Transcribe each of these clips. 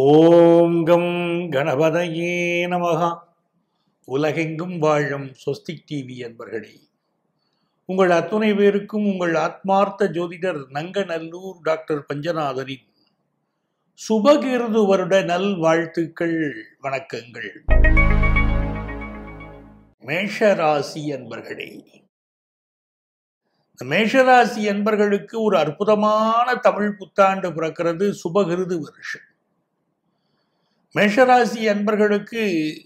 ஓம் கம் கணபதையே நமகா உலகெங்கும் வாழும் சொஸ்திக் டிவி அன்பர்களே உங்கள் அத்துணை பேருக்கும் உங்கள் ஆத்மார்த்த ஜோதிடர் நங்கநல்லூர் டாக்டர் பஞ்சநாதனின் சுபகிருது வருட நல் வாழ்த்துக்கள் வணக்கங்கள் மேஷராசி அன்பர்களே இந்த மேஷராசி அன்பர்களுக்கு ஒரு அற்புதமான தமிழ் புத்தாண்டு பிறக்கிறது சுபகிருது வருஷம் மேஷராசி அன்பர்களுக்கு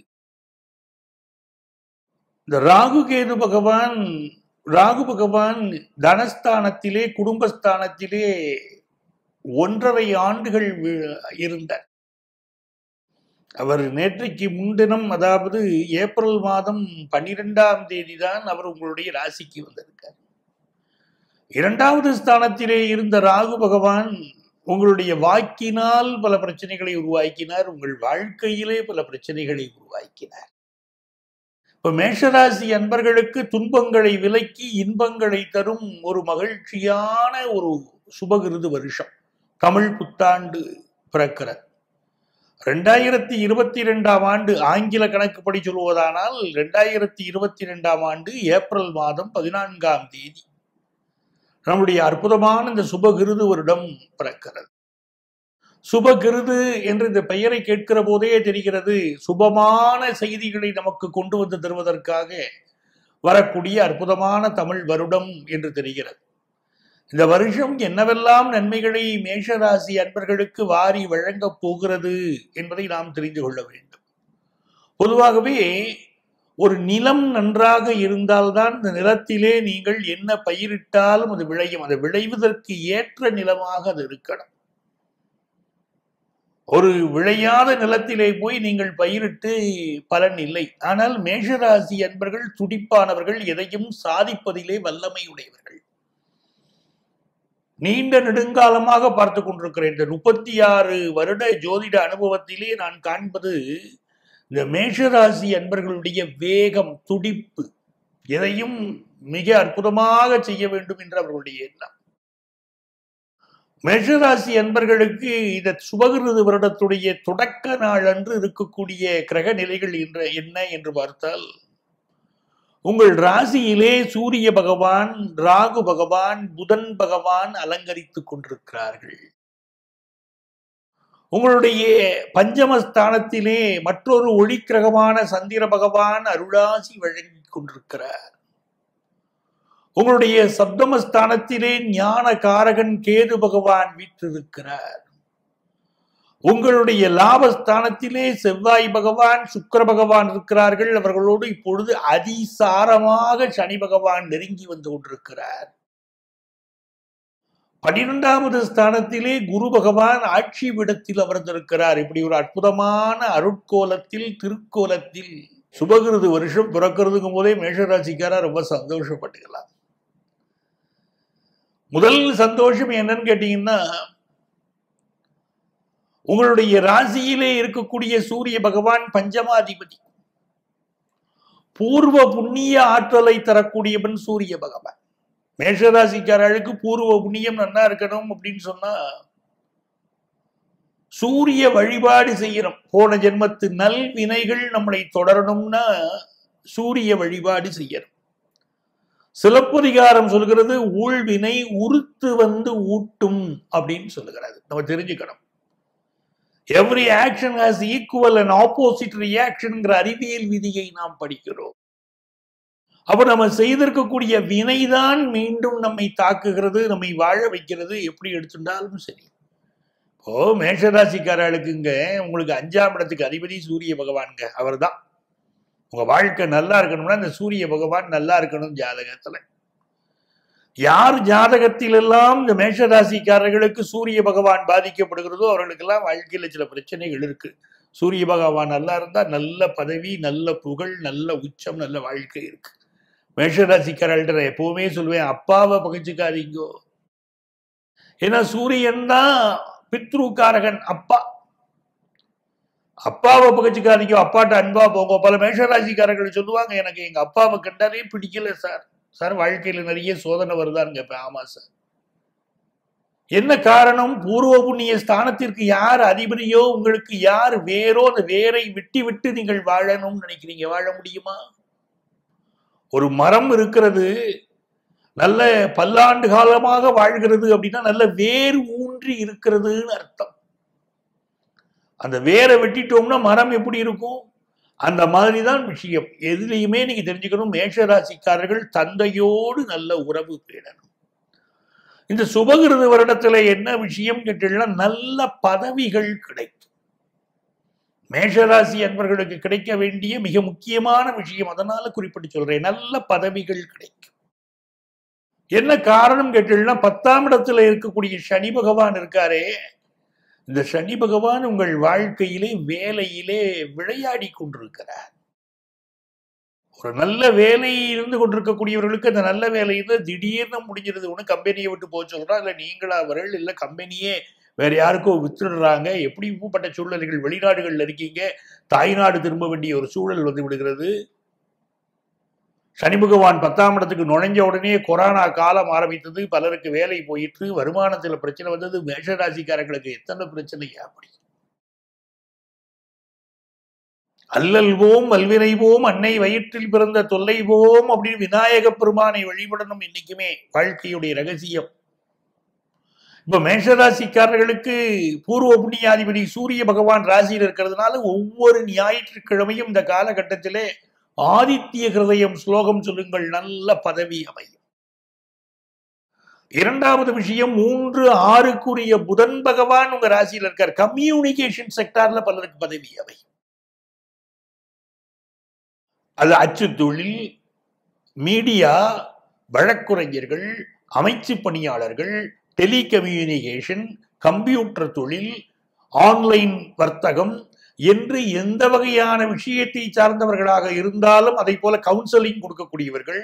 இந்த ராகு கேது பகவான் ராகு பகவான் தனஸ்தானத்திலே குடும்பஸ்தானத்திலே ஒன்றரை ஆண்டுகள் வி- இருந்தார் அவர் நேற்றைக்கு முன்தினம் அதாவது ஏப்ரல் மாதம் பன்னிரெண்டாம் தேதி தான் அவர் உங்களுடைய ராசிக்கு வந்திருக்கார் இரண்டாவது ஸ்தானத்திலே இருந்த ராகு பகவான் உங்களுடைய வாக்கினால் பல பிரச்சனைகளை உருவாக்கினார் உங்கள் வாழ்க்கையிலே பல பிரச்சனைகளை உருவாக்கினார் இப்ப மேஷராசி அன்பர்களுக்கு துன்பங்களை விலக்கி இன்பங்களை தரும் ஒரு மகிழ்ச்சியான ஒரு சுபகிருது வருஷம் தமிழ் புத்தாண்டு பிறக்கிறது ரெண்டாயிரத்தி இருபத்தி ரெண்டாம் ஆண்டு ஆங்கில கணக்குப்படி சொல்வதானால் ரெண்டாயிரத்தி இருபத்தி ரெண்டாம் ஆண்டு ஏப்ரல் மாதம் பதினான்காம் தேதி நம்முடைய அற்புதமான இந்த சுபகிருது வருடம் பிறக்கிறது சுபகிருது என்று இந்த பெயரை கேட்கிற போதே தெரிகிறது சுபமான செய்திகளை நமக்கு கொண்டு வந்து தருவதற்காக வரக்கூடிய அற்புதமான தமிழ் வருடம் என்று தெரிகிறது இந்த வருஷம் என்னவெல்லாம் நன்மைகளை மேஷராசி அன்பர்களுக்கு வாரி வழங்கப் போகிறது என்பதை நாம் தெரிந்து கொள்ள வேண்டும் பொதுவாகவே ஒரு நிலம் நன்றாக இருந்தால்தான் இந்த நிலத்திலே நீங்கள் என்ன பயிரிட்டாலும் அது விளையும் அது விளைவதற்கு ஏற்ற நிலமாக அது இருக்கணும் ஒரு விளையாத நிலத்திலே போய் நீங்கள் பயிரிட்டு பலன் இல்லை ஆனால் மேஷராசி அன்பர்கள் துடிப்பானவர்கள் எதையும் சாதிப்பதிலே வல்லமை உடையவர்கள் நீண்ட நெடுங்காலமாக பார்த்து கொண்டிருக்கிறேன் இந்த முப்பத்தி ஆறு வருட ஜோதிட அனுபவத்திலே நான் காண்பது இந்த மேஷராசி அன்பர்களுடைய வேகம் துடிப்பு எதையும் மிக அற்புதமாக செய்ய வேண்டும் என்று அவர்களுடைய எண்ணம் மேஷராசி அன்பர்களுக்கு இந்த சுபகிருது வருடத்துடைய தொடக்க நாள் அன்று இருக்கக்கூடிய கிரக நிலைகள் என்ற என்ன என்று பார்த்தால் உங்கள் ராசியிலே சூரிய பகவான் ராகு பகவான் புதன் பகவான் அலங்கரித்துக் கொண்டிருக்கிறார்கள் உங்களுடைய பஞ்சமஸ்தானத்திலே மற்றொரு ஒளிக்கிரகமான சந்திர பகவான் அருளாசி வழங்கிக் கொண்டிருக்கிறார் உங்களுடைய சப்தமஸ்தானத்திலே ஞான காரகன் கேது பகவான் வீற்றிருக்கிறார் உங்களுடைய லாபஸ்தானத்திலே செவ்வாய் பகவான் சுக்கிர பகவான் இருக்கிறார்கள் அவர்களோடு இப்பொழுது அதிசாரமாக சனி பகவான் நெருங்கி வந்து கொண்டிருக்கிறார் பனிரெண்டாவது ஸ்தானத்திலே குரு பகவான் ஆட்சி விடத்தில் அமர்ந்திருக்கிறார் இப்படி ஒரு அற்புதமான அருட்கோலத்தில் திருக்கோலத்தில் சுபகிருது வருஷம் பிறக்கிறதுக்கும் போதே மேஷராசிக்காரா ரொம்ப சந்தோஷப்பட்டுக்கலாம் முதல் சந்தோஷம் என்னன்னு கேட்டீங்கன்னா உங்களுடைய ராசியிலே இருக்கக்கூடிய சூரிய பகவான் பஞ்சமாதிபதி பூர்வ புண்ணிய ஆற்றலை தரக்கூடியவன் சூரிய பகவான் மேஷராசிக்காரர்களுக்கு பூர்வ புண்ணியம் நல்லா இருக்கணும் அப்படின்னு சொன்னா சூரிய வழிபாடு செய்யணும் போன ஜென்மத்து நல் வினைகள் நம்மளை தொடரணும்னா சூரிய வழிபாடு செய்யணும் சிலப்பதிகாரம் சொல்கிறது ஊழ்வினை உறுத்து வந்து ஊட்டும் அப்படின்னு சொல்லுகிறது நம்ம தெரிஞ்சுக்கணும் every action has equal and opposite ரியாக்ஷன்ங்கிற அறிவியல் விதியை நாம் படிக்கிறோம் அப்ப நம்ம செய்திருக்கக்கூடிய வினைதான் மீண்டும் நம்மை தாக்குகிறது நம்மை வாழ வைக்கிறது எப்படி எடுத்துட்டாலும் சரி இப்போ மேஷராசிக்காரர்களுக்குங்க உங்களுக்கு அஞ்சாம் இடத்துக்கு அதிபதி சூரிய பகவான்ங்க அவர்தான் உங்க வாழ்க்கை நல்லா இருக்கணும்னா இந்த சூரிய பகவான் நல்லா இருக்கணும் ஜாதகத்துல யார் ஜாதகத்தில் எல்லாம் இந்த மேஷராசிக்காரர்களுக்கு சூரிய பகவான் பாதிக்கப்படுகிறதோ அவர்களுக்கெல்லாம் வாழ்க்கையில சில பிரச்சனைகள் இருக்கு சூரிய பகவான் நல்லா இருந்தா நல்ல பதவி நல்ல புகழ் நல்ல உச்சம் நல்ல வாழ்க்கை இருக்கு மேஷராசிக்காரர்கள்ட்ட நான் எப்பவுமே சொல்லுவேன் அப்பாவை பகிச்சுக்காதீங்கோ ஏன்னா சூரியன் தான் பித்ருக்காரகன் அப்பா அப்பாவை பகிச்சுக்காதீங்க அப்பாட்ட அன்பா போங்க பல மேஷராசிக்காரர்கள் சொல்லுவாங்க எனக்கு எங்க அப்பாவை கண்டாலே பிடிக்கல சார் சார் வாழ்க்கையில நிறைய சோதனை வருதான்னு கேட்பேன் ஆமா சார் என்ன காரணம் பூர்வ புண்ணிய ஸ்தானத்திற்கு யார் அதிபதியோ உங்களுக்கு யார் வேரோ அந்த வேரை விட்டு விட்டு நீங்கள் வாழணும்னு நினைக்கிறீங்க வாழ முடியுமா ஒரு மரம் இருக்கிறது நல்ல பல்லாண்டு காலமாக வாழ்கிறது அப்படின்னா நல்ல வேர் ஊன்றி இருக்கிறதுன்னு அர்த்தம் அந்த வேரை வெட்டிட்டோம்னா மரம் எப்படி இருக்கும் அந்த மாதிரி தான் விஷயம் எதுலையுமே நீங்க தெரிஞ்சுக்கணும் மேஷராசிக்காரர்கள் தந்தையோடு நல்ல உறவு பேணணும் இந்த சுபகிருத வருடத்துல என்ன விஷயம் கேட்டீங்கன்னா நல்ல பதவிகள் கிடைக்கும் மேஷராசி அன்பர்களுக்கு கிடைக்க வேண்டிய மிக முக்கியமான விஷயம் அதனால குறிப்பிட்டு சொல்றேன் நல்ல பதவிகள் கிடைக்கும் என்ன காரணம் கேட்டீங்கன்னா பத்தாம் இடத்துல இருக்கக்கூடிய சனி பகவான் இருக்காரே இந்த சனி பகவான் உங்கள் வாழ்க்கையிலே வேலையிலே விளையாடி கொண்டிருக்கிறார் ஒரு நல்ல வேலை இருந்து கொண்டிருக்கக்கூடியவர்களுக்கு அந்த நல்ல வேலையில திடீர்னு முடிஞ்சிருது ஒன்று கம்பெனியை விட்டு போக சொல்றா இல்லை நீங்களா அவர்கள் இல்லை கம்பெனியே வேற யாருக்கோ வித்துடுறாங்க எப்படி இப்பப்பட்ட சூழ்நிலைகள் வெளிநாடுகள்ல இருக்கீங்க தாய்நாடு திரும்ப வேண்டிய ஒரு சூழல் வந்து விடுகிறது சனி பகவான் பத்தாம் இடத்துக்கு நுழைஞ்ச உடனே கொரோனா காலம் ஆரம்பித்தது பலருக்கு வேலை போயிட்டு வருமானத்துல பிரச்சனை வந்தது மேஷராசிக்காரர்களுக்கு எத்தனை பிரச்சனையா அப்படி அல்லல்வோம் அல்வினைவோம் அன்னை வயிற்றில் பிறந்த தொல்லைவோம் அப்படின்னு விநாயக பெருமானை வழிபடணும் இன்னைக்குமே வாழ்க்கையுடைய ரகசியம் இப்ப மேஷராசிக்காரர்களுக்கு பூர்வ புண்ணியாதிபதி சூரிய பகவான் ராசியில் இருக்கிறதுனால ஒவ்வொரு ஞாயிற்றுக்கிழமையும் இந்த காலகட்டத்திலே ஆதித்ய ஹிருதயம் ஸ்லோகம் சொல்லுங்கள் நல்ல பதவி அமையும் இரண்டாவது விஷயம் மூன்று ஆறுக்குரிய புதன் பகவான் உங்க ராசியில் இருக்கார் கம்யூனிகேஷன் செக்டார்ல பலருக்கு பதவி அமையும் அது அச்சு தொழில் மீடியா வழக்குரைஞர்கள் அமைச்சு பணியாளர்கள் டெலிகம்யூனிகேஷன் கம்ப்யூட்டர் தொழில் ஆன்லைன் வர்த்தகம் என்று எந்த வகையான விஷயத்தை சார்ந்தவர்களாக இருந்தாலும் அதை போல கவுன்சிலிங் கொடுக்கக்கூடியவர்கள்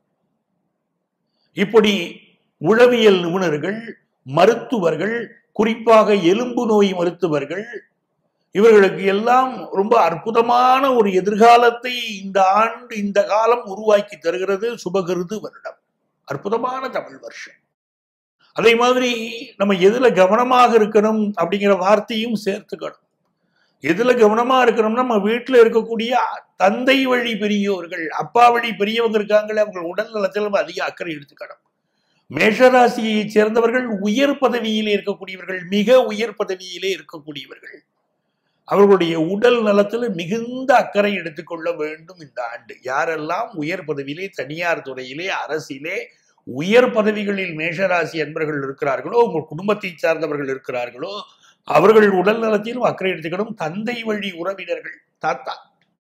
இப்படி உளவியல் நிபுணர்கள் மருத்துவர்கள் குறிப்பாக எலும்பு நோய் மருத்துவர்கள் இவர்களுக்கு எல்லாம் ரொம்ப அற்புதமான ஒரு எதிர்காலத்தை இந்த ஆண்டு இந்த காலம் உருவாக்கி தருகிறது சுபகிருது வருடம் அற்புதமான தமிழ் வருஷம் அதே மாதிரி நம்ம எதுல கவனமாக இருக்கணும் அப்படிங்கிற வார்த்தையும் சேர்த்துக்கணும் எதுல கவனமா இருக்கணும்னா நம்ம வீட்டுல இருக்கக்கூடிய தந்தை வழி பெரியோர்கள் அப்பா வழி பெரியவங்க இருக்காங்களே அவங்க உடல் நலத்தில் நம்ம அதிக அக்கறை எடுத்துக்கணும் மேஷராசியை சேர்ந்தவர்கள் உயர் பதவியிலே இருக்கக்கூடியவர்கள் மிக உயர் பதவியிலே இருக்கக்கூடியவர்கள் அவர்களுடைய உடல் நலத்தில் மிகுந்த அக்கறை எடுத்துக்கொள்ள வேண்டும் இந்த ஆண்டு யாரெல்லாம் உயர் பதவியிலே தனியார் துறையிலே அரசிலே உயர் பதவிகளில் மேஷராசி அன்பர்கள் இருக்கிறார்களோ உங்கள் குடும்பத்தை சார்ந்தவர்கள் இருக்கிறார்களோ அவர்கள் உடல் நலத்திலும் அக்கறை எடுத்துக்கணும் தந்தை வழி உறவினர்கள் தாத்தா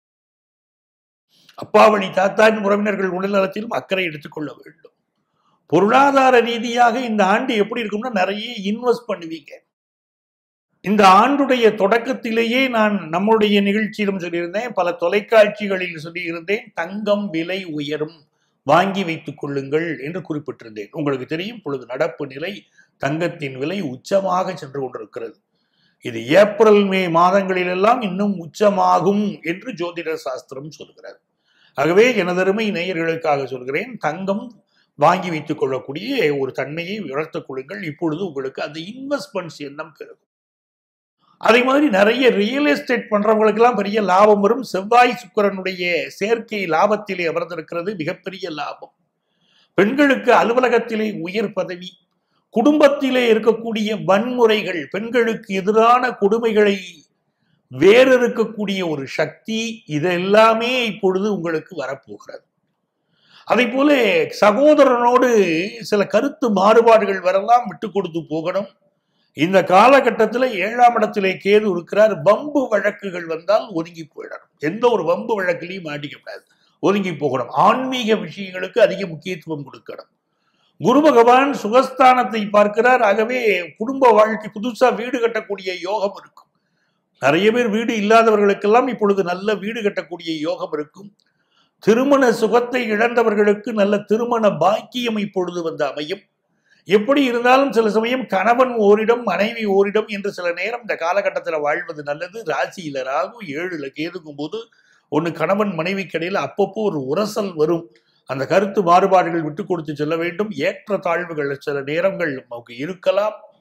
அப்பா வழி தாத்தாவின் உறவினர்கள் உடல் நலத்திலும் அக்கறை எடுத்துக்கொள்ள வேண்டும் பொருளாதார ரீதியாக இந்த ஆண்டு எப்படி இருக்கும்னா நிறைய இன்வெஸ்ட் பண்ணுவீங்க இந்த ஆண்டுடைய தொடக்கத்திலேயே நான் நம்முடைய நிகழ்ச்சியிலும் சொல்லியிருந்தேன் பல தொலைக்காட்சிகளில் சொல்லியிருந்தேன் தங்கம் விலை உயரும் வாங்கி வைத்துக் கொள்ளுங்கள் என்று குறிப்பிட்டிருந்தேன் உங்களுக்கு தெரியும் பொழுது நடப்பு நிலை தங்கத்தின் விலை உச்சமாக சென்று கொண்டிருக்கிறது இது ஏப்ரல் மே மாதங்களிலெல்லாம் இன்னும் உச்சமாகும் என்று ஜோதிட சாஸ்திரம் சொல்கிறது ஆகவே எனதருமை நேயர்களுக்காக சொல்கிறேன் தங்கம் வாங்கி வைத்துக் கொள்ளக்கூடிய ஒரு தன்மையை வளர்த்துக் கொள்ளுங்கள் இப்பொழுது உங்களுக்கு அந்த இன்வெஸ்ட்மெண்ட்ஸ் எண்ணம் பெருகும் அதே மாதிரி நிறைய ரியல் எஸ்டேட் பண்றவங்களுக்கெல்லாம் பெரிய லாபம் வரும் செவ்வாய் சுக்கரனுடைய சேர்க்கை லாபத்திலே அமர்ந்திருக்கிறது மிகப்பெரிய லாபம் பெண்களுக்கு அலுவலகத்திலே உயர் பதவி குடும்பத்திலே இருக்கக்கூடிய வன்முறைகள் பெண்களுக்கு எதிரான கொடுமைகளை வேறு இருக்கக்கூடிய ஒரு சக்தி இதெல்லாமே இப்பொழுது உங்களுக்கு வரப்போகிறது அதை போல சகோதரனோடு சில கருத்து மாறுபாடுகள் வரலாம் விட்டு கொடுத்து போகணும் இந்த காலகட்டத்தில் ஏழாம் இடத்திலே கேது இருக்கிறார் வம்பு வழக்குகள் வந்தால் ஒதுங்கி போயிடணும் எந்த ஒரு வம்பு வழக்கிலையும் மாட்டிக்கப்படாது ஒதுங்கி போகணும் ஆன்மீக விஷயங்களுக்கு அதிக முக்கியத்துவம் கொடுக்கணும் குரு பகவான் சுகஸ்தானத்தை பார்க்கிறார் ஆகவே குடும்ப வாழ்க்கை புதுசா வீடு கட்டக்கூடிய யோகம் இருக்கும் நிறைய பேர் வீடு இல்லாதவர்களுக்கெல்லாம் இப்பொழுது நல்ல வீடு கட்டக்கூடிய யோகம் இருக்கும் திருமண சுகத்தை இழந்தவர்களுக்கு நல்ல திருமண பாக்கியம் இப்பொழுது வந்து அமையும் எப்படி இருந்தாலும் சில சமயம் கணவன் ஓரிடம் மனைவி ஓரிடம் என்று சில நேரம் இந்த காலகட்டத்தில் வாழ்வது நல்லது ராசியில ராகு ஏழுல கேதுக்கும் போது ஒன்று கணவன் மனைவி கடையில் அப்பப்போ ஒரு உரசல் வரும் அந்த கருத்து மாறுபாடுகள் விட்டு கொடுத்து செல்ல வேண்டும் ஏற்ற தாழ்வுகள் சில நேரங்கள் நமக்கு இருக்கலாம்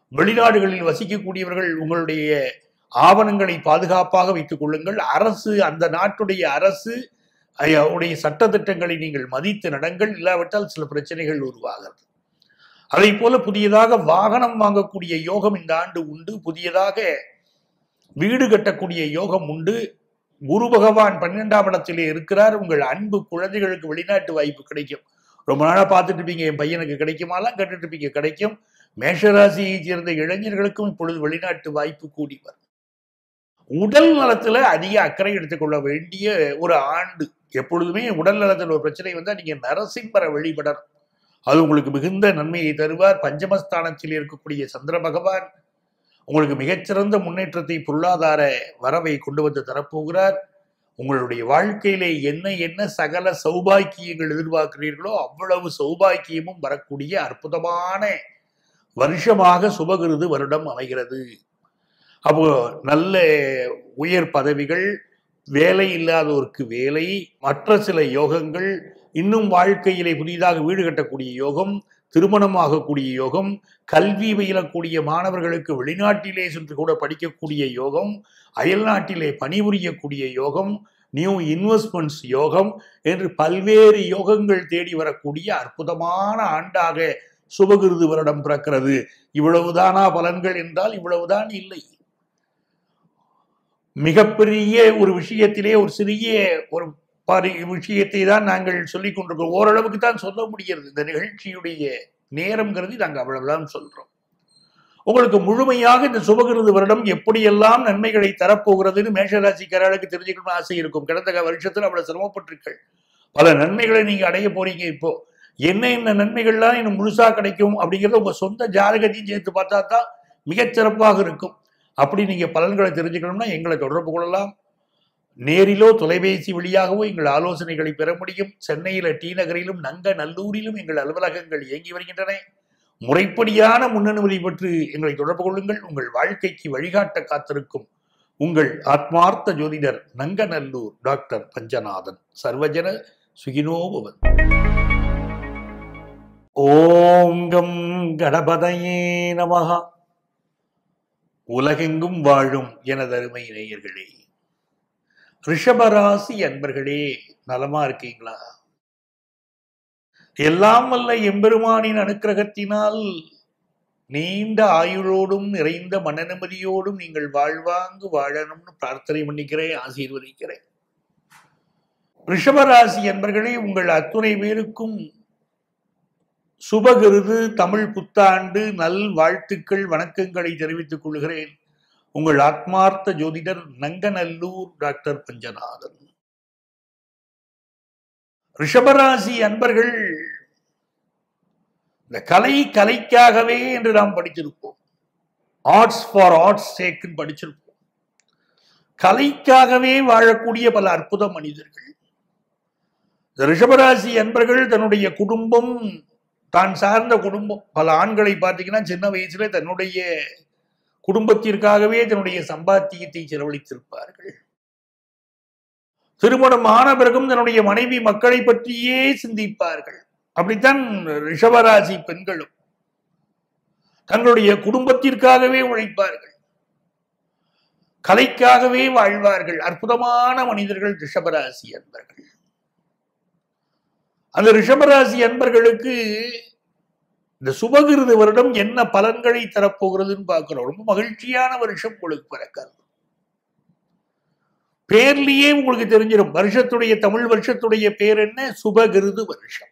வெளிநாடுகளில் வசிக்கக்கூடியவர்கள் உங்களுடைய ஆவணங்களை பாதுகாப்பாக வைத்துக் கொள்ளுங்கள் அரசு அந்த நாட்டுடைய அரசு அஹ், உடைய சட்டத்திட்டங்களை நீங்கள் மதித்து நடங்கள் இல்லாவிட்டால் சில பிரச்சனைகள் உருவாகிறது அதை போல புதியதாக வாகனம் வாங்கக்கூடிய யோகம் இந்த ஆண்டு உண்டு புதியதாக வீடு கட்டக்கூடிய யோகம் உண்டு குரு பகவான் பன்னிரெண்டாம் இடத்திலே இருக்கிறார் உங்கள் அன்பு குழந்தைகளுக்கு வெளிநாட்டு வாய்ப்பு கிடைக்கும் ரொம்ப நாளா பார்த்துட்டு இருப்பீங்க என் பையனுக்கு கிடைக்குமாலாம் கேட்டுட்டு இருப்பீங்க கிடைக்கும் மேஷராசியை சேர்ந்த இளைஞர்களுக்கும் இப்பொழுது வெளிநாட்டு வாய்ப்பு கூடி வரும் உடல் நலத்துல அதிக அக்கறை எடுத்துக்கொள்ள வேண்டிய ஒரு ஆண்டு எப்பொழுதுமே உடல் நலத்தில் ஒரு பிரச்சனை வந்தா நீங்க நரசிம்மரை வழிபடணும் அது உங்களுக்கு மிகுந்த நன்மையை தருவார் பஞ்சமஸ்தானத்தில் இருக்கக்கூடிய சந்திர பகவான் உங்களுக்கு மிகச்சிறந்த முன்னேற்றத்தை பொருளாதார வரவை கொண்டு வந்து தரப்போகிறார் உங்களுடைய வாழ்க்கையிலே என்ன என்ன சகல சௌபாக்கியங்கள் எதிர்பார்க்கிறீர்களோ அவ்வளவு சௌபாக்கியமும் வரக்கூடிய அற்புதமான வருஷமாக சுபகிருது வருடம் அமைகிறது அப்போ நல்ல உயர் பதவிகள் வேலை இல்லாதோருக்கு வேலை மற்ற சில யோகங்கள் இன்னும் வாழ்க்கையிலே புதிதாக வீடு கட்டக்கூடிய யோகம் திருமணமாகக்கூடிய யோகம் கல்வி பயிலக்கூடிய மாணவர்களுக்கு வெளிநாட்டிலே சென்று கூட படிக்கக்கூடிய யோகம் அயல்நாட்டிலே பணிபுரியக்கூடிய யோகம் நியூ இன்வெஸ்ட்மெண்ட்ஸ் யோகம் என்று பல்வேறு யோகங்கள் தேடி வரக்கூடிய அற்புதமான ஆண்டாக சுபகிருது வருடம் பிறக்கிறது இவ்வளவுதானா பலன்கள் என்றால் இவ்வளவுதான் இல்லை மிகப்பெரிய ஒரு விஷயத்திலே ஒரு சிறிய ஒரு பரி விஷயத்தை தான் நாங்கள் சொல்லிக் கொண்டிருக்கிறோம் ஓரளவுக்கு தான் சொல்ல முடிகிறது இந்த நிகழ்ச்சியுடைய நேரம் கருதி நாங்கள் அவ்வளவுதான் சொல்றோம் உங்களுக்கு முழுமையாக இந்த சுபகிருது வருடம் எப்படியெல்லாம் நன்மைகளை தரப்போகிறதுன்னு மேஷராசிக்காரர்களுக்கு தெரிஞ்சுக்கணும்னு ஆசை இருக்கும் கடந்த வருஷத்துல அவ்வளவு சிரமப்பட்டிருக்கள் பல நன்மைகளை நீங்க அடைய போறீங்க இப்போ என்ன என்ன நன்மைகள்லாம் இன்னும் முழுசா கிடைக்கும் அப்படிங்கறத உங்க சொந்த ஜாதகத்தையும் சேர்த்து பார்த்தா தான் மிகச் சிறப்பாக இருக்கும் அப்படி நீங்க பலன்களை தெரிஞ்சுக்கணும்னா எங்களை தொடர்பு கொள்ளலாம் நேரிலோ தொலைபேசி வழியாகவோ எங்கள் ஆலோசனைகளை பெற முடியும் சென்னையில டி நகரிலும் நங்க நல்லூரிலும் எங்கள் அலுவலகங்கள் இயங்கி வருகின்றன முறைப்படியான முன்னனுமதி பெற்று எங்களை தொடர்பு கொள்ளுங்கள் உங்கள் வாழ்க்கைக்கு வழிகாட்ட காத்திருக்கும் உங்கள் ஆத்மார்த்த ஜோதிடர் நங்கநல்லூர் டாக்டர் பஞ்சநாதன் சர்வஜன சுகினோபவன் ஓங்கம் கணபதையே நமகா உலகெங்கும் வாழும் எனதருமை நேயர்களே ரிஷபராசி அன்பர்களே நலமா இருக்கீங்களா எல்லாம் வல்ல எம்பெருமானின் அனுக்கிரகத்தினால் நீண்ட ஆயுளோடும் நிறைந்த மனநிம்மதியோடும் நீங்கள் வாழ்வாங்கு வாழணும்னு பிரார்த்தனை பண்ணிக்கிறேன் ஆசீர்வதிக்கிறேன் ரிஷபராசி என்பர்களே உங்கள் அத்துணை பேருக்கும் சுபகிருது தமிழ் புத்தாண்டு நல் வாழ்த்துக்கள் வணக்கங்களை தெரிவித்துக் கொள்கிறேன் உங்கள் ஆத்மார்த்த ஜோதிடர் நங்கநல்லூர் டாக்டர் பஞ்சநாதன் ரிஷபராசி அன்பர்கள் இந்த கலை கலைக்காகவே என்று நாம் படிச்சிருப்போம் ஆர்ட்ஸ் ஃபார் ஆர்ட்ஸ் சேக்குன்னு படிச்சிருப்போம் கலைக்காகவே வாழக்கூடிய பல அற்புத மனிதர்கள் இந்த ரிஷபராசி அன்பர்கள் தன்னுடைய குடும்பம் தான் சார்ந்த குடும்பம் பல ஆண்களை பார்த்தீங்கன்னா சின்ன வயசுல தன்னுடைய குடும்பத்திற்காகவே தன்னுடைய சம்பாத்தியத்தை செலவழித்திருப்பார்கள் திருமணம் ஆன பிறகும் தன்னுடைய மனைவி மக்களை பற்றியே சிந்திப்பார்கள் அப்படித்தான் ரிஷபராசி பெண்களும் தங்களுடைய குடும்பத்திற்காகவே உழைப்பார்கள் கலைக்காகவே வாழ்வார்கள் அற்புதமான மனிதர்கள் ரிஷபராசி அன்பர்கள் அந்த ரிஷபராசி அன்பர்களுக்கு இந்த சுபகிருது வருடம் என்ன பலன்களை தரப்போகிறதுன்னு பார்க்கிறோம் ரொம்ப மகிழ்ச்சியான வருஷம் உங்களுக்கு பிறக்கிறது பேர்லயே உங்களுக்கு தெரிஞ்சிடும் வருஷத்துடைய தமிழ் வருஷத்துடைய பேர் என்ன சுபகிருது வருஷம்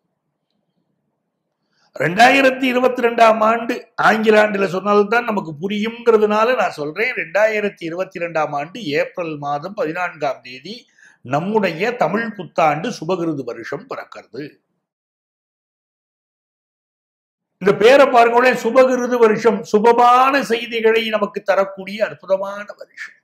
ரெண்டாயிரத்தி இருபத்தி ரெண்டாம் ஆண்டு ஆங்கில ஆண்டுல சொன்னால்தான் நமக்கு புரியுங்கிறதுனால நான் சொல்றேன் ரெண்டாயிரத்தி இருபத்தி ரெண்டாம் ஆண்டு ஏப்ரல் மாதம் பதினான்காம் தேதி நம்முடைய தமிழ் புத்தாண்டு சுபகிருது வருஷம் பிறக்கிறது இந்த பேரை பாருங்களேன் சுபகிருது வருஷம் சுபமான செய்திகளை நமக்கு தரக்கூடிய அற்புதமான வருஷம்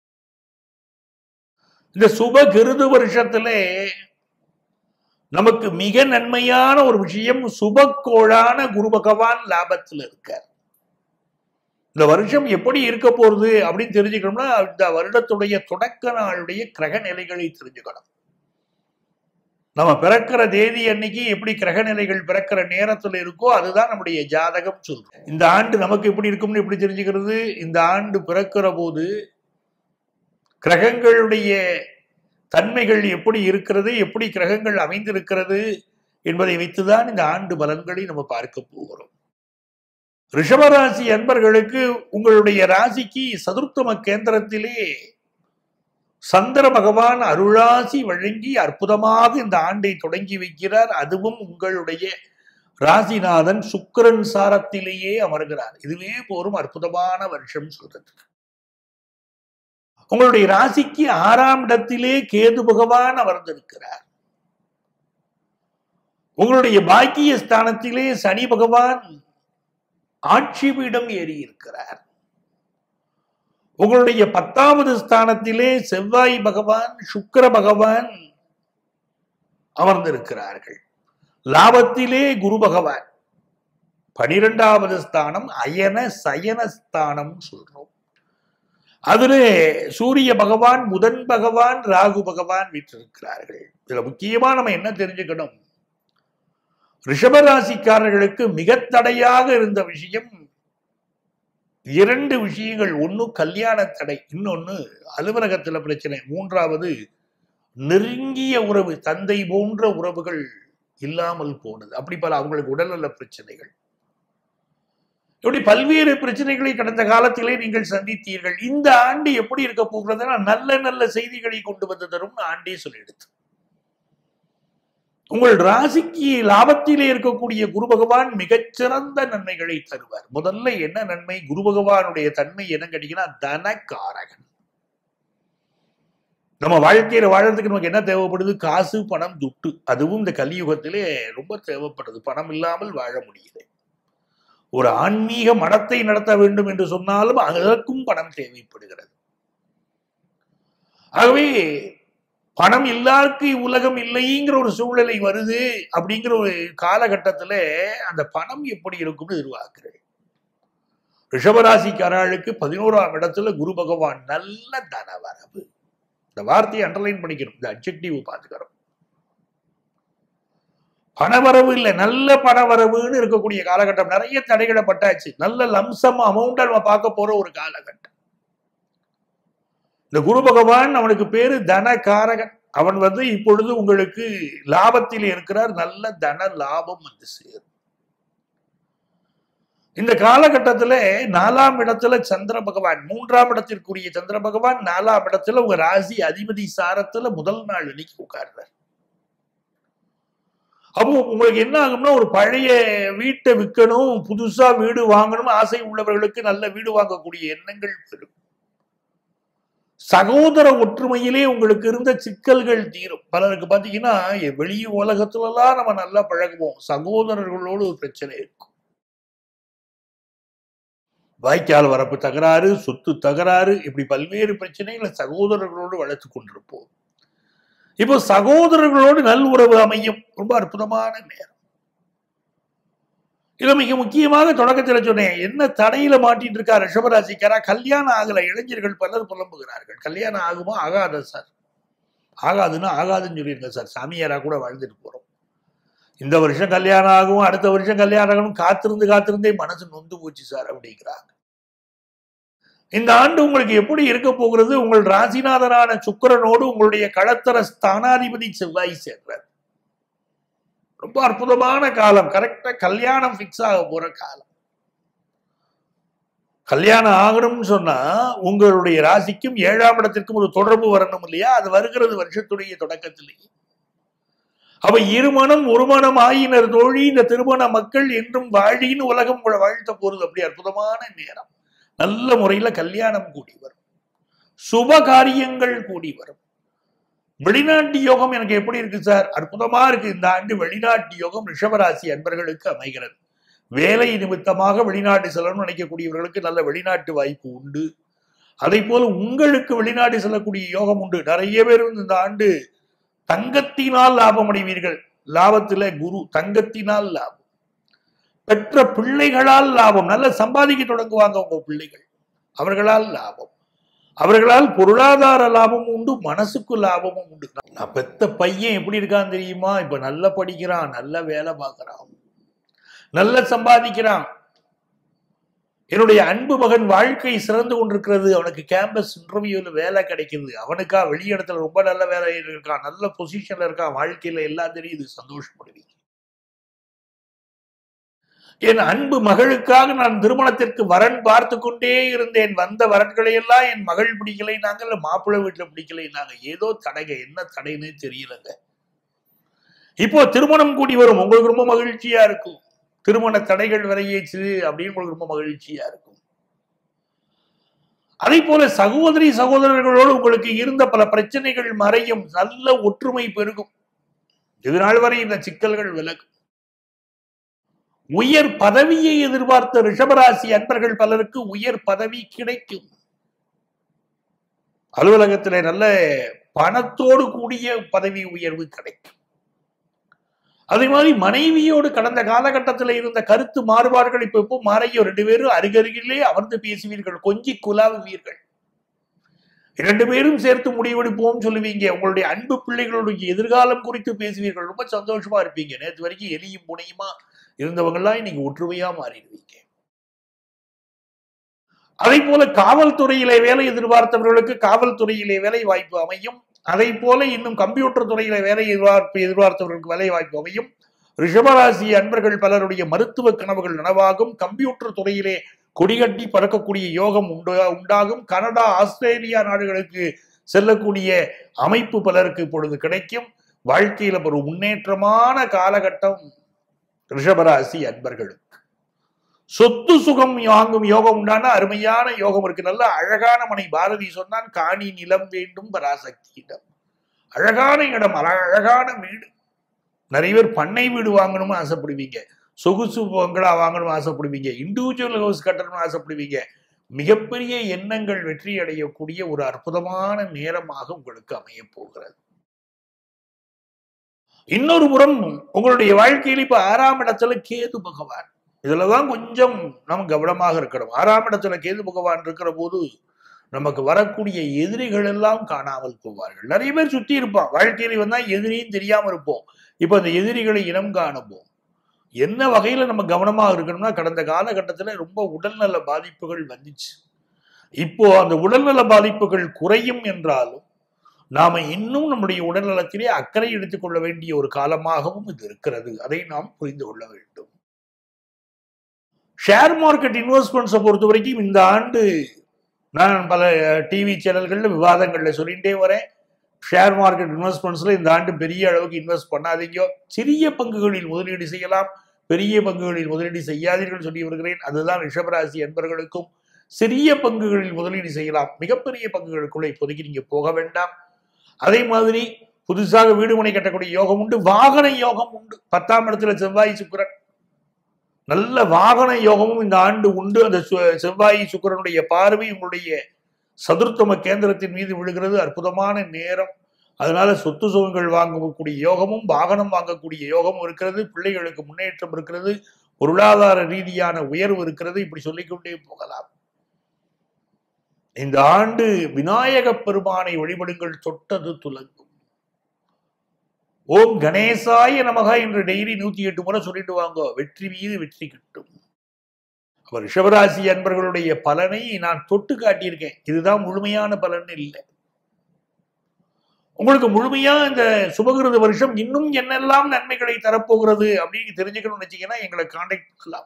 இந்த சுபகிருது வருஷத்துல நமக்கு மிக நன்மையான ஒரு விஷயம் சுபக்கோளான குரு பகவான் லாபத்தில் இருக்கார் இந்த வருஷம் எப்படி இருக்க போறது அப்படின்னு தெரிஞ்சுக்கணும்னா இந்த வருடத்துடைய தொடக்க நாளுடைய கிரக நிலைகளை தெரிஞ்சுக்கணும் நம்ம பிறக்கிற தேதி அன்னைக்கு எப்படி கிரக நிலைகள் பிறக்கிற நேரத்துல இருக்கோ அதுதான் நம்முடைய ஜாதகம் சொல்றோம் இந்த ஆண்டு நமக்கு எப்படி இருக்கும்னு எப்படி தெரிஞ்சுக்கிறது இந்த ஆண்டு பிறக்கிற போது கிரகங்களுடைய தன்மைகள் எப்படி இருக்கிறது எப்படி கிரகங்கள் அமைந்திருக்கிறது என்பதை வைத்துதான் இந்த ஆண்டு பலன்களை நம்ம பார்க்க போகிறோம் ரிஷபராசி அன்பர்களுக்கு உங்களுடைய ராசிக்கு சதுர்த்தம கேந்திரத்திலே சந்திர பகவான் அருளாசி வழங்கி அற்புதமாக இந்த ஆண்டை தொடங்கி வைக்கிறார் அதுவும் உங்களுடைய ராசிநாதன் சுக்கிரன் சாரத்திலேயே அமர்கிறார் இதுவே போரும் அற்புதமான வருஷம் சொல்றது உங்களுடைய ராசிக்கு ஆறாம் இடத்திலே கேது பகவான் அமர்ந்திருக்கிறார் உங்களுடைய பாக்கிய ஸ்தானத்திலே சனி பகவான் ஆட்சி பீடம் ஏறி இருக்கிறார் உங்களுடைய பத்தாவது ஸ்தானத்திலே செவ்வாய் பகவான் சுக்கிர பகவான் அமர்ந்திருக்கிறார்கள் லாபத்திலே குரு பகவான் பனிரெண்டாவது ஸ்தானம் அயன சயன ஸ்தானம் சொல்றோம் அதிலே சூரிய பகவான் புதன் பகவான் ராகு பகவான் வீற்றிருக்கிறார்கள் இதுல முக்கியமா நம்ம என்ன தெரிஞ்சுக்கணும் ரிஷபராசிக்காரர்களுக்கு மிக தடையாக இருந்த விஷயம் இரண்டு விஷயங்கள் ஒன்னு கல்யாண தடை இன்னொன்னு அலுவலகத்துல பிரச்சனை மூன்றாவது நெருங்கிய உறவு தந்தை போன்ற உறவுகள் இல்லாமல் போனது அப்படி பல அவங்களுக்கு உடல்நல பிரச்சனைகள் இப்படி பல்வேறு பிரச்சனைகளை கடந்த காலத்திலே நீங்கள் சந்தித்தீர்கள் இந்த ஆண்டு எப்படி இருக்க போகிறதுனா நல்ல நல்ல செய்திகளை கொண்டு வந்து தரும் ஆண்டே சொல்லிடுது உங்கள் ராசிக்கு லாபத்திலே இருக்கக்கூடிய குரு பகவான் மிகச்சிறந்த நன்மைகளை தருவார் முதல்ல என்ன நன்மை குரு பகவானுடைய தன்மை என்ன கேட்டீங்கன்னா தனக்காரகன் நம்ம வாழ்க்கையில வாழறதுக்கு நமக்கு என்ன தேவைப்படுது காசு பணம் துட்டு அதுவும் இந்த கலியுகத்திலே ரொம்ப தேவைப்படுது பணம் இல்லாமல் வாழ முடியுது ஒரு ஆன்மீக மடத்தை நடத்த வேண்டும் என்று சொன்னாலும் அதற்கும் பணம் தேவைப்படுகிறது ஆகவே பணம் இல்லாருக்கு உலகம் இல்லைங்கிற ஒரு சூழ்நிலை வருது அப்படிங்கிற ஒரு காலகட்டத்துல அந்த பணம் எப்படி இருக்கும்னு எதிர்பார்க்கிறேன் ரிஷபராசிக்காரர்களுக்கு பதினோராம் இடத்துல குரு பகவான் நல்ல தனவரவு இந்த வார்த்தையை அண்டர்லைன் பண்ணிக்கணும் இந்த அப்ஜெக்டிவ் பார்த்துக்கிறோம் பணவரவு இல்லை நல்ல பணவரவுன்னு இருக்கக்கூடிய காலகட்டம் நிறைய தடைகளை பட்டாச்சு நல்ல லம்சம் அமௌண்ட் நம்ம பார்க்க போற ஒரு காலகட்டம் இந்த குரு பகவான் அவனுக்கு பேரு தனகாரகன் அவன் வந்து இப்பொழுது உங்களுக்கு லாபத்தில் இருக்கிறார் நல்ல தன லாபம் வந்து சேரும் இந்த காலகட்டத்துல நாலாம் இடத்துல சந்திர பகவான் மூன்றாம் இடத்திற்குரிய சந்திர பகவான் நாலாம் இடத்துல உங்க ராசி அதிபதி சாரத்துல முதல் நாள் இன்னைக்கு உட்கார்றார் அப்போ உங்களுக்கு என்ன ஆகும்னா ஒரு பழைய வீட்டை விற்கணும் புதுசா வீடு வாங்கணும் ஆசை உள்ளவர்களுக்கு நல்ல வீடு வாங்கக்கூடிய எண்ணங்கள் பெறும் சகோதர ஒற்றுமையிலே உங்களுக்கு இருந்த சிக்கல்கள் தீரும் பலருக்கு பாத்தீங்கன்னா வெளி உலகத்துலலாம் நம்ம நல்லா பழகுவோம் சகோதரர்களோடு ஒரு பிரச்சனை இருக்கும் வாய்க்கால் வரப்பு தகராறு சொத்து தகராறு இப்படி பல்வேறு பிரச்சனைகளை சகோதரர்களோடு வளர்த்து கொண்டிருப்போம் இப்போ சகோதரர்களோடு நல் உறவு அமையும் ரொம்ப அற்புதமான நேரம் இதுல மிக முக்கியமாக தொடக்கத்தில் சொன்னேன் என்ன தடையில மாட்டிட்டு இருக்கா ரிஷபராசிக்காரா கல்யாணம் ஆகல இளைஞர்கள் பலர் புலம்புகிறார்கள் கல்யாணம் ஆகுமா ஆகாத சார் ஆகாதுன்னா ஆகாதுன்னு சொல்லியிருங்க சார் சாமியாரா கூட வாழ்ந்துட்டு போறோம் இந்த வருஷம் கல்யாணம் ஆகும் அடுத்த வருஷம் கல்யாணம் ஆகணும் காத்திருந்து காத்திருந்தே மனசு நொந்து போச்சு சார் அப்படிங்கிறாங்க இந்த ஆண்டு உங்களுக்கு எப்படி இருக்க போகிறது உங்கள் ராசிநாதனான சுக்கரனோடு உங்களுடைய களத்தர ஸ்தானாதிபதி செவ்வாய் சேர்றார் ரொம்ப அற்புதமான காலம் கரெக்டா கல்யாணம் பிக்ஸ் ஆக போற காலம் கல்யாணம் ஆகணும்னு சொன்னா உங்களுடைய ராசிக்கும் ஏழாம் இடத்திற்கும் ஒரு தொடர்பு வரணும் இல்லையா அது வருகிறது வருஷத்துடைய தொடக்கத்திலேயே அவ இருமணம் ஒரு மனம் ஆயினர் தோழி இந்த திருமண மக்கள் என்றும் வாழின்னு உலகம் உங்களை வாழ்த்த போறது அப்படி அற்புதமான நேரம் நல்ல முறையில கல்யாணம் கூடி வரும் சுப காரியங்கள் கூடி வரும் வெளிநாட்டு யோகம் எனக்கு எப்படி இருக்கு சார் அற்புதமா இருக்கு இந்த ஆண்டு வெளிநாட்டு யோகம் ரிஷபராசி அன்பர்களுக்கு அமைகிறது வேலை நிமித்தமாக வெளிநாட்டு செல்லணும்னு நினைக்கக்கூடியவர்களுக்கு நல்ல வெளிநாட்டு வாய்ப்பு உண்டு அதே போல உங்களுக்கு வெளிநாடு செல்லக்கூடிய யோகம் உண்டு நிறைய பேர் வந்து இந்த ஆண்டு தங்கத்தினால் லாபம் அடைவீர்கள் லாபத்துல குரு தங்கத்தினால் லாபம் பெற்ற பிள்ளைகளால் லாபம் நல்ல சம்பாதிக்க தொடங்குவாங்க உங்க பிள்ளைகள் அவர்களால் லாபம் அவர்களால் பொருளாதார லாபமும் உண்டு மனசுக்கு லாபமும் உண்டு நான் பெத்த பையன் எப்படி இருக்கான் தெரியுமா இப்ப நல்லா படிக்கிறான் நல்ல வேலை பார்க்கறான் நல்ல சம்பாதிக்கிறான் என்னுடைய அன்பு மகன் வாழ்க்கை சிறந்து கொண்டிருக்கிறது அவனுக்கு கேம்பஸ் இன்டர்வியூல வேலை கிடைக்குது அவனுக்கா வெளியிடத்துல ரொம்ப நல்ல வேலை இருக்கான் நல்ல பொசிஷன்ல இருக்கான் வாழ்க்கையில எல்லாம் தெரியுது சந்தோஷப்படுவீங்க என் அன்பு மகளுக்காக நான் திருமணத்திற்கு வரன் பார்த்து கொண்டே இருந்தேன் வந்த வரன்களை எல்லாம் என் மகள் பிடிக்கலை நாங்கள் மாப்பிள்ளை வீட்டுல பிடிக்கலை நாங்க ஏதோ தடைங்க என்ன தடைன்னு தெரியலங்க இப்போ திருமணம் கூடி வரும் உங்களுக்கு ரொம்ப மகிழ்ச்சியா இருக்கும் திருமண தடைகள் விரையேச்சு அப்படின்னு உங்களுக்கு ரொம்ப மகிழ்ச்சியா இருக்கும் அதே போல சகோதரி சகோதரர்களோடு உங்களுக்கு இருந்த பல பிரச்சனைகள் மறையும் நல்ல ஒற்றுமை பெருகும் இது நாள் வரை இந்த சிக்கல்கள் விலகும் உயர் பதவியை எதிர்பார்த்த ரிஷபராசி அன்பர்கள் பலருக்கு உயர் பதவி கிடைக்கும் அலுவலகத்தில் நல்ல பணத்தோடு கூடிய பதவி உயர்வு கிடைக்கும் அதே மாதிரி மனைவியோடு கடந்த காலகட்டத்தில் இருந்த கருத்து மாறுபாடுகள் இப்ப இப்போ மாறையோ ரெண்டு பேரும் அருகருகிலே அமர்ந்து பேசுவீர்கள் கொஞ்சி குலாவுவீர்கள் இரண்டு பேரும் சேர்த்து முடிவெடுப்போம் சொல்லுவீங்க உங்களுடைய அன்பு பிள்ளைகளுடைய எதிர்காலம் குறித்து பேசுவீர்கள் ரொம்ப சந்தோஷமா இருப்பீங்க நேற்று வரைக்கும் எலியும் புனையுமா இருந்தவங்கெல்லாம் இன்னைக்கு ஒற்றுமையா மாறிடுவீங்க அதே போல காவல்துறையிலே வேலை எதிர்பார்த்தவர்களுக்கு காவல்துறையிலே வேலை வாய்ப்பு அமையும் அதை போல இன்னும் கம்ப்யூட்டர் துறையில வேலை எதிர்பார்ப்பு எதிர்பார்த்தவர்களுக்கு வேலை வாய்ப்பு அமையும் ரிஷபராசி அன்பர்கள் பலருடைய மருத்துவ கனவுகள் நனவாகும் கம்ப்யூட்டர் துறையிலே கொடிகட்டி பறக்கக்கூடிய யோகம் உண்டு உண்டாகும் கனடா ஆஸ்திரேலியா நாடுகளுக்கு செல்லக்கூடிய அமைப்பு பலருக்கு இப்பொழுது கிடைக்கும் வாழ்க்கையில ஒரு முன்னேற்றமான காலகட்டம் ரிஷபராசி அன்பர்களுக்கு சொத்து சுகம் வாங்கும் யோகம் உண்டான அருமையான யோகம் இருக்கு நல்ல அழகான மனை பாரதி சொன்னான் காணி நிலம் வேண்டும் பராசக்தியிடம் அழகான இடம் அழகான வீடு நிறைய பேர் பண்ணை வீடு வாங்கணும்னு ஆசைப்படுவீங்க சொகுசு பங்களா வாங்கணும்னு ஆசைப்படுவீங்க இண்டிவிஜுவல் ஹவுஸ் கட்டணும்னு ஆசைப்படுவீங்க மிகப்பெரிய எண்ணங்கள் வெற்றி அடையக்கூடிய ஒரு அற்புதமான நேரமாக உங்களுக்கு அமைய போகிறது இன்னொரு புறம் உங்களுடைய வாழ்க்கையில் இப்ப ஆறாம் இடத்துல கேது பகவான் இதுலதான் கொஞ்சம் நம்ம கவனமாக இருக்கணும் ஆறாம் இடத்துல கேது பகவான் இருக்கிற போது நமக்கு வரக்கூடிய எதிரிகள் எல்லாம் காணாமல் போவார்கள் நிறைய பேர் சுத்தி இருப்பான் வாழ்க்கையில வந்தா எதிரியும் தெரியாம இருப்போம் இப்ப அந்த எதிரிகளை இனம் காணுவோம் என்ன வகையில நம்ம கவனமா இருக்கணும்னா கடந்த காலகட்டத்துல ரொம்ப உடல்நல பாதிப்புகள் வந்துச்சு இப்போ அந்த உடல்நல பாதிப்புகள் குறையும் என்றாலும் நாம இன்னும் நம்முடைய உடல்நலத்திலே அக்கறை எடுத்துக்கொள்ள வேண்டிய ஒரு காலமாகவும் இது இருக்கிறது அதை நாம் புரிந்து கொள்ள வேண்டும் ஷேர் மார்க்கெட் இன்வெஸ்ட்மெண்ட்ஸை பொறுத்த வரைக்கும் இந்த ஆண்டு நான் பல டிவி சேனல்கள்ல விவாதங்கள்ல சொல்லிகிட்டே வரேன் ஷேர் மார்க்கெட் இன்வெஸ்ட்மெண்ட்ஸ்ல இந்த ஆண்டு பெரிய அளவுக்கு இன்வெஸ்ட் பண்ணாதீங்க சிறிய பங்குகளில் முதலீடு செய்யலாம் பெரிய பங்குகளில் முதலீடு செய்யாதீர்கள் சொல்லி வருகிறேன் அதுதான் ரிஷபராசி என்பர்களுக்கும் சிறிய பங்குகளில் முதலீடு செய்யலாம் மிகப்பெரிய பங்குகளுக்குள்ள இப்போதைக்கு நீங்க போக வேண்டாம் அதே மாதிரி புதுசாக வீடு மனை கட்டக்கூடிய யோகம் உண்டு வாகன யோகம் உண்டு பத்தாம் இடத்துல செவ்வாய் சுக்கிரன் நல்ல வாகன யோகமும் இந்த ஆண்டு உண்டு அந்த செவ்வாய் சுக்கிரனுடைய பார்வை உங்களுடைய சதுர்த்தம கேந்திரத்தின் மீது விழுகிறது அற்புதமான நேரம் அதனால சொத்து சுகங்கள் வாங்கக்கூடிய யோகமும் வாகனம் வாங்கக்கூடிய யோகமும் இருக்கிறது பிள்ளைகளுக்கு முன்னேற்றம் இருக்கிறது பொருளாதார ரீதியான உயர்வு இருக்கிறது இப்படி சொல்லிக்கொண்டே போகலாம் இந்த ஆண்டு விநாயக பெருமானை வழிபடுங்கள் தொட்டது துலங்கும் ஓம் கணேசாய நமக என்று டெய்லி நூத்தி எட்டு முறை சொல்லிட்டு வாங்க வெற்றி மீது வெற்றி கிட்டும் அவர் ரிஷபராசி அன்பர்களுடைய பலனை நான் தொட்டு காட்டியிருக்கேன் இதுதான் முழுமையான பலன் இல்லை உங்களுக்கு முழுமையா இந்த சுபகிருத வருஷம் இன்னும் என்னெல்லாம் நன்மைகளை தரப்போகிறது அப்படின்னு தெரிஞ்சுக்கணும்னு வச்சீங்கன்னா எங்களை கான்டாக்ட் பண்ணலாம்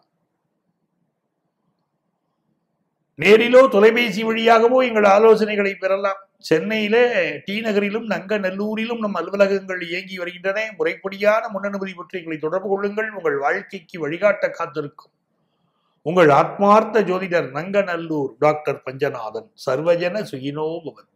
நேரிலோ தொலைபேசி வழியாகவோ எங்கள் ஆலோசனைகளை பெறலாம் சென்னையில டி நகரிலும் நங்கநல்லூரிலும் நம் அலுவலகங்கள் இயங்கி வருகின்றன முறைப்படியான முன்னனுமதி பற்றி எங்களை தொடர்பு கொள்ளுங்கள் உங்கள் வாழ்க்கைக்கு வழிகாட்ட காத்திருக்கும் உங்கள் ஆத்மார்த்த ஜோதிடர் நங்கநல்லூர் டாக்டர் பஞ்சநாதன் சர்வஜன சுயினோ பவந்து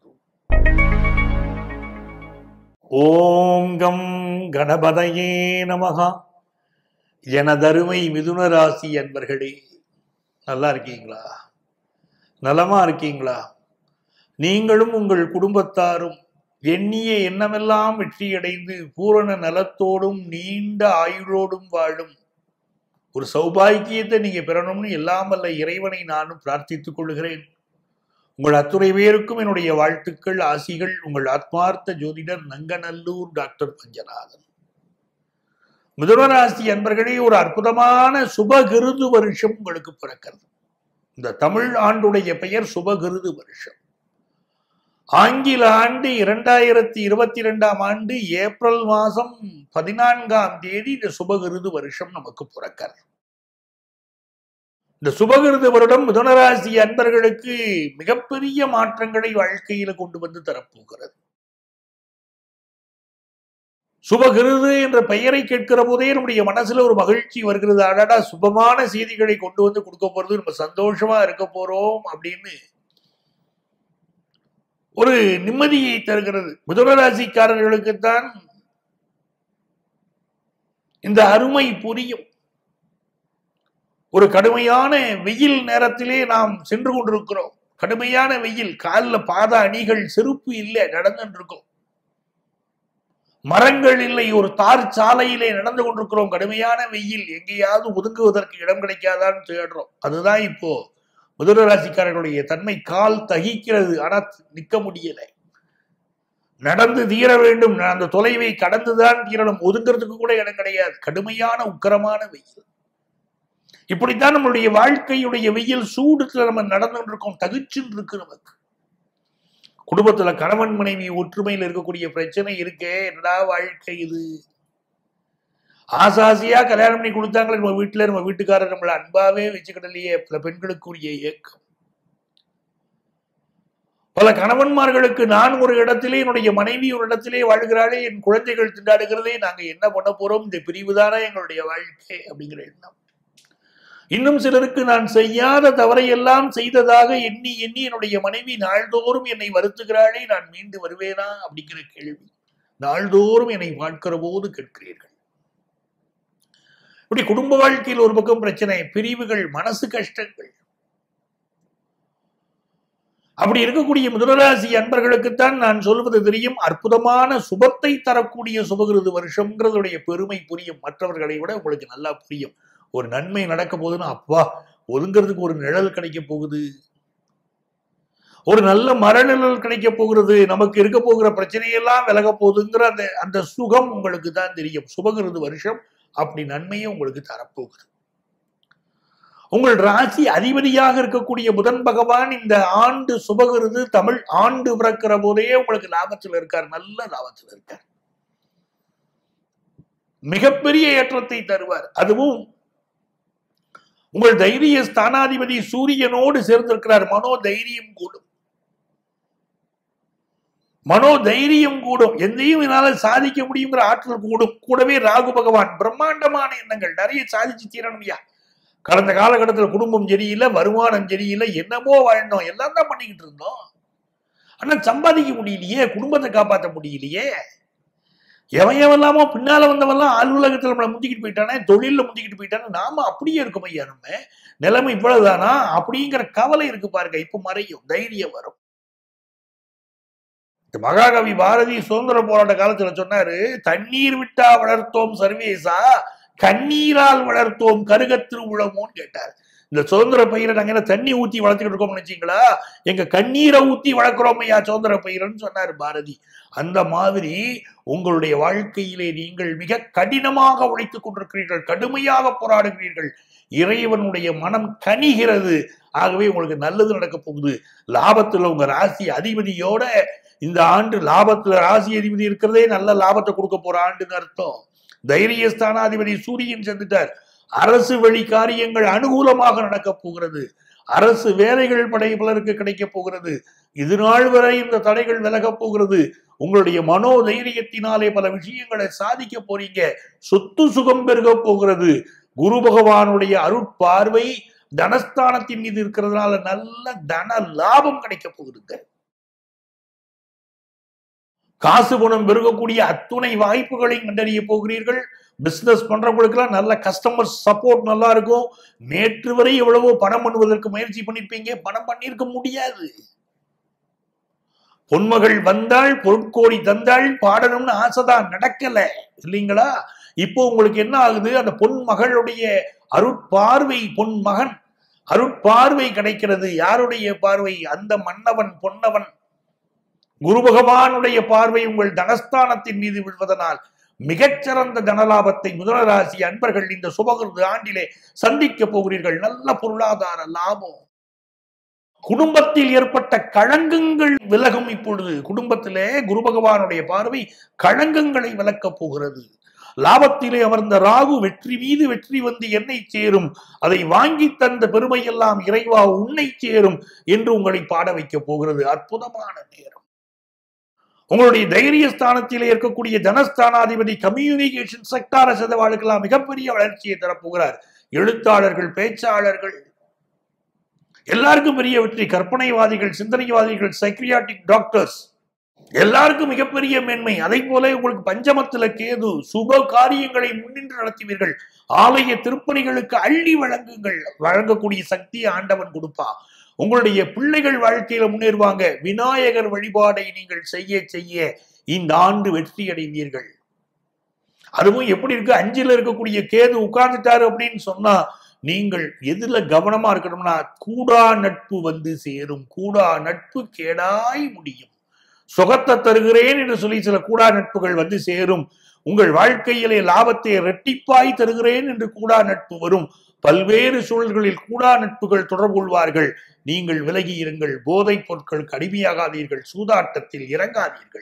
ஓம் கம் கணபதையே நமகா எனதருமை மிதுன ராசி அன்பர்களே நல்லா இருக்கீங்களா நலமா இருக்கீங்களா நீங்களும் உங்கள் குடும்பத்தாரும் எண்ணிய எண்ணமெல்லாம் வெற்றியடைந்து பூரண நலத்தோடும் நீண்ட ஆயுளோடும் வாழும் ஒரு சௌபாக்கியத்தை நீங்க பெறணும்னு எல்லாம் வல்ல இறைவனை நானும் பிரார்த்தித்துக் கொள்கிறேன் உங்கள் அத்துறை பேருக்கும் என்னுடைய வாழ்த்துக்கள் ஆசிகள் உங்கள் ஆத்மார்த்த ஜோதிடர் நங்கநல்லூர் டாக்டர் பஞ்சநாதன் மிதுனராசி அன்பர்களே ஒரு அற்புதமான சுபகிருது வருஷம் உங்களுக்கு பிறக்கிறது இந்த தமிழ் ஆண்டுடைய பெயர் சுபகிருது வருஷம் ஆங்கில ஆண்டு இரண்டாயிரத்தி இருபத்தி ரெண்டாம் ஆண்டு ஏப்ரல் மாதம் பதினான்காம் தேதி இந்த சுபகிருது வருஷம் நமக்கு பிறக்கிறது இந்த சுபகிருது வருடம் மிதுனராசி அன்பர்களுக்கு மிகப்பெரிய மாற்றங்களை வாழ்க்கையில கொண்டு வந்து தரப்போகிறது சுபகிருது என்ற பெயரை கேட்கிற போதே நம்முடைய மனசுல ஒரு மகிழ்ச்சி வருகிறது அடடா சுபமான செய்திகளை கொண்டு வந்து கொடுக்க போறது நம்ம சந்தோஷமா இருக்க போறோம் அப்படின்னு ஒரு நிம்மதியை தருகிறது மிதுனராசிக்காரர்களுக்குத்தான் இந்த அருமை புரியும் ஒரு கடுமையான வெயில் நேரத்திலே நாம் சென்று கொண்டிருக்கிறோம் கடுமையான வெயில் காலில் பாத அணிகள் செருப்பு இல்லை நடந்துட்டு இருக்கோம் மரங்கள் இல்லை ஒரு தார் சாலையிலே நடந்து கொண்டிருக்கிறோம் கடுமையான வெயில் எங்கேயாவது ஒதுங்குவதற்கு இடம் கிடைக்காதான்னு தேடுறோம் அதுதான் இப்போ முதல ராசிக்காரர்களுடைய தன்மை கால் தகிக்கிறது ஆனா நிக்க முடியல நடந்து தீர வேண்டும் அந்த தொலைவை கடந்துதான் தீரணும் ஒதுங்கிறதுக்கு கூட இடம் கிடையாது கடுமையான உக்கரமான வெயில் இப்படித்தான் நம்மளுடைய வாழ்க்கையுடைய வெயில் சூடுல நம்ம நடந்துட்டு இருக்கோம் தகிச்சுன்னு இருக்கு நமக்கு குடும்பத்துல கணவன் மனைவி ஒற்றுமையில் இருக்கக்கூடிய பிரச்சனை இருக்கே என்னடா வாழ்க்கை இது ஆசாசியா கல்யாணம் பண்ணி கொடுத்தாங்களே நம்ம வீட்டுல நம்ம வீட்டுக்காரர் நம்மள அன்பாவே வச்சுக்கிடலையே பல பெண்களுக்குரிய இயக்கம் பல கணவன்மார்களுக்கு நான் ஒரு இடத்திலே என்னுடைய மனைவி ஒரு இடத்திலே வாழ்கிறாளே என் குழந்தைகள் திண்டாடுகிறதே நாங்க என்ன பண்ண போறோம் இந்த பிரிவு தானே எங்களுடைய வாழ்க்கை அப்படிங்கிற எண்ணம் இன்னும் சிலருக்கு நான் செய்யாத தவறையெல்லாம் செய்ததாக எண்ணி எண்ணி என்னுடைய மனைவி நாள்தோறும் என்னை வருத்துகிறாளே நான் மீண்டு வருவேனா அப்படிங்கிற கேள்வி நாள்தோறும் என்னை பார்க்கிற போது கேட்கிறீர்கள் இப்படி குடும்ப வாழ்க்கையில் ஒரு பக்கம் பிரச்சனை பிரிவுகள் மனசு கஷ்டங்கள் அப்படி இருக்கக்கூடிய முதலராசி அன்பர்களுக்குத்தான் நான் சொல்வது தெரியும் அற்புதமான சுபத்தை தரக்கூடிய சுபகிருது வருஷம்ங்கிறதுடைய பெருமை புரியும் மற்றவர்களை விட உங்களுக்கு நல்லா புரியும் ஒரு நன்மை நடக்க போகுதுன்னா அப்பா ஒதுங்கிறதுக்கு ஒரு நிழல் கிடைக்க போகுது ஒரு நல்ல மரநிழல் கிடைக்க போகிறது நமக்கு இருக்க போகிற பிரச்சனையெல்லாம் விலக போகுதுங்கிற அந்த அந்த சுகம் உங்களுக்கு தான் தெரியும் சுபகிருது வருஷம் அப்படி நன்மையை உங்களுக்கு தரப்போகுது உங்கள் ராசி அதிபதியாக இருக்கக்கூடிய புதன் பகவான் இந்த ஆண்டு சுபகிருது தமிழ் ஆண்டு பிறக்கிற போதே உங்களுக்கு லாபத்தில் இருக்கார் நல்ல லாபத்தில் இருக்கார் மிகப்பெரிய ஏற்றத்தை தருவார் அதுவும் உங்கள் தைரிய ஸ்தானாதிபதி சூரியனோடு சேர்ந்திருக்கிறார் மனோ தைரியம் கூடும் மனோ தைரியம் கூடும் எந்தையும் என்னால சாதிக்க முடியுங்கிற ஆற்றல் கூடும் கூடவே ராகு பகவான் பிரம்மாண்டமான எண்ணங்கள் நிறைய சாதிச்சு தீரணும்யா கடந்த காலகட்டத்தில் குடும்பம் சரியில்லை வருமானம் சரியில்லை என்னமோ வாழ்ந்தோம் எல்லாம் தான் பண்ணிக்கிட்டு இருந்தோம் ஆனா சம்பாதிக்க முடியலையே குடும்பத்தை காப்பாற்ற முடியலையே எவன் எவன்லாமோ பின்னால வந்தவன்லாம் அலுவலகத்தில் நம்மளை முந்திக்கிட்டு போயிட்டானே தொழிலில் முந்திக்கிட்டு போயிட்டானே நாம அப்படியே இருக்கும் ஐயா நம்ம நிலைமை இவ்வளவுதானா அப்படிங்கிற கவலை இருக்கு பாருங்க இப்ப மறையும் தைரியம் வரும் இந்த மகாகவி பாரதி சுதந்திர போராட்ட காலத்துல சொன்னாரு தண்ணீர் விட்டா வளர்த்தோம் சர்வேசா கண்ணீரால் வளர்த்தோம் கருகத்திரு உளமோன்னு கேட்டார் இந்த சுதந்திர பயிரை நாங்க என்ன தண்ணி ஊத்தி வளர்த்துக்கிட்டு இருக்கோம் நினைச்சீங்களா எங்க கண்ணீரை ஊத்தி வளர்க்கிறோம் ஐயா சுதந்திர பயிரன்னு சொன்னார் பாரதி அந்த மாதிரி உங்களுடைய வாழ்க்கையிலே நீங்கள் மிக கடினமாக உழைத்துக் கொண்டிருக்கிறீர்கள் கடுமையாக போராடுகிறீர்கள் இறைவனுடைய மனம் கனிகிறது ஆகவே உங்களுக்கு நல்லது நடக்க போகுது லாபத்துல உங்க ராசி அதிபதியோட இந்த ஆண்டு லாபத்துல ராசி அதிபதி இருக்கிறதே நல்ல லாபத்தை கொடுக்க போற ஆண்டுன்னு அர்த்தம் தைரிய ஸ்தானாதிபதி சூரியன் சென்றுட்டார் அரசு வழி காரியங்கள் அனுகூலமாக நடக்க போகிறது அரசு வேலைகள் படை பலருக்கு கிடைக்க போகிறது இது நாள் வரை இந்த தடைகள் விலகப் போகிறது உங்களுடைய மனோ தைரியத்தினாலே பல விஷயங்களை சாதிக்க போறீங்க சொத்து சுகம் பெருக போகிறது குரு பகவானுடைய அருட்பார்வை தனஸ்தானத்தின் மீது இருக்கிறதுனால நல்ல தன லாபம் கிடைக்க போகுதுங்க காசு குணம் பெருகக்கூடிய அத்துணை வாய்ப்புகளையும் கண்டறிய போகிறீர்கள் பிசினஸ் பண்றவங்களுக்கெல்லாம் நல்ல கஸ்டமர் சப்போர்ட் நல்லா இருக்கும் நேற்று வரை எவ்வளவோ பணம் பண்ணுவதற்கு முயற்சி பண்ணிருப்பீங்க பணம் பண்ணியிருக்க முடியாது பொன்மகள் வந்தாள் பொருட்கோடி தந்தாள் பாடணும்னு ஆசைதான் நடக்கல இல்லைங்களா இப்போ உங்களுக்கு என்ன ஆகுது அந்த பொன் மகளுடைய அருட்பார்வை பொன் மகன் அருட்பார்வை கிடைக்கிறது யாருடைய பார்வை அந்த மன்னவன் பொன்னவன் குரு பகவானுடைய பார்வை உங்கள் தனஸ்தானத்தின் மீது விழுவதனால் மிகச்சிறந்த தனலாபத்தை முதலராசி அன்பர்கள் இந்த சுபகிருது ஆண்டிலே சந்திக்க போகிறீர்கள் நல்ல பொருளாதார லாபம் குடும்பத்தில் ஏற்பட்ட களங்கங்கள் விலகும் இப்பொழுது குடும்பத்திலே குரு பகவானுடைய பார்வை களங்கங்களை விளக்கப் போகிறது லாபத்திலே அமர்ந்த ராகு வெற்றி மீது வெற்றி வந்து என்னை சேரும் அதை வாங்கி தந்த பெருமையெல்லாம் இறைவா உன்னை சேரும் என்று உங்களை பாட வைக்கப் போகிறது அற்புதமான நேரம் உங்களுடைய தைரிய ஸ்தானத்திலே இருக்கக்கூடிய தனஸ்தானாதிபதி கம்யூனிகேஷன் செக்டார சதவாளுக்கெல்லாம் மிகப்பெரிய வளர்ச்சியை தரப்போகிறார் எழுத்தாளர்கள் பேச்சாளர்கள் எல்லாருக்கும் பெரிய வெற்றி கற்பனைவாதிகள் சிந்தனைவாதிகள் சைக்ரியாட்டிக் டாக்டர்ஸ் எல்லாருக்கும் மிகப்பெரிய மேன்மை அதை போல உங்களுக்கு பஞ்சமத்துல கேது சுப காரியங்களை முன்னின்று நடத்துவீர்கள் ஆலய திருப்பணிகளுக்கு அள்ளி வழங்குங்கள் வழங்கக்கூடிய சக்தியை ஆண்டவன் கொடுப்பா உங்களுடைய பிள்ளைகள் வாழ்க்கையில முன்னேறுவாங்க விநாயகர் வழிபாடை நீங்கள் செய்ய செய்ய இந்த ஆண்டு வெற்றி அடைவீர்கள் அதுவும் எப்படி இருக்கு அஞ்சுல இருக்கக்கூடிய கேது உட்கார்ந்துட்டாரு அப்படின்னு சொன்னா நீங்கள் எதுல கவனமா இருக்கணும்னா கூடா நட்பு வந்து சேரும் கூடா நட்பு கேடாய் முடியும் சுகத்தை தருகிறேன் என்று சொல்லி சில கூடா நட்புகள் வந்து சேரும் உங்கள் வாழ்க்கையிலே லாபத்தை இரட்டிப்பாய் தருகிறேன் என்று கூடா நட்பு வரும் பல்வேறு சூழல்களில் கூடா நட்புகள் தொடர்பு கொள்வார்கள் நீங்கள் விலகி இருங்கள் போதைப் பொருட்களுக்கு அடிமையாகாதீர்கள் சூதாட்டத்தில் இறங்காதீர்கள்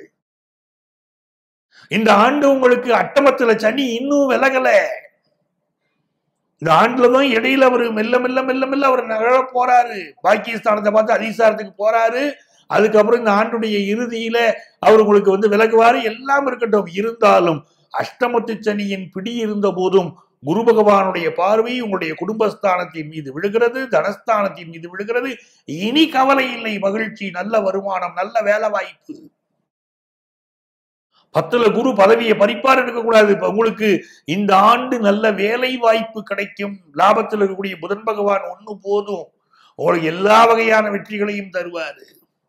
இந்த ஆண்டு உங்களுக்கு அட்டமத்துல சனி இன்னும் விலகல இந்த ஆண்டுலதான் இடையில அவர் மெல்ல மெல்ல மெல்ல மெல்ல அவர் நகர போறாரு பாகிஸ்தானத்தை பார்த்து அதிசாரத்துக்கு போறாரு அதுக்கப்புறம் இந்த ஆண்டுடைய இறுதியில அவர் உங்களுக்கு வந்து விலகுவாரு எல்லாம் இருக்கட்டும் இருந்தாலும் அஷ்டமத்து சனியின் பிடி இருந்த போதும் குரு பகவானுடைய பார்வை உங்களுடைய குடும்பஸ்தானத்தின் மீது விழுகிறது தனஸ்தானத்தின் மீது விழுகிறது இனி கவலை இல்லை மகிழ்ச்சி நல்ல வருமானம் நல்ல வேலை வாய்ப்பு பத்துல குரு பதவியை பறிப்பார் இருக்கக்கூடாது இப்ப உங்களுக்கு இந்த ஆண்டு நல்ல வேலை வாய்ப்பு கிடைக்கும் லாபத்தில் இருக்கக்கூடிய புதன் பகவான் ஒண்ணு போதும் உங்களுக்கு எல்லா வகையான வெற்றிகளையும் தருவாரு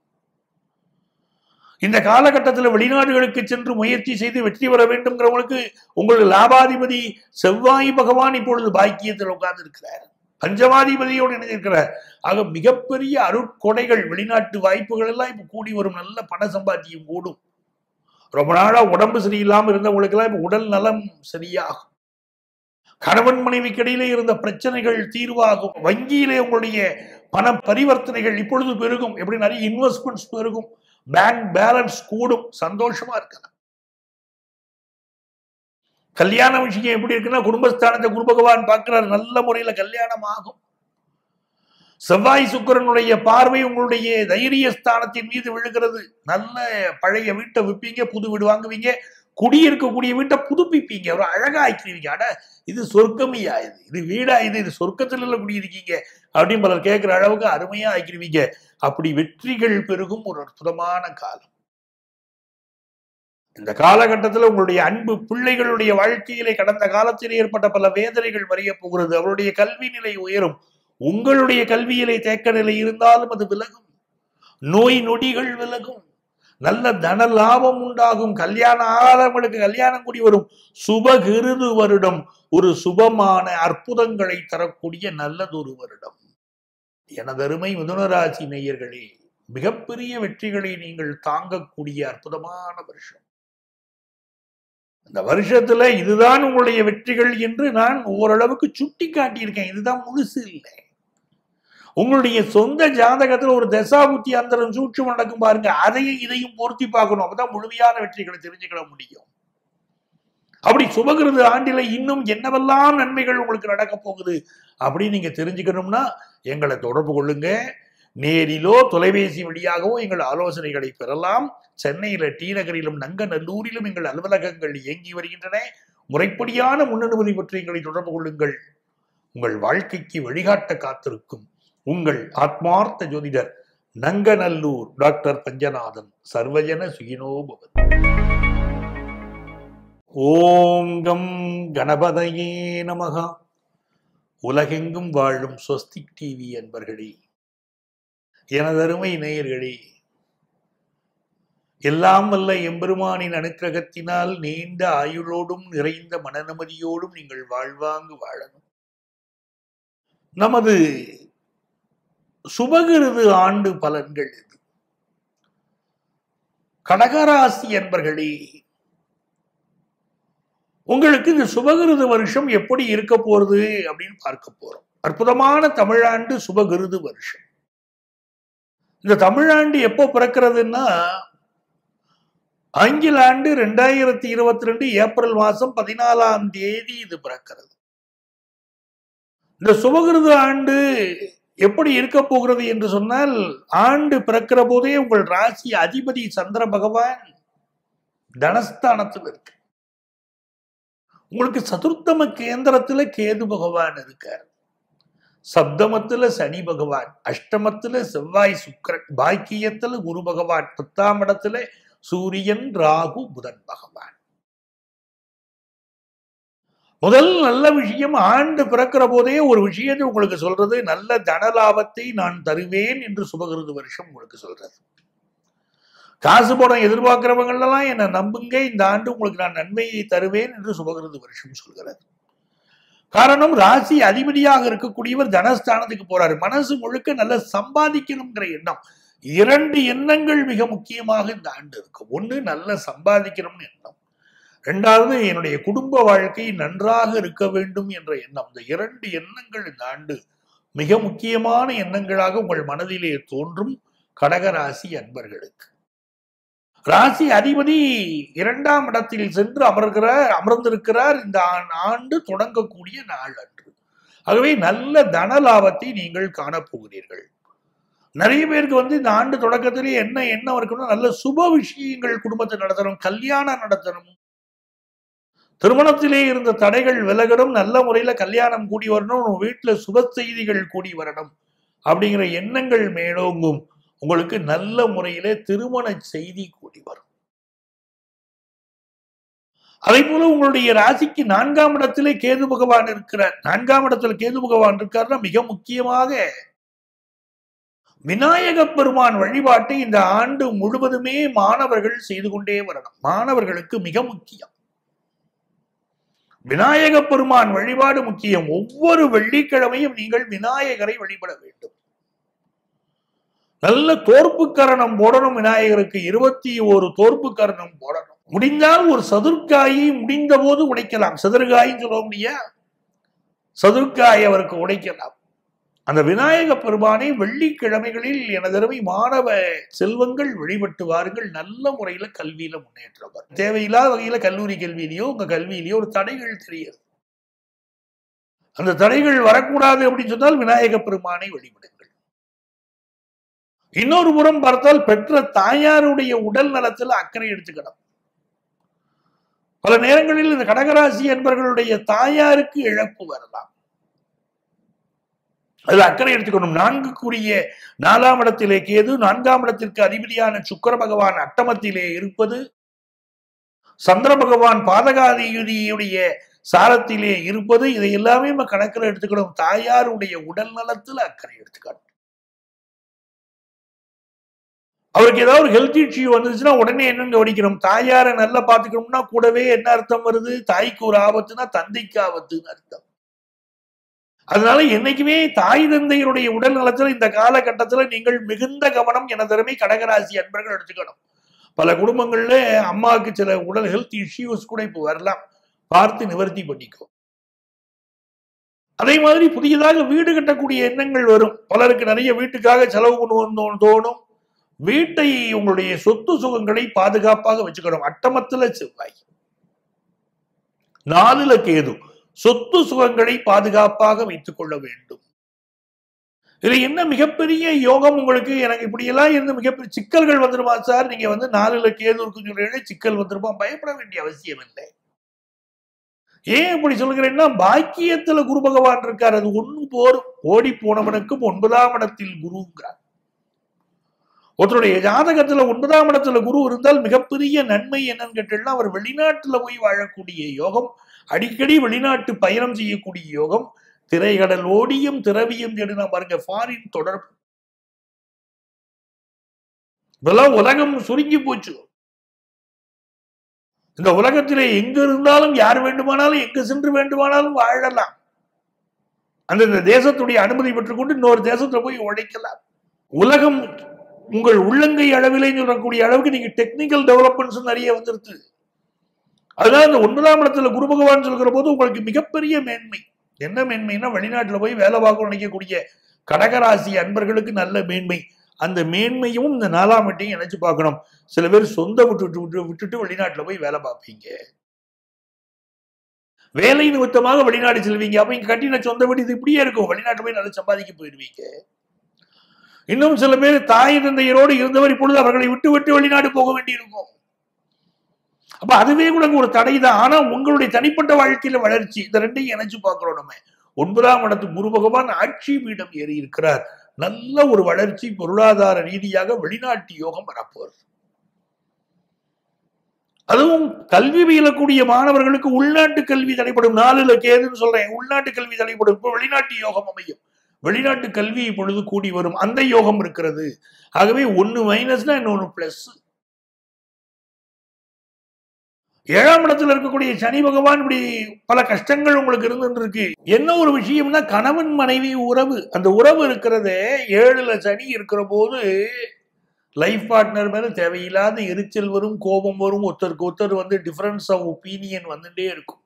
இந்த காலகட்டத்தில் வெளிநாடுகளுக்கு சென்று முயற்சி செய்து வெற்றி பெற வேண்டும்ங்கிறவங்களுக்கு உங்களுக்கு லாபாதிபதி செவ்வாய் பகவான் இப்பொழுது பாக்கியத்தில் உட்கார்ந்து இருக்கிறார் பஞ்சமாதிபதியோடு இணைந்திருக்கிறார் ஆக மிகப்பெரிய அருட்கொடைகள் வெளிநாட்டு வாய்ப்புகள் எல்லாம் இப்ப கூடி வரும் நல்ல பண சம்பாத்தியம் கூடும் ரொம்ப நாளா உடம்பு சரியில்லாம இருந்தவங்களுக்கு எல்லாம் இப்ப உடல் நலம் சரியாகும் கணவன் மனைவிக்கு இடையிலே இருந்த பிரச்சனைகள் தீர்வாகும் வங்கியிலே உங்களுடைய பண பரிவர்த்தனைகள் இப்பொழுது பெருகும் எப்படி நிறைய இன்வெஸ்ட்மெண்ட்ஸ் பெருகும் பேங்க் பேலன்ஸ் கூடும் சந்தோஷமா இருக்கலாம் கல்யாண விஷயம் எப்படி இருக்குன்னா குடும்பஸ்தானத்தை குரு பகவான் பார்க்கிறார் நல்ல முறையில கல்யாணம் ஆகும் செவ்வாய் சுக்கரனுடைய பார்வை உங்களுடைய தைரிய ஸ்தானத்தின் மீது விழுகிறது நல்ல பழைய வீட்டை விற்பீங்க புது வீடு வாங்குவீங்க குடியிருக்கக்கூடிய வீட்டை புதுப்பிப்பீங்க ஒரு அழகா ஆக்கிடுவீங்க அட இது சொர்க்கமையா இது இது வீடா இது இது சொர்க்கத்துல குடியிருக்கீங்க அப்படின்னு பலர் கேட்கிற அளவுக்கு அருமையா ஆக்கிடுவீங்க அப்படி வெற்றிகள் பெருகும் ஒரு அற்புதமான காலம் இந்த காலகட்டத்தில் உங்களுடைய அன்பு பிள்ளைகளுடைய வாழ்க்கையிலே கடந்த காலத்தில் ஏற்பட்ட பல வேதனைகள் வரைய போகிறது அவருடைய கல்வி நிலை உயரும் உங்களுடைய கல்வியிலே தேக்க நிலை இருந்தாலும் அது விலகும் நோய் நொடிகள் விலகும் நல்ல தன லாபம் உண்டாகும் கல்யாணம் ஆகாதவங்களுக்கு கல்யாணம் கூடி வரும் சுபகிருது வருடம் ஒரு சுபமான அற்புதங்களை தரக்கூடிய நல்லதொரு வருடம் எனதருமை மிதுனராசி நேயர்களே மிகப்பெரிய வெற்றிகளை நீங்கள் தாங்கக்கூடிய அற்புதமான வருஷம் இந்த வருஷத்துல இதுதான் உங்களுடைய வெற்றிகள் என்று நான் ஓரளவுக்கு சுட்டி காட்டியிருக்கேன் இதுதான் முழுசு இல்லை உங்களுடைய சொந்த ஜாதகத்துல ஒரு தசாபுத்தி அந்தரம் சூட்சம் நடக்கும் பாருங்க அதையும் இதையும் பொருத்தி பார்க்கணும் அப்பதான் முழுமையான வெற்றிகளை தெரிஞ்சுக்கிட முடியும் அப்படி சுபகிருது ஆண்டில இன்னும் என்னவெல்லாம் நன்மைகள் உங்களுக்கு நடக்க போகுது அப்படின்னு நீங்க தெரிஞ்சுக்கணும்னா எங்களை தொடர்பு கொள்ளுங்க நேரிலோ தொலைபேசி வழியாகவோ எங்கள் ஆலோசனைகளை பெறலாம் சென்னையில டி நகரிலும் நங்கநல்லூரிலும் எங்கள் அலுவலகங்கள் இயங்கி வருகின்றன முறைப்படியான முன்னனுமதி பற்றி எங்களை தொடர்பு கொள்ளுங்கள் உங்கள் வாழ்க்கைக்கு வழிகாட்ட காத்திருக்கும் உங்கள் ஆத்மார்த்த ஜோதிடர் நங்கநல்லூர் டாக்டர் பஞ்சநாதன் சர்வஜன சுகினோபவன் ஓம் கம் கணபதையே நமகா உலகெங்கும் வாழும் ஸ்வஸ்திக் டிவி என்பர்களே எனதருமை நேயர்களே எல்லாம் வல்ல எம்பெருமானின் அனுக்கிரகத்தினால் நீண்ட ஆயுளோடும் நிறைந்த மனநிம்மதியோடும் நீங்கள் வாழ்வாங்கு வாழணும் நமது சுபகிருது ஆண்டு பலன்கள் இது கடகராசி என்பர்களே உங்களுக்கு இந்த சுபகிருது வருஷம் எப்படி இருக்க போறது அப்படின்னு பார்க்க போறோம் அற்புதமான தமிழாண்டு சுபகிருது வருஷம் இந்த தமிழாண்டு எப்போ பிறக்கிறதுன்னா ஆங்கில ஆண்டு ரெண்டாயிரத்தி இருபத்தி ரெண்டு ஏப்ரல் மாசம் பதினாலாம் தேதி இது பிறக்கிறது இந்த சுபகிருது ஆண்டு எப்படி இருக்க போகிறது என்று சொன்னால் ஆண்டு பிறக்கிற போதே உங்கள் ராசி அதிபதி சந்திர பகவான் தனஸ்தானத்தில் இருக்கு உங்களுக்கு சதுர்த்தம கேந்திரத்துல கேது பகவான் இருக்கார் சப்தமத்துல சனி பகவான் அஷ்டமத்துல செவ்வாய் சுக்கரன் பாக்கியத்துல குரு பகவான் பத்தாம் இடத்துல சூரியன் ராகு புதன் பகவான் முதல் நல்ல விஷயம் ஆண்டு பிறக்கிற போதே ஒரு விஷயத்தை உங்களுக்கு சொல்றது நல்ல தன லாபத்தை நான் தருவேன் என்று சுபகிருது வருஷம் உங்களுக்கு சொல்றது காசு பணம் எதிர்பார்க்கிறவங்களெல்லாம் என்னை நம்புங்க இந்த ஆண்டு உங்களுக்கு நான் நன்மையை தருவேன் என்று சுபகிருது வருஷம் சொல்கிறது காரணம் ராசி அதிபதியாக இருக்கக்கூடியவர் தனஸ்தானத்துக்கு போறாரு மனசு முழுக்க நல்ல சம்பாதிக்கணுங்கிற எண்ணம் இரண்டு எண்ணங்கள் மிக முக்கியமாக இந்த ஆண்டு இருக்கும் ஒண்ணு நல்ல சம்பாதிக்கணும்னு எண்ணம் ரெண்டாவது என்னுடைய குடும்ப வாழ்க்கை நன்றாக இருக்க வேண்டும் என்ற எண்ணம் இந்த இரண்டு எண்ணங்கள் இந்த ஆண்டு மிக முக்கியமான எண்ணங்களாக உங்கள் மனதிலே தோன்றும் கடகராசி அன்பர்களுக்கு ராசி அதிபதி இரண்டாம் இடத்தில் சென்று அமர்கிறார் அமர்ந்திருக்கிறார் இந்த ஆண்டு தொடங்கக்கூடிய நாள் அன்று ஆகவே நல்ல தன லாபத்தை நீங்கள் காணப்போகிறீர்கள் நிறைய பேருக்கு வந்து இந்த ஆண்டு தொடக்கத்திலே என்ன எண்ணம் இருக்கணும் நல்ல சுப விஷயங்கள் குடும்பத்தை நடத்தணும் கல்யாணம் நடத்தணும் திருமணத்திலே இருந்த தடைகள் விலகணும் நல்ல முறையில கல்யாணம் கூடி வரணும் வீட்டுல சுப செய்திகள் கூடி வரணும் அப்படிங்கிற எண்ணங்கள் மேலோங்கும் உங்களுக்கு நல்ல முறையில திருமண செய்தி கூடி வரும் அதே போல உங்களுடைய ராசிக்கு நான்காம் இடத்திலே கேது பகவான் இருக்கிறார் நான்காம் இடத்துல கேது பகவான் இருக்காருன்னா மிக முக்கியமாக விநாயக பெருமான் வழிபாட்டை இந்த ஆண்டு முழுவதுமே மாணவர்கள் செய்து கொண்டே வரணும் மாணவர்களுக்கு மிக முக்கியம் விநாயக பெருமான் வழிபாடு முக்கியம் ஒவ்வொரு வெள்ளிக்கிழமையும் நீங்கள் விநாயகரை வழிபட வேண்டும் நல்ல தோற்பு கரணம் போடணும் விநாயகருக்கு இருபத்தி ஒரு தோற்பு கரணம் போடணும் முடிந்தால் ஒரு சதுர்காயை முடிந்த போது உடைக்கலாம் சதுர்காயின்னு சொல்ல முடியா சதுர்காய் அவருக்கு உடைக்கலாம் அந்த விநாயக பெருமானை வெள்ளிக்கிழமைகளில் எனதருமை மாணவ செல்வங்கள் வழிபட்டு வாருங்கள் நல்ல முறையில கல்வியில முன்னேற்றம் தேவையில்லாத வகையில கல்லூரி கல்வியிலேயோ உங்க கல்வியிலேயோ ஒரு தடைகள் தெரியுது அந்த தடைகள் வரக்கூடாது அப்படின்னு சொன்னால் விநாயக பெருமானை வழிபடுங்கள் இன்னொரு புறம் பார்த்தால் பெற்ற தாயாருடைய உடல் நலத்தில் அக்கறை எடுத்துக்கணும் பல நேரங்களில் இந்த கடகராசி என்பவர்களுடைய தாயாருக்கு இழப்பு வரலாம் அது அக்கறை எடுத்துக்கணும் நான்குக்குரிய நாலாம் இடத்திலே கேது நான்காம் இடத்திற்கு அதிபதியான சுக்கர பகவான் அட்டமத்திலே இருப்பது சந்திர பகவான் பாதகாதியுடைய சாரத்திலே இருப்பது இதை எல்லாமே நம்ம கணக்கில் எடுத்துக்கணும் தாயாருடைய உடல் நலத்தில் அக்கறை எடுத்துக்கணும் அவருக்கு ஏதாவது ஒரு ஹெல்த் இஷ்யூ வந்துச்சுன்னா உடனே என்னன்னு கவனிக்கணும் தாயாரை நல்லா பார்த்துக்கணும்னா கூடவே என்ன அர்த்தம் வருது தாய்க்கு ஒரு ஆபத்துனா தந்தைக்கு ஆபத்துன்னு அர்த்தம் அதனால என்னைக்குமே தாய் தந்தையருடைய உடல் நலத்துல இந்த காலகட்டத்துல நீங்கள் மிகுந்த கவனம் எனதருமை கடகராசி அன்பர்கள் எடுத்துக்கணும் பல குடும்பங்கள்ல அம்மாவுக்கு சில உடல் ஹெல்த் இஷ்யூஸ் கூட இப்போ வரலாம் பார்த்து நிவர்த்தி பண்ணிக்கோ அதே மாதிரி புதியதாக வீடு கட்டக்கூடிய எண்ணங்கள் வரும் பலருக்கு நிறைய வீட்டுக்காக செலவு பண்ணுவோம் தோணும் வீட்டை உங்களுடைய சொத்து சுகங்களை பாதுகாப்பாக வச்சுக்கணும் அட்டமத்துல செவ்வாய் நாலுல கேது சொத்து சுகங்களை பாதுகாப்பாக வைத்துக் கொள்ள வேண்டும் இதுல என்ன மிகப்பெரிய யோகம் உங்களுக்கு எனக்கு இப்படி எல்லாம் இருந்து மிகப்பெரிய சிக்கல்கள் வந்துருமா சார் நீங்க வந்து நாலுல கேது இருக்குன்னு சொல்றீங்க சிக்கல் வந்துருமா பயப்பட வேண்டிய அவசியம் இல்லை ஏன் இப்படி சொல்கிறேன்னா பாக்கியத்துல குரு பகவான் இருக்கார் அது ஒண்ணு போர் ஓடி போனவனுக்கும் ஒன்பதாம் இடத்தில் குருங்கிறார் ஒருத்தருடைய ஜாதகத்துல ஒன்பதாம் இடத்துல குரு இருந்தால் மிகப்பெரிய நன்மை என்னன்னு கேட்டீங்கன்னா அவர் வெளிநாட்டுல போய் வாழக்கூடிய யோகம் அடிக்கடி வெளிநாட்டு பயணம் செய்யக்கூடிய யோகம் திரைகடல் ஓடியும் திரவியும் தேடினா பாருங்க ஃபாரின் தொடர்பு இப்பெல்லாம் உலகம் சுருங்கி போச்சு இந்த உலகத்திலே எங்க இருந்தாலும் யார் வேண்டுமானாலும் எங்க சென்று வேண்டுமானாலும் வாழலாம் அந்தந்த தேசத்துடைய அனுமதி பெற்றுக்கொண்டு இன்னொரு தேசத்துல போய் உழைக்கலாம் உலகம் உங்கள் உள்ளங்கை அளவிலே சொல்லக்கூடிய அளவுக்கு நீங்க டெக்னிக்கல் டெவலப்மெண்ட்ஸ் நிறைய வந்துருது அதனால இந்த ஒன்பதாம் இடத்துல குரு பகவான் சொல்கிற போது உங்களுக்கு மிகப்பெரிய மேன்மை என்ன மேன்மைன்னா வெளிநாட்டுல போய் வேலை பார்க்க நினைக்கக்கூடிய கடகராசி அன்பர்களுக்கு நல்ல மேன்மை அந்த மேன்மையும் இந்த நாலாம் வீட்டையும் இணைச்சு பார்க்கணும் சில பேர் சொந்த விட்டுட்டு விட்டு விட்டுட்டு வெளிநாட்டுல போய் வேலை பார்ப்பீங்க வேலை நிமித்தமாக வெளிநாடு செல்வீங்க அப்ப இங்க கட்டின சொந்த வீடு இது இப்படியே இருக்கும் வெளிநாட்டு போய் நல்லா சம்பாதிக்க போயிருவீங்க இன்னும் சில பேர் தாய் தந்தையரோடு இருந்தவர் இப்பொழுது அவர்களை விட்டு விட்டு வெளிநாடு போக வேண்டியிருக்கும் அப்ப அதுவே கூட ஒரு தடை தான் ஆனா உங்களுடைய தனிப்பட்ட வாழ்க்கையில வளர்ச்சி இந்த ரெண்டையும் இணைச்சு பார்க்கிறோம் நம்ம ஒன்பதாம் இடத்து குரு பகவான் ஆட்சி பீடம் ஏறி இருக்கிறார் நல்ல ஒரு வளர்ச்சி பொருளாதார ரீதியாக வெளிநாட்டு யோகம் வரப்போகுது அதுவும் கல்வி பயிலக்கூடிய மாணவர்களுக்கு உள்நாட்டு கல்வி தடைப்படும் நாலுல கேதுன்னு சொல்றேன் உள்நாட்டு கல்வி தடைப்படும் இப்போ வெளிநாட்டு யோகம் அமையும் வெளிநாட்டு கல்வி இப்பொழுது கூடி வரும் அந்த யோகம் இருக்கிறது ஆகவே ஒன்னு மைனஸ்னா இன்னொன்னு பிளஸ் ஏழாம் இடத்துல இருக்கக்கூடிய சனி பகவான் இப்படி பல கஷ்டங்கள் உங்களுக்கு இருந்துட்டு இருக்கு என்ன ஒரு விஷயம்னா கணவன் மனைவி உறவு அந்த உறவு இருக்கிறதே ஏழுல சனி இருக்கிற போது லைஃப் பார்ட்னர் மேல தேவையில்லாத எரிச்சல் வரும் கோபம் வரும் ஒருத்தருக்கு ஒருத்தர் வந்து டிஃபரன்ஸ் ஆஃப் ஒப்பீனியன் வந்துட்டே இருக்கும்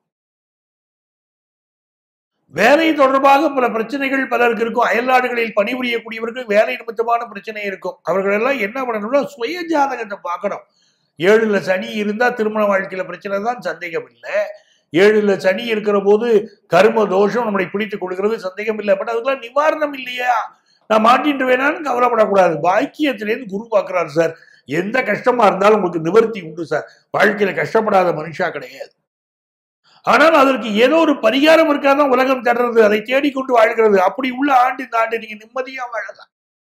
வேலை தொடர்பாக பல பிரச்சனைகள் பலருக்கு இருக்கும் அயல்நாடுகளில் பணிபுரியக்கூடியவர்கள் வேலை நிமித்தமான பிரச்சனை இருக்கும் அவர்கள் எல்லாம் என்ன பண்ணணும்னா சுய ஜாதகத்தை பார்க்கணும் ஏழுல சனி இருந்தா திருமண வாழ்க்கையில பிரச்சனை தான் சந்தேகம் இல்லை ஏழுல சனி இருக்கிற போது கர்ம தோஷம் நம்மளை பிடித்துக் கொடுக்கிறது சந்தேகம் இல்லை பட் அதுக்கெல்லாம் நிவாரணம் இல்லையா நான் மாட்டிட்டு வேணான்னு கவலைப்படக்கூடாது பாக்கியத்திலேருந்து குரு பார்க்கிறாரு சார் எந்த கஷ்டமா இருந்தாலும் உங்களுக்கு நிவர்த்தி உண்டு சார் வாழ்க்கையில கஷ்டப்படாத மனுஷா கிடையாது ஆனால் அதற்கு ஏதோ ஒரு பரிகாரம் இருக்காதான் உலகம் தடுறது அதை தேடிக்கொண்டு வாழ்கிறது அப்படி உள்ள ஆண்டு இந்த ஆண்டு நீங்க நிம்மதியா வாழலாம்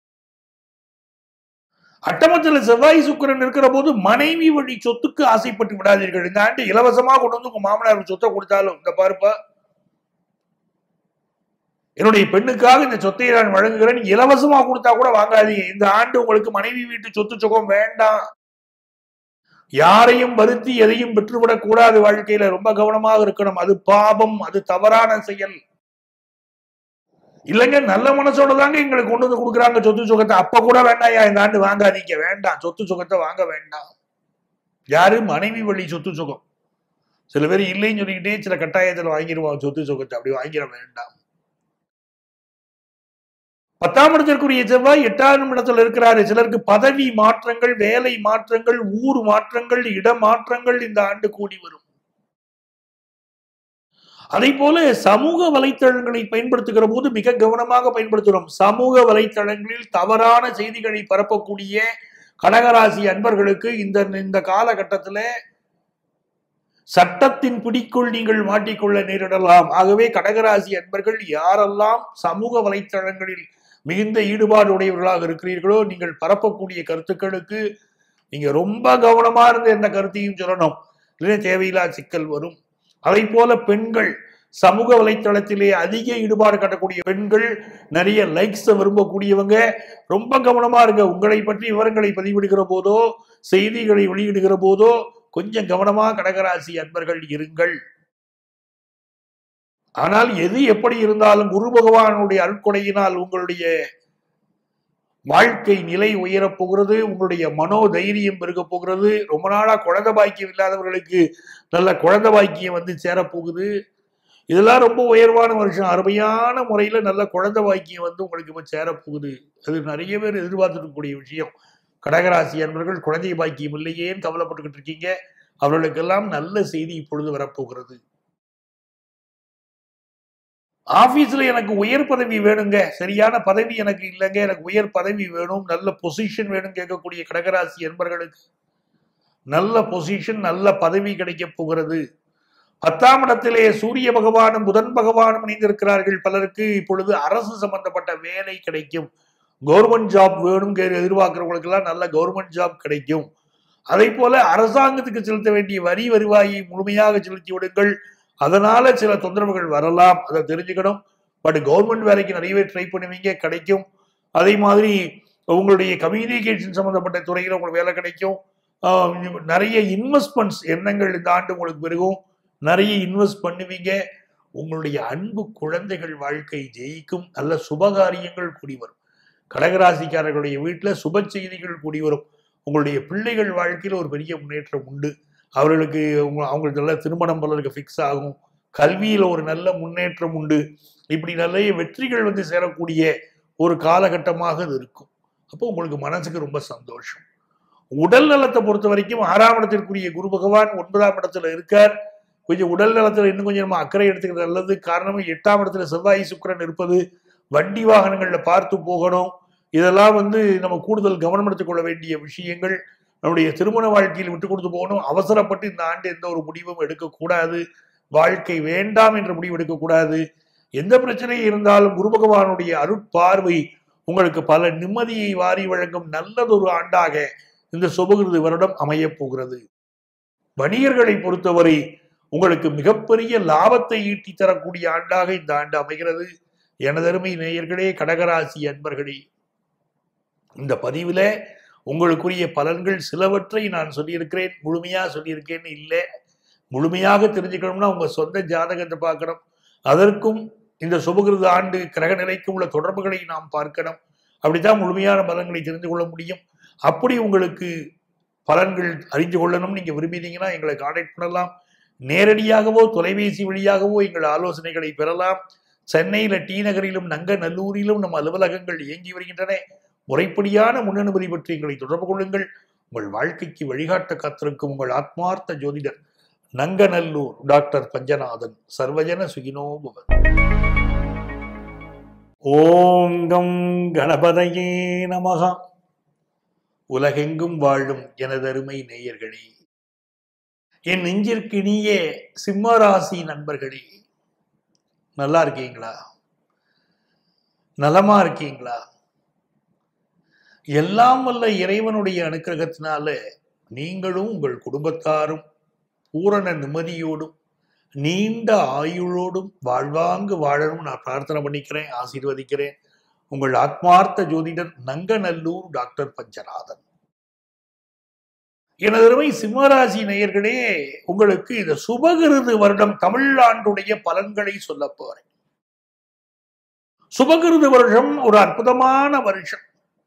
அட்டமத்துல செவ்வாய் சுக்கிரன் இருக்கிற போது மனைவி வழி சொத்துக்கு ஆசைப்பட்டு விடாதீர்கள் இந்த ஆண்டு இலவசமா கொண்டு வந்து உங்க மாமனார் சொத்தை கொடுத்தாலும் இந்த பாருப்பா என்னுடைய பெண்ணுக்காக இந்த சொத்தை நான் வழங்குகிறேன் இலவசமா கொடுத்தா கூட வாங்காதீங்க இந்த ஆண்டு உங்களுக்கு மனைவி வீட்டு சொத்து சுகம் வேண்டாம் யாரையும் வருத்தி எதையும் பெற்றுவிடக் கூடாது வாழ்க்கையில ரொம்ப கவனமாக இருக்கணும் அது பாபம் அது தவறான செயல் இல்லைங்க நல்ல மனசோட தாங்க எங்களுக்கு கொண்டு வந்து கொடுக்குறாங்க சொத்து சுகத்தை அப்ப கூட வேண்டாயா இந்த ஆண்டு வாங்காதீங்க வேண்டாம் சொத்து சுகத்தை வாங்க வேண்டாம் யாரு மனைவி வழி சொத்து சுகம் சில பேர் இல்லைன்னு சொல்லிக்கிட்டே சில கட்டாயத்துல வாங்கிடுவாங்க சொத்து சுகத்தை அப்படி வாங்கிட வேண்டாம் பத்தாம் இடத்திற்குரிய செவ்வாய் எட்டாம் இடத்துல இருக்கிறாரு சிலருக்கு பதவி மாற்றங்கள் வேலை மாற்றங்கள் ஊர் மாற்றங்கள் இட மாற்றங்கள் இந்த ஆண்டு கூடி வரும் அதே போல சமூக வலைத்தளங்களை பயன்படுத்துகிற போது மிக கவனமாக பயன்படுத்துகிறோம் சமூக வலைத்தளங்களில் தவறான செய்திகளை பரப்பக்கூடிய கடகராசி அன்பர்களுக்கு இந்த இந்த காலகட்டத்தில் சட்டத்தின் பிடிக்குள் நீங்கள் மாட்டிக்கொள்ள நேரிடலாம் ஆகவே கடகராசி அன்பர்கள் யாரெல்லாம் சமூக வலைத்தளங்களில் மிகுந்த ஈடுபாடு உடையவர்களாக இருக்கிறீர்களோ நீங்கள் பரப்பக்கூடிய கருத்துக்களுக்கு நீங்க ரொம்ப கவனமா இருந்து எந்த கருத்தையும் சொல்லணும் இல்லை தேவையில்லா சிக்கல் வரும் அதை போல பெண்கள் சமூக வலைத்தளத்திலே அதிக ஈடுபாடு காட்டக்கூடிய பெண்கள் நிறைய லைக்ஸ் விரும்பக்கூடியவங்க ரொம்ப கவனமா இருங்க உங்களை பற்றி விவரங்களை பதிவிடுகிற போதோ செய்திகளை வெளியிடுகிற போதோ கொஞ்சம் கவனமா கடகராசி அன்பர்கள் இருங்கள் ஆனால் எது எப்படி இருந்தாலும் குரு பகவானுடைய அருட்கொடையினால் உங்களுடைய வாழ்க்கை நிலை உயரப் போகிறது உங்களுடைய மனோ தைரியம் பெருக போகிறது ரொம்ப நாளா குழந்தை பாக்கியம் இல்லாதவர்களுக்கு நல்ல குழந்தை பாக்கியம் வந்து சேரப்போகுது இதெல்லாம் ரொம்ப உயர்வான வருஷம் அருமையான முறையில நல்ல குழந்தை பாக்கியம் வந்து உங்களுக்கு இப்போ சேரப்போகுது அது நிறைய பேர் எதிர்பார்த்துட்டு கூடிய விஷயம் கடகராசி அன்பர்கள் குழந்தை பாக்கியம் இல்லையேன்னு கவலைப்பட்டுக்கிட்டு இருக்கீங்க அவர்களுக்கெல்லாம் நல்ல செய்தி இப்பொழுது வரப்போகிறது ஆபீஸ்ல எனக்கு உயர் பதவி வேணுங்க சரியான பதவி எனக்கு இல்லைங்க எனக்கு உயர் பதவி வேணும் நல்ல பொசிஷன் வேணும் கேட்கக்கூடிய கடகராசி என்பர்களுக்கு நல்ல பொசிஷன் நல்ல பதவி கிடைக்க போகிறது பத்தாம் இடத்திலே சூரிய பகவானும் புதன் பகவானும் இணைந்திருக்கிறார்கள் பலருக்கு இப்பொழுது அரசு சம்பந்தப்பட்ட வேலை கிடைக்கும் கவர்மெண்ட் ஜாப் வேணும் எதிர்பார்க்கிறவங்களுக்கு எல்லாம் நல்ல கவர்மெண்ட் ஜாப் கிடைக்கும் அதே போல அரசாங்கத்துக்கு செலுத்த வேண்டிய வரி வருவாயை முழுமையாக செலுத்தி விடுங்கள் அதனால சில தொந்தரவுகள் வரலாம் அதை தெரிஞ்சுக்கணும் பட் கவர்மெண்ட் வேலைக்கு நிறைய பேர் ட்ரை பண்ணுவீங்க கிடைக்கும் அதே மாதிரி உங்களுடைய கம்யூனிகேஷன் சம்பந்தப்பட்ட துறையில் உங்களுக்கு வேலை கிடைக்கும் நிறைய இன்வெஸ்ட்மெண்ட்ஸ் எண்ணங்கள் இந்த ஆண்டு உங்களுக்கு பெருகும் நிறைய இன்வெஸ்ட் பண்ணுவீங்க உங்களுடைய அன்பு குழந்தைகள் வாழ்க்கை ஜெயிக்கும் நல்ல சுபகாரியங்கள் கூடி வரும் கடகராசிக்காரர்களுடைய வீட்டுல சுப செய்திகள் கூடி வரும் உங்களுடைய பிள்ளைகள் வாழ்க்கையில ஒரு பெரிய முன்னேற்றம் உண்டு அவர்களுக்கு உங்க- அவங்களுக்கு நல்ல திருமணம் பலருக்கு ஃபிக்ஸ் ஆகும் கல்வியில ஒரு நல்ல முன்னேற்றம் உண்டு இப்படி நிறைய வெற்றிகள் வந்து சேரக்கூடிய ஒரு காலகட்டமாக இது இருக்கும் அப்போ உங்களுக்கு மனசுக்கு ரொம்ப சந்தோஷம் உடல் நலத்தை பொறுத்த வரைக்கும் ஆறாம் இடத்திற்குரிய குரு பகவான் ஒன்பதாம் இடத்துல இருக்கார் கொஞ்சம் உடல் நலத்துல இன்னும் கொஞ்சம் நம்ம அக்கறை எடுத்துக்கிறது நல்லது காரணம் எட்டாம் இடத்துல செவ்வாய் சுக்கிரன் இருப்பது வண்டி வாகனங்கள்ல பார்த்து போகணும் இதெல்லாம் வந்து நம்ம கூடுதல் கவனம் எடுத்துக்கொள்ள வேண்டிய விஷயங்கள் நம்முடைய திருமண வாழ்க்கையில் விட்டு கொடுத்து போகணும் அவசரப்பட்டு இந்த ஆண்டு எந்த ஒரு முடிவும் எடுக்கக்கூடாது வாழ்க்கை வேண்டாம் என்ற முடிவு எடுக்கக்கூடாது எந்த பிரச்சனை இருந்தாலும் குரு பகவானுடைய அருட்பார்வை உங்களுக்கு பல நிம்மதியை வாரி வழங்கும் நல்லதொரு ஆண்டாக இந்த சுபகிருது வருடம் அமையப் போகிறது வணிகர்களை பொறுத்தவரை உங்களுக்கு மிகப்பெரிய லாபத்தை ஈட்டி தரக்கூடிய ஆண்டாக இந்த ஆண்டு அமைகிறது எனதருமை நேயர்களே கடகராசி அன்பர்களே இந்த பதிவில உங்களுக்குரிய பலன்கள் சிலவற்றை நான் சொல்லியிருக்கிறேன் முழுமையா சொல்லியிருக்கேன்னு இல்லை முழுமையாக தெரிஞ்சுக்கணும்னா உங்க சொந்த ஜாதகத்தை பார்க்கணும் அதற்கும் இந்த சுபகிருத ஆண்டு கிரக நிலைக்கும் உள்ள தொடர்புகளை நாம் பார்க்கணும் அப்படித்தான் முழுமையான பலன்களை தெரிந்து கொள்ள முடியும் அப்படி உங்களுக்கு பலன்கள் அறிந்து கொள்ளணும் நீங்க விரும்பினீங்கன்னா எங்களை கான்டாக்ட் பண்ணலாம் நேரடியாகவோ தொலைபேசி வழியாகவோ எங்கள் ஆலோசனைகளை பெறலாம் சென்னையில டி நகரிலும் நங்கநல்லூரிலும் நம் அலுவலகங்கள் இயங்கி வருகின்றன முறைப்படியான முன்னனுமதி பற்றி எங்களை தொடர்பு கொள்ளுங்கள் உங்கள் வாழ்க்கைக்கு வழிகாட்ட காத்திருக்கும் உங்கள் ஆத்மார்த்த ஜோதிடர் நங்கநல்லூர் டாக்டர் பஞ்சநாதன் சர்வஜன சுகினோபவன் ஓம் கம் கணபதையே நமகா உலகெங்கும் வாழும் எனதருமை நேயர்களே என் நெஞ்சிற்கினிய சிம்மராசி நண்பர்களே நல்லா இருக்கீங்களா நலமா இருக்கீங்களா எல்லாம் வல்ல இறைவனுடைய அனுக்கிரகத்தினால நீங்களும் உங்கள் குடும்பத்தாரும் பூரண நிம்மதியோடும் நீண்ட ஆயுளோடும் வாழ்வாங்கு வாழணும் நான் பிரார்த்தனை பண்ணிக்கிறேன் ஆசீர்வதிக்கிறேன் உங்கள் ஆத்மார்த்த ஜோதிடர் நங்கநல்லூர் டாக்டர் பஞ்சநாதன் எனதருமை சிம்மராசி நேயர்களே உங்களுக்கு இந்த சுபகிருது வருடம் தமிழாண்டுடைய பலன்களை சொல்ல போறேன் சுபகிருது வருஷம் ஒரு அற்புதமான வருஷம்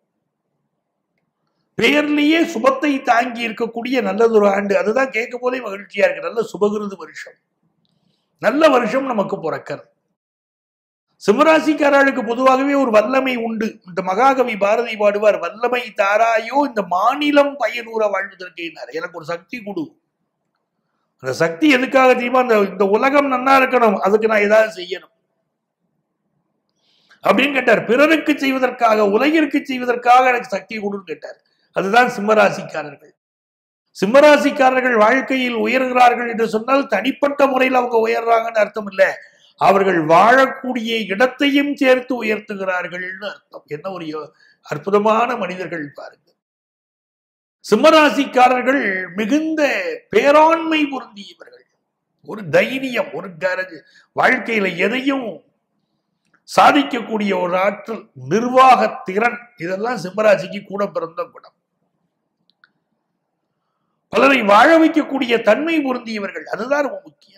பெயர்லயே சுபத்தை தாங்கி இருக்கக்கூடிய நல்லதொரு ஆண்டு அதுதான் கேட்கும் போதே மகிழ்ச்சியா இருக்கு நல்ல சுபகிருது வருஷம் நல்ல வருஷம் நமக்கு பிறக்கிறது சிம்மராசிக்காரர்களுக்கு பொதுவாகவே ஒரு வல்லமை உண்டு இந்த மகாகவி பாரதி பாடுவார் வல்லமை தாராயோ இந்த மாநிலம் பயனூர வாழ்வதற்கேனார் எனக்கு ஒரு சக்தி கொடு அந்த சக்தி எதுக்காக தெரியுமா இந்த இந்த உலகம் நன்னா இருக்கணும் அதுக்கு நான் ஏதாவது செய்யணும் அப்படின்னு கேட்டார் பிறருக்கு செய்வதற்காக உலகிற்கு செய்வதற்காக எனக்கு சக்தி கொடுன்னு கேட்டார் அதுதான் சிம்மராசிக்காரர்கள் சிம்மராசிக்காரர்கள் வாழ்க்கையில் உயர்கிறார்கள் என்று சொன்னால் தனிப்பட்ட முறையில் அவங்க உயர்றாங்கன்னு அர்த்தம் இல்லை அவர்கள் வாழக்கூடிய இடத்தையும் சேர்த்து உயர்த்துகிறார்கள்னு அர்த்தம் என்ன ஒரு யோ- அற்புதமான மனிதர்கள் பாருங்க சிம்மராசிக்காரர்கள் மிகுந்த பேராண்மை பொருந்தியவர்கள் ஒரு தைரியம் ஒரு கரஜ் வாழ்க்கையில எதையும் சாதிக்கக்கூடிய ஒரு ஆற்றல் நிர்வாக திறன் இதெல்லாம் சிம்மராசிக்கு கூட பிறந்த குணம் பலரை வாழ வைக்கக்கூடிய தன்மை பொருந்தியவர்கள் அதுதான் ரொம்ப முக்கியம்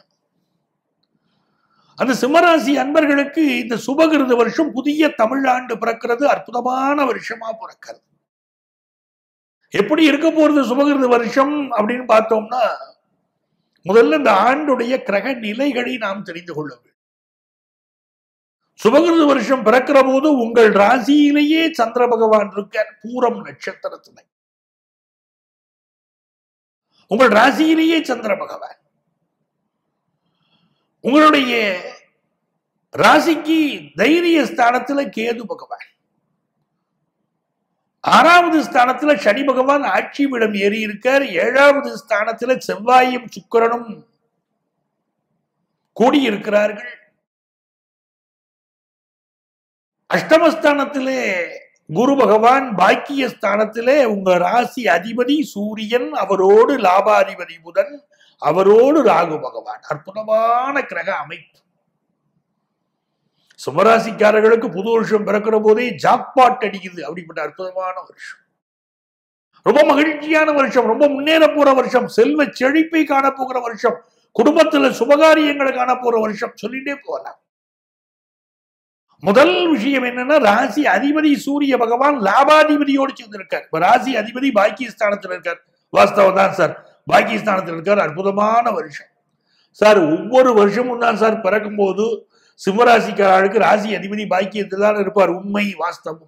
அந்த சிம்மராசி அன்பர்களுக்கு இந்த சுபகிருத வருஷம் புதிய தமிழாண்டு பிறக்கிறது அற்புதமான வருஷமா பிறக்கிறது எப்படி இருக்க போறது சுபகிருத வருஷம் அப்படின்னு பார்த்தோம்னா முதல்ல இந்த ஆண்டுடைய கிரக நிலைகளை நாம் தெரிந்து கொள்ள வேண்டும் சுபகிருத வருஷம் பிறக்கிற போது உங்கள் ராசியிலேயே சந்திர பகவான் இருக்க பூரம் நட்சத்திரத்துல உங்கள் ராசியிலேயே சந்திர பகவான் உங்களுடைய ராசிக்கு தைரிய ஸ்தானத்துல கேது பகவான் ஆறாவது ஸ்தானத்துல சனி பகவான் ஆட்சி விடம் ஏறி இருக்கார் ஏழாவது ஸ்தானத்துல செவ்வாயும் சுக்கிரனும் கூடி இருக்கிறார்கள் அஷ்டமஸ்தானத்திலே குரு பகவான் பாக்கிய ஸ்தானத்திலே உங்க ராசி அதிபதி சூரியன் அவரோடு லாபாதிபதி புதன் அவரோடு ராகு பகவான் அற்புதமான கிரக அமைப்பு சுமராசிக்காரர்களுக்கு புது வருஷம் பிறக்கிற போதே ஜாக்பாட் அடிக்குது அப்படிப்பட்ட அற்புதமான வருஷம் ரொம்ப மகிழ்ச்சியான வருஷம் ரொம்ப முன்னேற போற வருஷம் செல்வ செழிப்பை காண போகிற வருஷம் குடும்பத்துல சுபகாரியங்களை காண போற வருஷம் சொல்லிட்டே போகலாம் முதல் விஷயம் என்னன்னா ராசி அதிபதி சூரிய பகவான் லாபாதிபதியோடு சேர்ந்திருக்கார் இப்ப ராசி அதிபதி பாக்கியஸ்தானத்தில் இருக்கார் வாஸ்தவம் தான் சார் பாக்கியஸ்தானத்தில் இருக்கார் அற்புதமான வருஷம் சார் ஒவ்வொரு வருஷமும் தான் சார் பிறக்கும் போது சிம்மராசிக்காரர்களுக்கு ராசி அதிபதி பாக்கியத்தில் தான் இருப்பார் உண்மை வாஸ்தவம்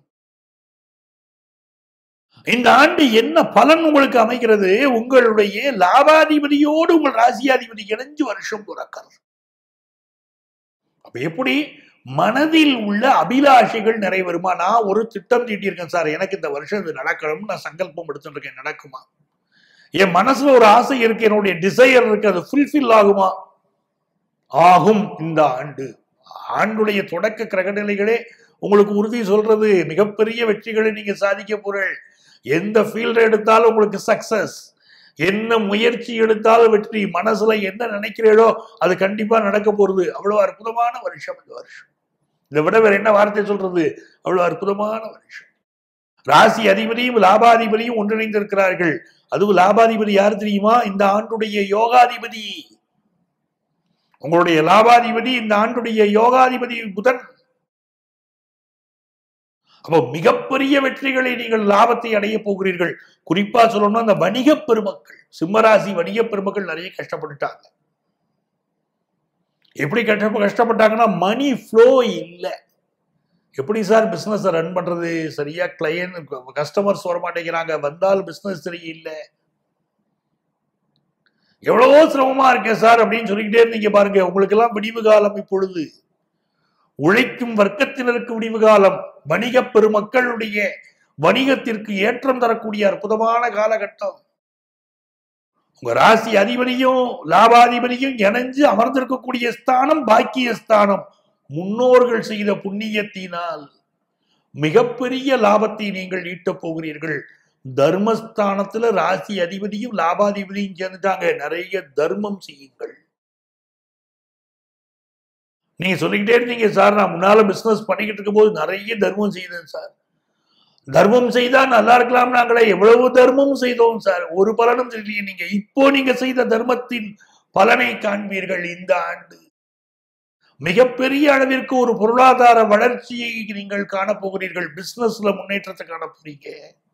இந்த ஆண்டு என்ன பலன் உங்களுக்கு அமைகிறது உங்களுடைய லாபாதிபதியோடு உங்கள் ராசியாதிபதி இணைஞ்சு வருஷம் பிறக்கிறது அப்ப எப்படி மனதில் உள்ள அபிலாஷைகள் நிறைவேறுமா நான் ஒரு திட்டம் தீட்டியிருக்கேன் சார் எனக்கு இந்த வருஷம் இது நடக்கணும்னு நான் சங்கல்பம் எடுத்துட்டு இருக்கேன் நடக்குமா என் மனசுல ஒரு ஆசை இருக்கு என்னுடைய டிசையர் இருக்கு அது ஃபுல்ஃபில் ஆகுமா ஆகும் இந்த ஆண்டு ஆண்டுடைய தொடக்க கிரகநிலைகளே உங்களுக்கு உறுதி சொல்றது மிகப்பெரிய வெற்றிகளை நீங்க சாதிக்க போறீர்கள் எந்த ஃபீல்டு எடுத்தாலும் உங்களுக்கு சக்சஸ் என்ன முயற்சி எடுத்தாலும் வெற்றி மனசுல என்ன நினைக்கிறீர்களோ அது கண்டிப்பா நடக்க போறது அவ்வளவு அற்புதமான வருஷம் இந்த வருஷம் இதை விட வேற என்ன வார்த்தை சொல்றது அவ்வளவு அற்புதமான வருஷம் ராசி அதிபதியும் லாபாதிபதியும் ஒன்றிணைந்திருக்கிறார்கள் அதுவும் லாபாதிபதி யார் தெரியுமா இந்த ஆண்டுடைய யோகாதிபதி உங்களுடைய லாபாதிபதி இந்த ஆண்டுடைய யோகாதிபதி புதன் அப்போ மிகப்பெரிய வெற்றிகளை நீங்கள் லாபத்தை அடைய போகிறீர்கள் குறிப்பா சொல்லணும்னா அந்த வணிக பெருமக்கள் சிம்மராசி வணிக பெருமக்கள் நிறைய கஷ்டப்பட்டுட்டாங்க எப்படி கஷ்ட கஷ்டப்பட்டாங்கன்னா மணி ஃப்ளோ இல்லை எப்படி சார் பிஸ்னஸ் ரன் பண்றது சரியா கிளையன்ட் கஸ்டமர்ஸ் வர மாட்டேங்கிறாங்க வந்தால் பிஸ்னஸ் சரியில்லை எவ்வளவோ சிரமமா இருக்கேன் சார் அப்படின்னு சொல்லிக்கிட்டே இருந்தீங்க பாருங்க உங்களுக்கு எல்லாம் விடிவு காலம் இப்பொழுது உழைக்கும் வர்க்கத்தினருக்கு விடிவு காலம் வணிக பெருமக்களுடைய வணிகத்திற்கு ஏற்றம் தரக்கூடிய அற்புதமான காலகட்டம் உங்க ராசி அதிபதியும் லாபாதிபதியும் இணைஞ்சு அமர்ந்திருக்கக்கூடிய ஸ்தானம் பாக்கிய ஸ்தானம் முன்னோர்கள் செய்த புண்ணியத்தினால் மிகப்பெரிய லாபத்தை நீங்கள் ஈட்டப் போகிறீர்கள் தர்மஸ்தானத்துல ராசி அதிபதியும் லாபாதிபதியும் சேர்ந்துட்டாங்க நிறைய தர்மம் செய்யுங்கள் நீங்க சொல்லிக்கிட்டே இருந்தீங்க சார் நான் முன்னால பிசினஸ் பண்ணிக்கிட்டு இருக்கும்போது நிறைய தர்மம் செய்தேன் சார் தர்மம் செய்தா நல்லா இருக்கலாம் நாங்களே எவ்வளவு தர்மம் செய்தோம் சார் ஒரு பலனும் தெரியலையே நீங்க இப்போ நீங்க செய்த தர்மத்தின் பலனை காண்பீர்கள் இந்த ஆண்டு மிகப்பெரிய அளவிற்கு ஒரு பொருளாதார வளர்ச்சியை நீங்கள் காணப்போகிறீர்கள் பிசினஸ்ல முன்னேற்றத்தை காண போறீங்க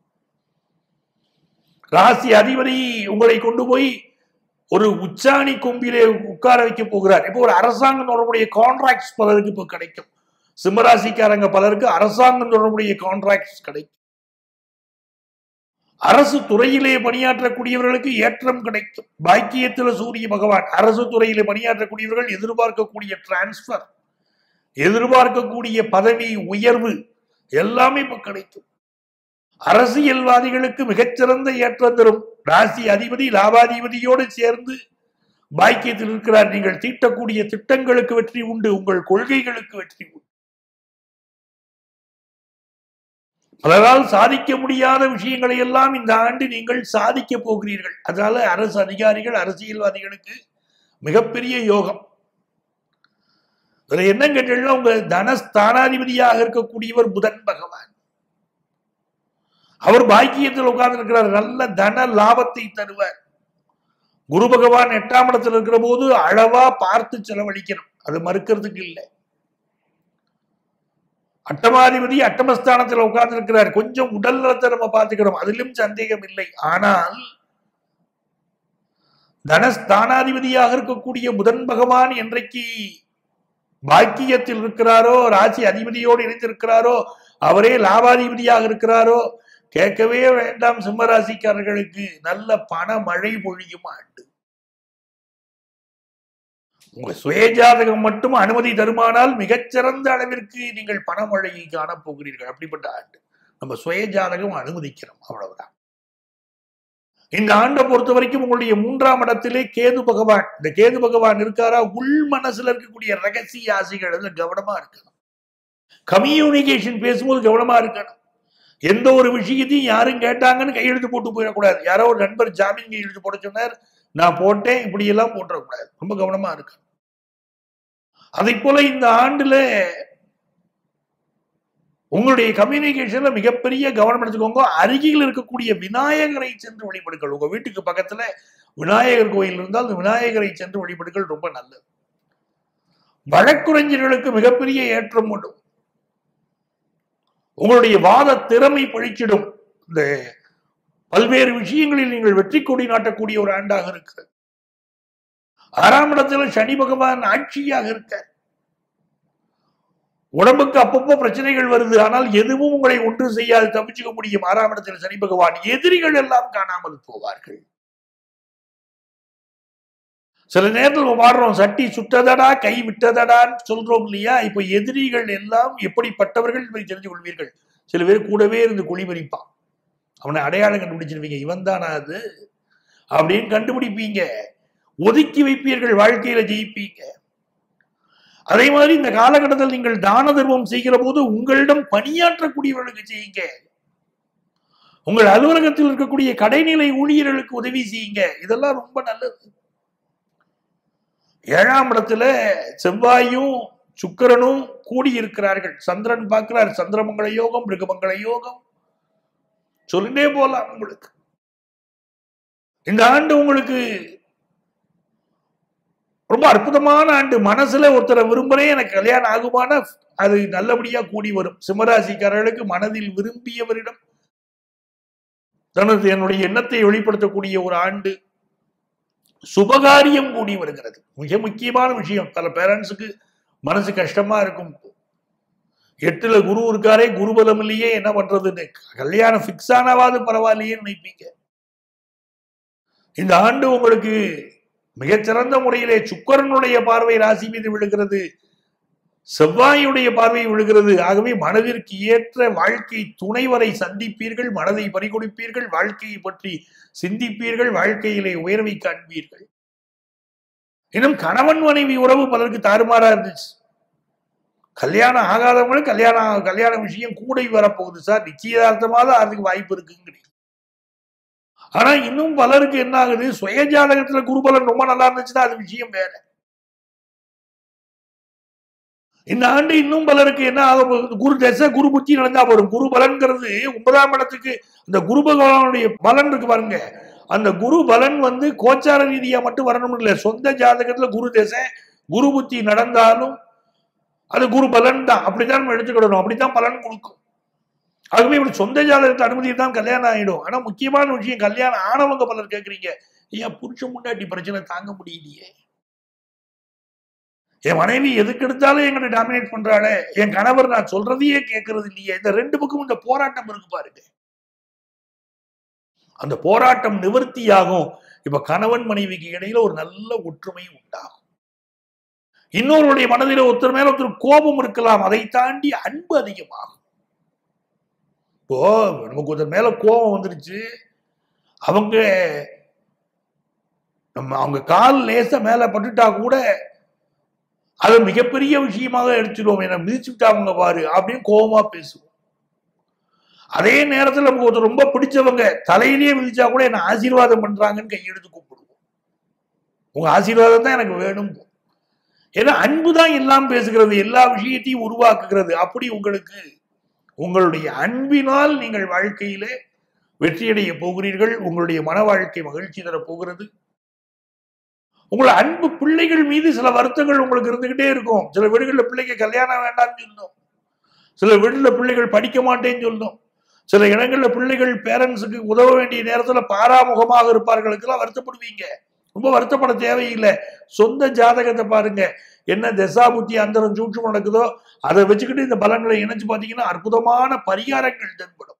ராசி அதிபதி உங்களை கொண்டு போய் ஒரு உச்சாணி கொம்பிலே உட்கார வைக்க போகிறார் இப்போ ஒரு அரசாங்கம் தொடர்புடைய கான்ட்ராக்ட்ஸ் பலருக்கு இப்போ கிடைக்கும் சிம்மராசிக்காரங்க பலருக்கு அரசாங்கம் தொடர்புடைய கான்ட்ராக்ட்ஸ் கிடைக்கும் அரசு துறையிலே பணியாற்றக்கூடியவர்களுக்கு ஏற்றம் கிடைக்கும் பாக்கியத்தில் சூரிய பகவான் அரசு துறையிலே பணியாற்றக்கூடியவர்கள் எதிர்பார்க்கக்கூடிய டிரான்ஸ்பர் எதிர்பார்க்கக்கூடிய பதவி உயர்வு எல்லாமே இப்ப கிடைக்கும் அரசியல்வாதிகளுக்கு மிகச்சிறந்த ஏற்றம் தரும் ராசி அதிபதி லாபாதிபதியோடு சேர்ந்து பாக்கியத்தில் இருக்கிறார் நீங்கள் தீட்டக்கூடிய திட்டங்களுக்கு வெற்றி உண்டு உங்கள் கொள்கைகளுக்கு வெற்றி உண்டு பலரால் சாதிக்க முடியாத விஷயங்களை எல்லாம் இந்த ஆண்டு நீங்கள் சாதிக்க போகிறீர்கள் அதனால அரசு அதிகாரிகள் அரசியல்வாதிகளுக்கு மிகப்பெரிய யோகம் இதுல என்ன கேட்டீங்கன்னா உங்க தனஸ்தானாதிபதியாக இருக்கக்கூடியவர் புதன் பகவான் அவர் பாக்கியத்தில் உட்கார்ந்து இருக்கிறார் நல்ல தன லாபத்தை தருவார் குரு பகவான் எட்டாம் இடத்துல இருக்கிற போது அளவா பார்த்து செலவழிக்கணும் அது மறுக்கிறதுக்கு இல்லை அட்டமாதிபதி அட்டமஸ்தானத்தில் உட்கார்ந்து இருக்கிறார் கொஞ்சம் உடல் நலத்தை நம்ம பார்த்துக்கணும் அதிலும் சந்தேகம் இல்லை ஆனால் தனஸ்தானாதிபதியாக இருக்கக்கூடிய புதன் பகவான் என்றைக்கு பாக்கியத்தில் இருக்கிறாரோ ராசி அதிபதியோடு இணைந்திருக்கிறாரோ அவரே லாபாதிபதியாக இருக்கிறாரோ கேட்கவே வேண்டாம் சிம்மராசிக்காரர்களுக்கு நல்ல பண மழை பொழியும் ஆண்டு உங்க சுயஜாதகம் மட்டும் அனுமதி தருமானால் மிகச்சிறந்த அளவிற்கு நீங்கள் பணமழையை காணப் போகிறீர்கள் அப்படிப்பட்ட ஆண்டு நம்ம சுயஜாதகம் அனுமதிக்கிறோம் அவ்வளவுதான் இந்த ஆண்டை பொறுத்த வரைக்கும் உங்களுடைய மூன்றாம் இடத்திலே கேது பகவான் இந்த கேது பகவான் இருக்காரா உள் மனசுல இருக்கக்கூடிய ரகசிய ஆசைகள் அதுல கவனமா இருக்கணும் கம்யூனிகேஷன் பேசும்போது கவனமா இருக்கணும் எந்த ஒரு விஷயத்தையும் யாரும் கேட்டாங்கன்னு கையெழுத்து போட்டு போயிடக்கூடாது யாரோ ஒரு நண்பர் ஜாமீன் கையெழுத்து போட சொன்னார் நான் போட்டேன் இப்படி எல்லாம் போட்டுறக்கூடாது ரொம்ப கவனமா இருக்கணும் அதை போல இந்த ஆண்டுல உங்களுடைய கம்யூனிகேஷன்ல மிகப்பெரிய கவனம் எடுத்துக்கோங்க அருகில் இருக்கக்கூடிய விநாயகரை சென்று வழிபடுங்கள் உங்க வீட்டுக்கு பக்கத்துல விநாயகர் கோயில் இருந்தால் அந்த விநாயகரை சென்று வழிபடுகள் ரொம்ப நல்லது வழக்குரைஞர்களுக்கு மிகப்பெரிய ஏற்றம் உண்டு உங்களுடைய வாத திறமை பழிச்சிடும் இந்த பல்வேறு விஷயங்களில் நீங்கள் வெற்றி கொடி நாட்டக்கூடிய ஒரு ஆண்டாக இருக்கிறது ஆறாம் இடத்துல சனி பகவான் ஆட்சியாக இருக்க உடம்புக்கு அப்பப்போ பிரச்சனைகள் வருது ஆனால் எதுவும் உங்களை ஒன்று செய்யாது தப்பிச்சுக்க முடியும் ஆறாம் இடத்துல சனி பகவான் எதிரிகள் எல்லாம் காணாமல் போவார்கள் சில நேரத்தில் நம்ம பாடுறோம் சட்டி சுட்டதடா கை விட்டதடான்னு சொல்றோம் இல்லையா இப்ப எதிரிகள் எல்லாம் எப்படிப்பட்டவர்கள் என்பதை தெரிஞ்சு கொள்வீர்கள் சில பேர் கூடவே இருந்து குழிமறிப்பான் அவனை அடையாளம் கண்டுபிடிச்சிருவீங்க இவன் தானா அது அப்படின்னு கண்டுபிடிப்பீங்க ஒதுக்கி வைப்பீர்கள் வாழ்க்கையில ஜெயிப்பீங்க அதே மாதிரி இந்த காலகட்டத்தில் நீங்கள் தான தர்மம் செய்கிற போது உங்களிடம் பணியாற்றக்கூடியவர்களுக்கு செய்யுங்க உங்கள் அலுவலகத்தில் இருக்கக்கூடிய கடைநிலை ஊழியர்களுக்கு உதவி செய்யுங்க இதெல்லாம் ரொம்ப நல்லது ஏழாம் இடத்துல செவ்வாயும் சுக்கிரனும் கூடி இருக்கிறார்கள் சந்திரன் பார்க்கிறார் சந்திரமங்கல யோகம் மிருகமங்கல யோகம் சொல்லிட்டே போலாம் உங்களுக்கு இந்த ஆண்டு உங்களுக்கு ரொம்ப அற்புதமான ஆண்டு மனசுல ஒருத்தரை விரும்புறேன் எனக்கு கல்யாணம் ஆகுமான அது நல்லபடியா கூடி வரும் சிம்மராசிக்காரர்களுக்கு மனதில் விரும்பியவரிடம் தனது என்னுடைய எண்ணத்தை வெளிப்படுத்தக்கூடிய ஒரு ஆண்டு சுபகாரியம் கூடி வருகிறது மிக முக்கியமான விஷயம் பல பேரண்ட்ஸுக்கு மனசு கஷ்டமா இருக்கும் எட்டுல குரு இருக்காரே குருபலம் இல்லையே என்ன பண்றதுன்னு கல்யாணம் ஃபிக்ஸ் ஆனவாது பரவாயில்லையே நினைப்பீங்க இந்த ஆண்டு உங்களுக்கு மிகச்சிறந்த முறையிலே சுக்கரனுடைய பார்வை ராசி மீது விழுகிறது செவ்வாயுடைய பார்வை விழுகிறது ஆகவே மனதிற்கு ஏற்ற வாழ்க்கை துணைவரை சந்திப்பீர்கள் மனதை பறிகொடுப்பீர்கள் வாழ்க்கையை பற்றி சிந்திப்பீர்கள் வாழ்க்கையிலே உயர்வை காண்பீர்கள் இன்னும் கணவன் மனைவி உறவு பலருக்கு தாறுமாறா இருந்துச்சு கல்யாணம் ஆகாதவங்களுக்கு கல்யாணம் கல்யாண விஷயம் கூடை வரப்போகுது சார் நிச்சயதார்த்தமா தான் அதுக்கு வாய்ப்பு இருக்குங்கிறீங்க ஆனா இன்னும் பலருக்கு என்ன ஆகுது சுய ஜாதகத்துல குருபலன் ரொம்ப நல்லா இருந்துச்சுன்னா அது விஷயம் வேற இந்த ஆண்டு இன்னும் பலருக்கு என்ன ஆக போகுது குரு தசை குரு புத்தி நடந்தா போடும் குரு பலன்கிறது ஒன்பதாம் இடத்துக்கு இந்த குரு பகவானுடைய பலன் இருக்கு பாருங்க அந்த குரு பலன் வந்து கோச்சார ரீதியா மட்டும் வரணும் இல்லை சொந்த ஜாதகத்துல குரு தசை குரு புத்தி நடந்தாலும் அது குரு பலன் தான் அப்படித்தான் நம்ம எடுத்துக்கிடணும் அப்படித்தான் பலன் கொடுக்கும் ஆகவே இப்படி சொந்த ஜாதகத்தை அனுமதி தான் கல்யாணம் ஆயிடும் ஆனா முக்கியமான விஷயம் கல்யாணம் ஆனவங்க பலர் கேட்குறீங்க ஏன் புருஷன் முன்னாடி பிரச்சனை தாங்க முடியலையே என் மனைவி எதுக்கு எடுத்தாலும் எங்களை டாமினேட் பண்றாளே என் கணவர் நான் சொல்றதையே கேட்கறது இல்லையே இந்த ரெண்டு பக்கம் இந்த போராட்டம் இருக்கு பாருங்க அந்த போராட்டம் நிவர்த்தியாகும் இப்ப கணவன் மனைவிக்கு இடையில ஒரு நல்ல ஒற்றுமை உண்டாகும் இன்னொருடைய மனதில ஒருத்தர் மேல ஒருத்தர் கோபம் இருக்கலாம் அதை தாண்டி அன்பு அதிகமாகும் இப்போ நமக்கு ஒருத்தர் மேல கோபம் வந்துருச்சு அவங்க நம்ம அவங்க கால் லேசா மேல பட்டுட்டா கூட அதை மிகப்பெரிய விஷயமாக எடுத்துடுவோம் என்ன மிதிச்சு விட்டாங்க பாரு அப்படின்னு கோபமா பேசுவோம் அதே நேரத்தில் நமக்கு ஒருத்தர் ரொம்ப பிடிச்சவங்க தலையிலேயே மிதிச்சா கூட என்ன ஆசீர்வாதம் பண்றாங்கன்னு கையெடுத்து கூப்பிடுவோம் உங்க ஆசீர்வாதம் தான் எனக்கு வேணும் ஏன்னா அன்பு தான் எல்லாம் பேசுகிறது எல்லா விஷயத்தையும் உருவாக்குகிறது அப்படி உங்களுக்கு உங்களுடைய அன்பினால் நீங்கள் வாழ்க்கையிலே வெற்றியடைய போகிறீர்கள் உங்களுடைய மன வாழ்க்கை மகிழ்ச்சி தர போகிறது உங்களை அன்பு பிள்ளைகள் மீது சில வருத்தங்கள் உங்களுக்கு இருந்துகிட்டே இருக்கும் சில வீடுகளில் பிள்ளைங்க கல்யாணம் வேண்டாம்னு சொல்லணும் சில வீடுல பிள்ளைகள் படிக்க மாட்டேன்னு சொல்லணும் சில இடங்கள்ல பிள்ளைகள் பேரண்ட்ஸுக்கு உதவ வேண்டிய நேரத்துல பாராமுகமாக இருப்பார்களுக்கெல்லாம் வருத்தப்படுவீங்க ரொம்ப வருத்தப்பட தேவையில்லை சொந்த ஜாதகத்தை பாருங்க என்ன தசாபுத்தி அந்தரம் சூட்சம் நடக்குதோ அதை வச்சுக்கிட்டு இந்த பலன்களை இணைச்சு பார்த்தீங்கன்னா அற்புதமான பரிகாரங்கள் தென்படும்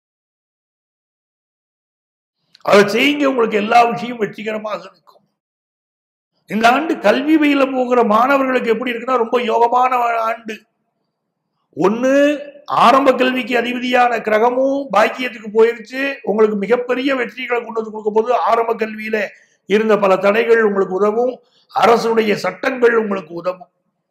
அதை செய்யுங்க உங்களுக்கு எல்லா விஷயமும் வெற்றிகரமாக இருக்கும் இந்த ஆண்டு கல்வி வழியில போகிற மாணவர்களுக்கு எப்படி இருக்குன்னா ரொம்ப யோகமான ஆண்டு ஒண்ணு ஆரம்ப கல்விக்கு அதிபதியான கிரகமும் பாக்கியத்துக்கு போயிருச்சு உங்களுக்கு மிகப்பெரிய வெற்றிகளை கொண்டு வந்து கொடுக்க போது ஆரம்ப கல்வியில இருந்த பல தடைகள் உங்களுக்கு உதவும் அரசுடைய சட்டங்கள் உங்களுக்கு உதவும்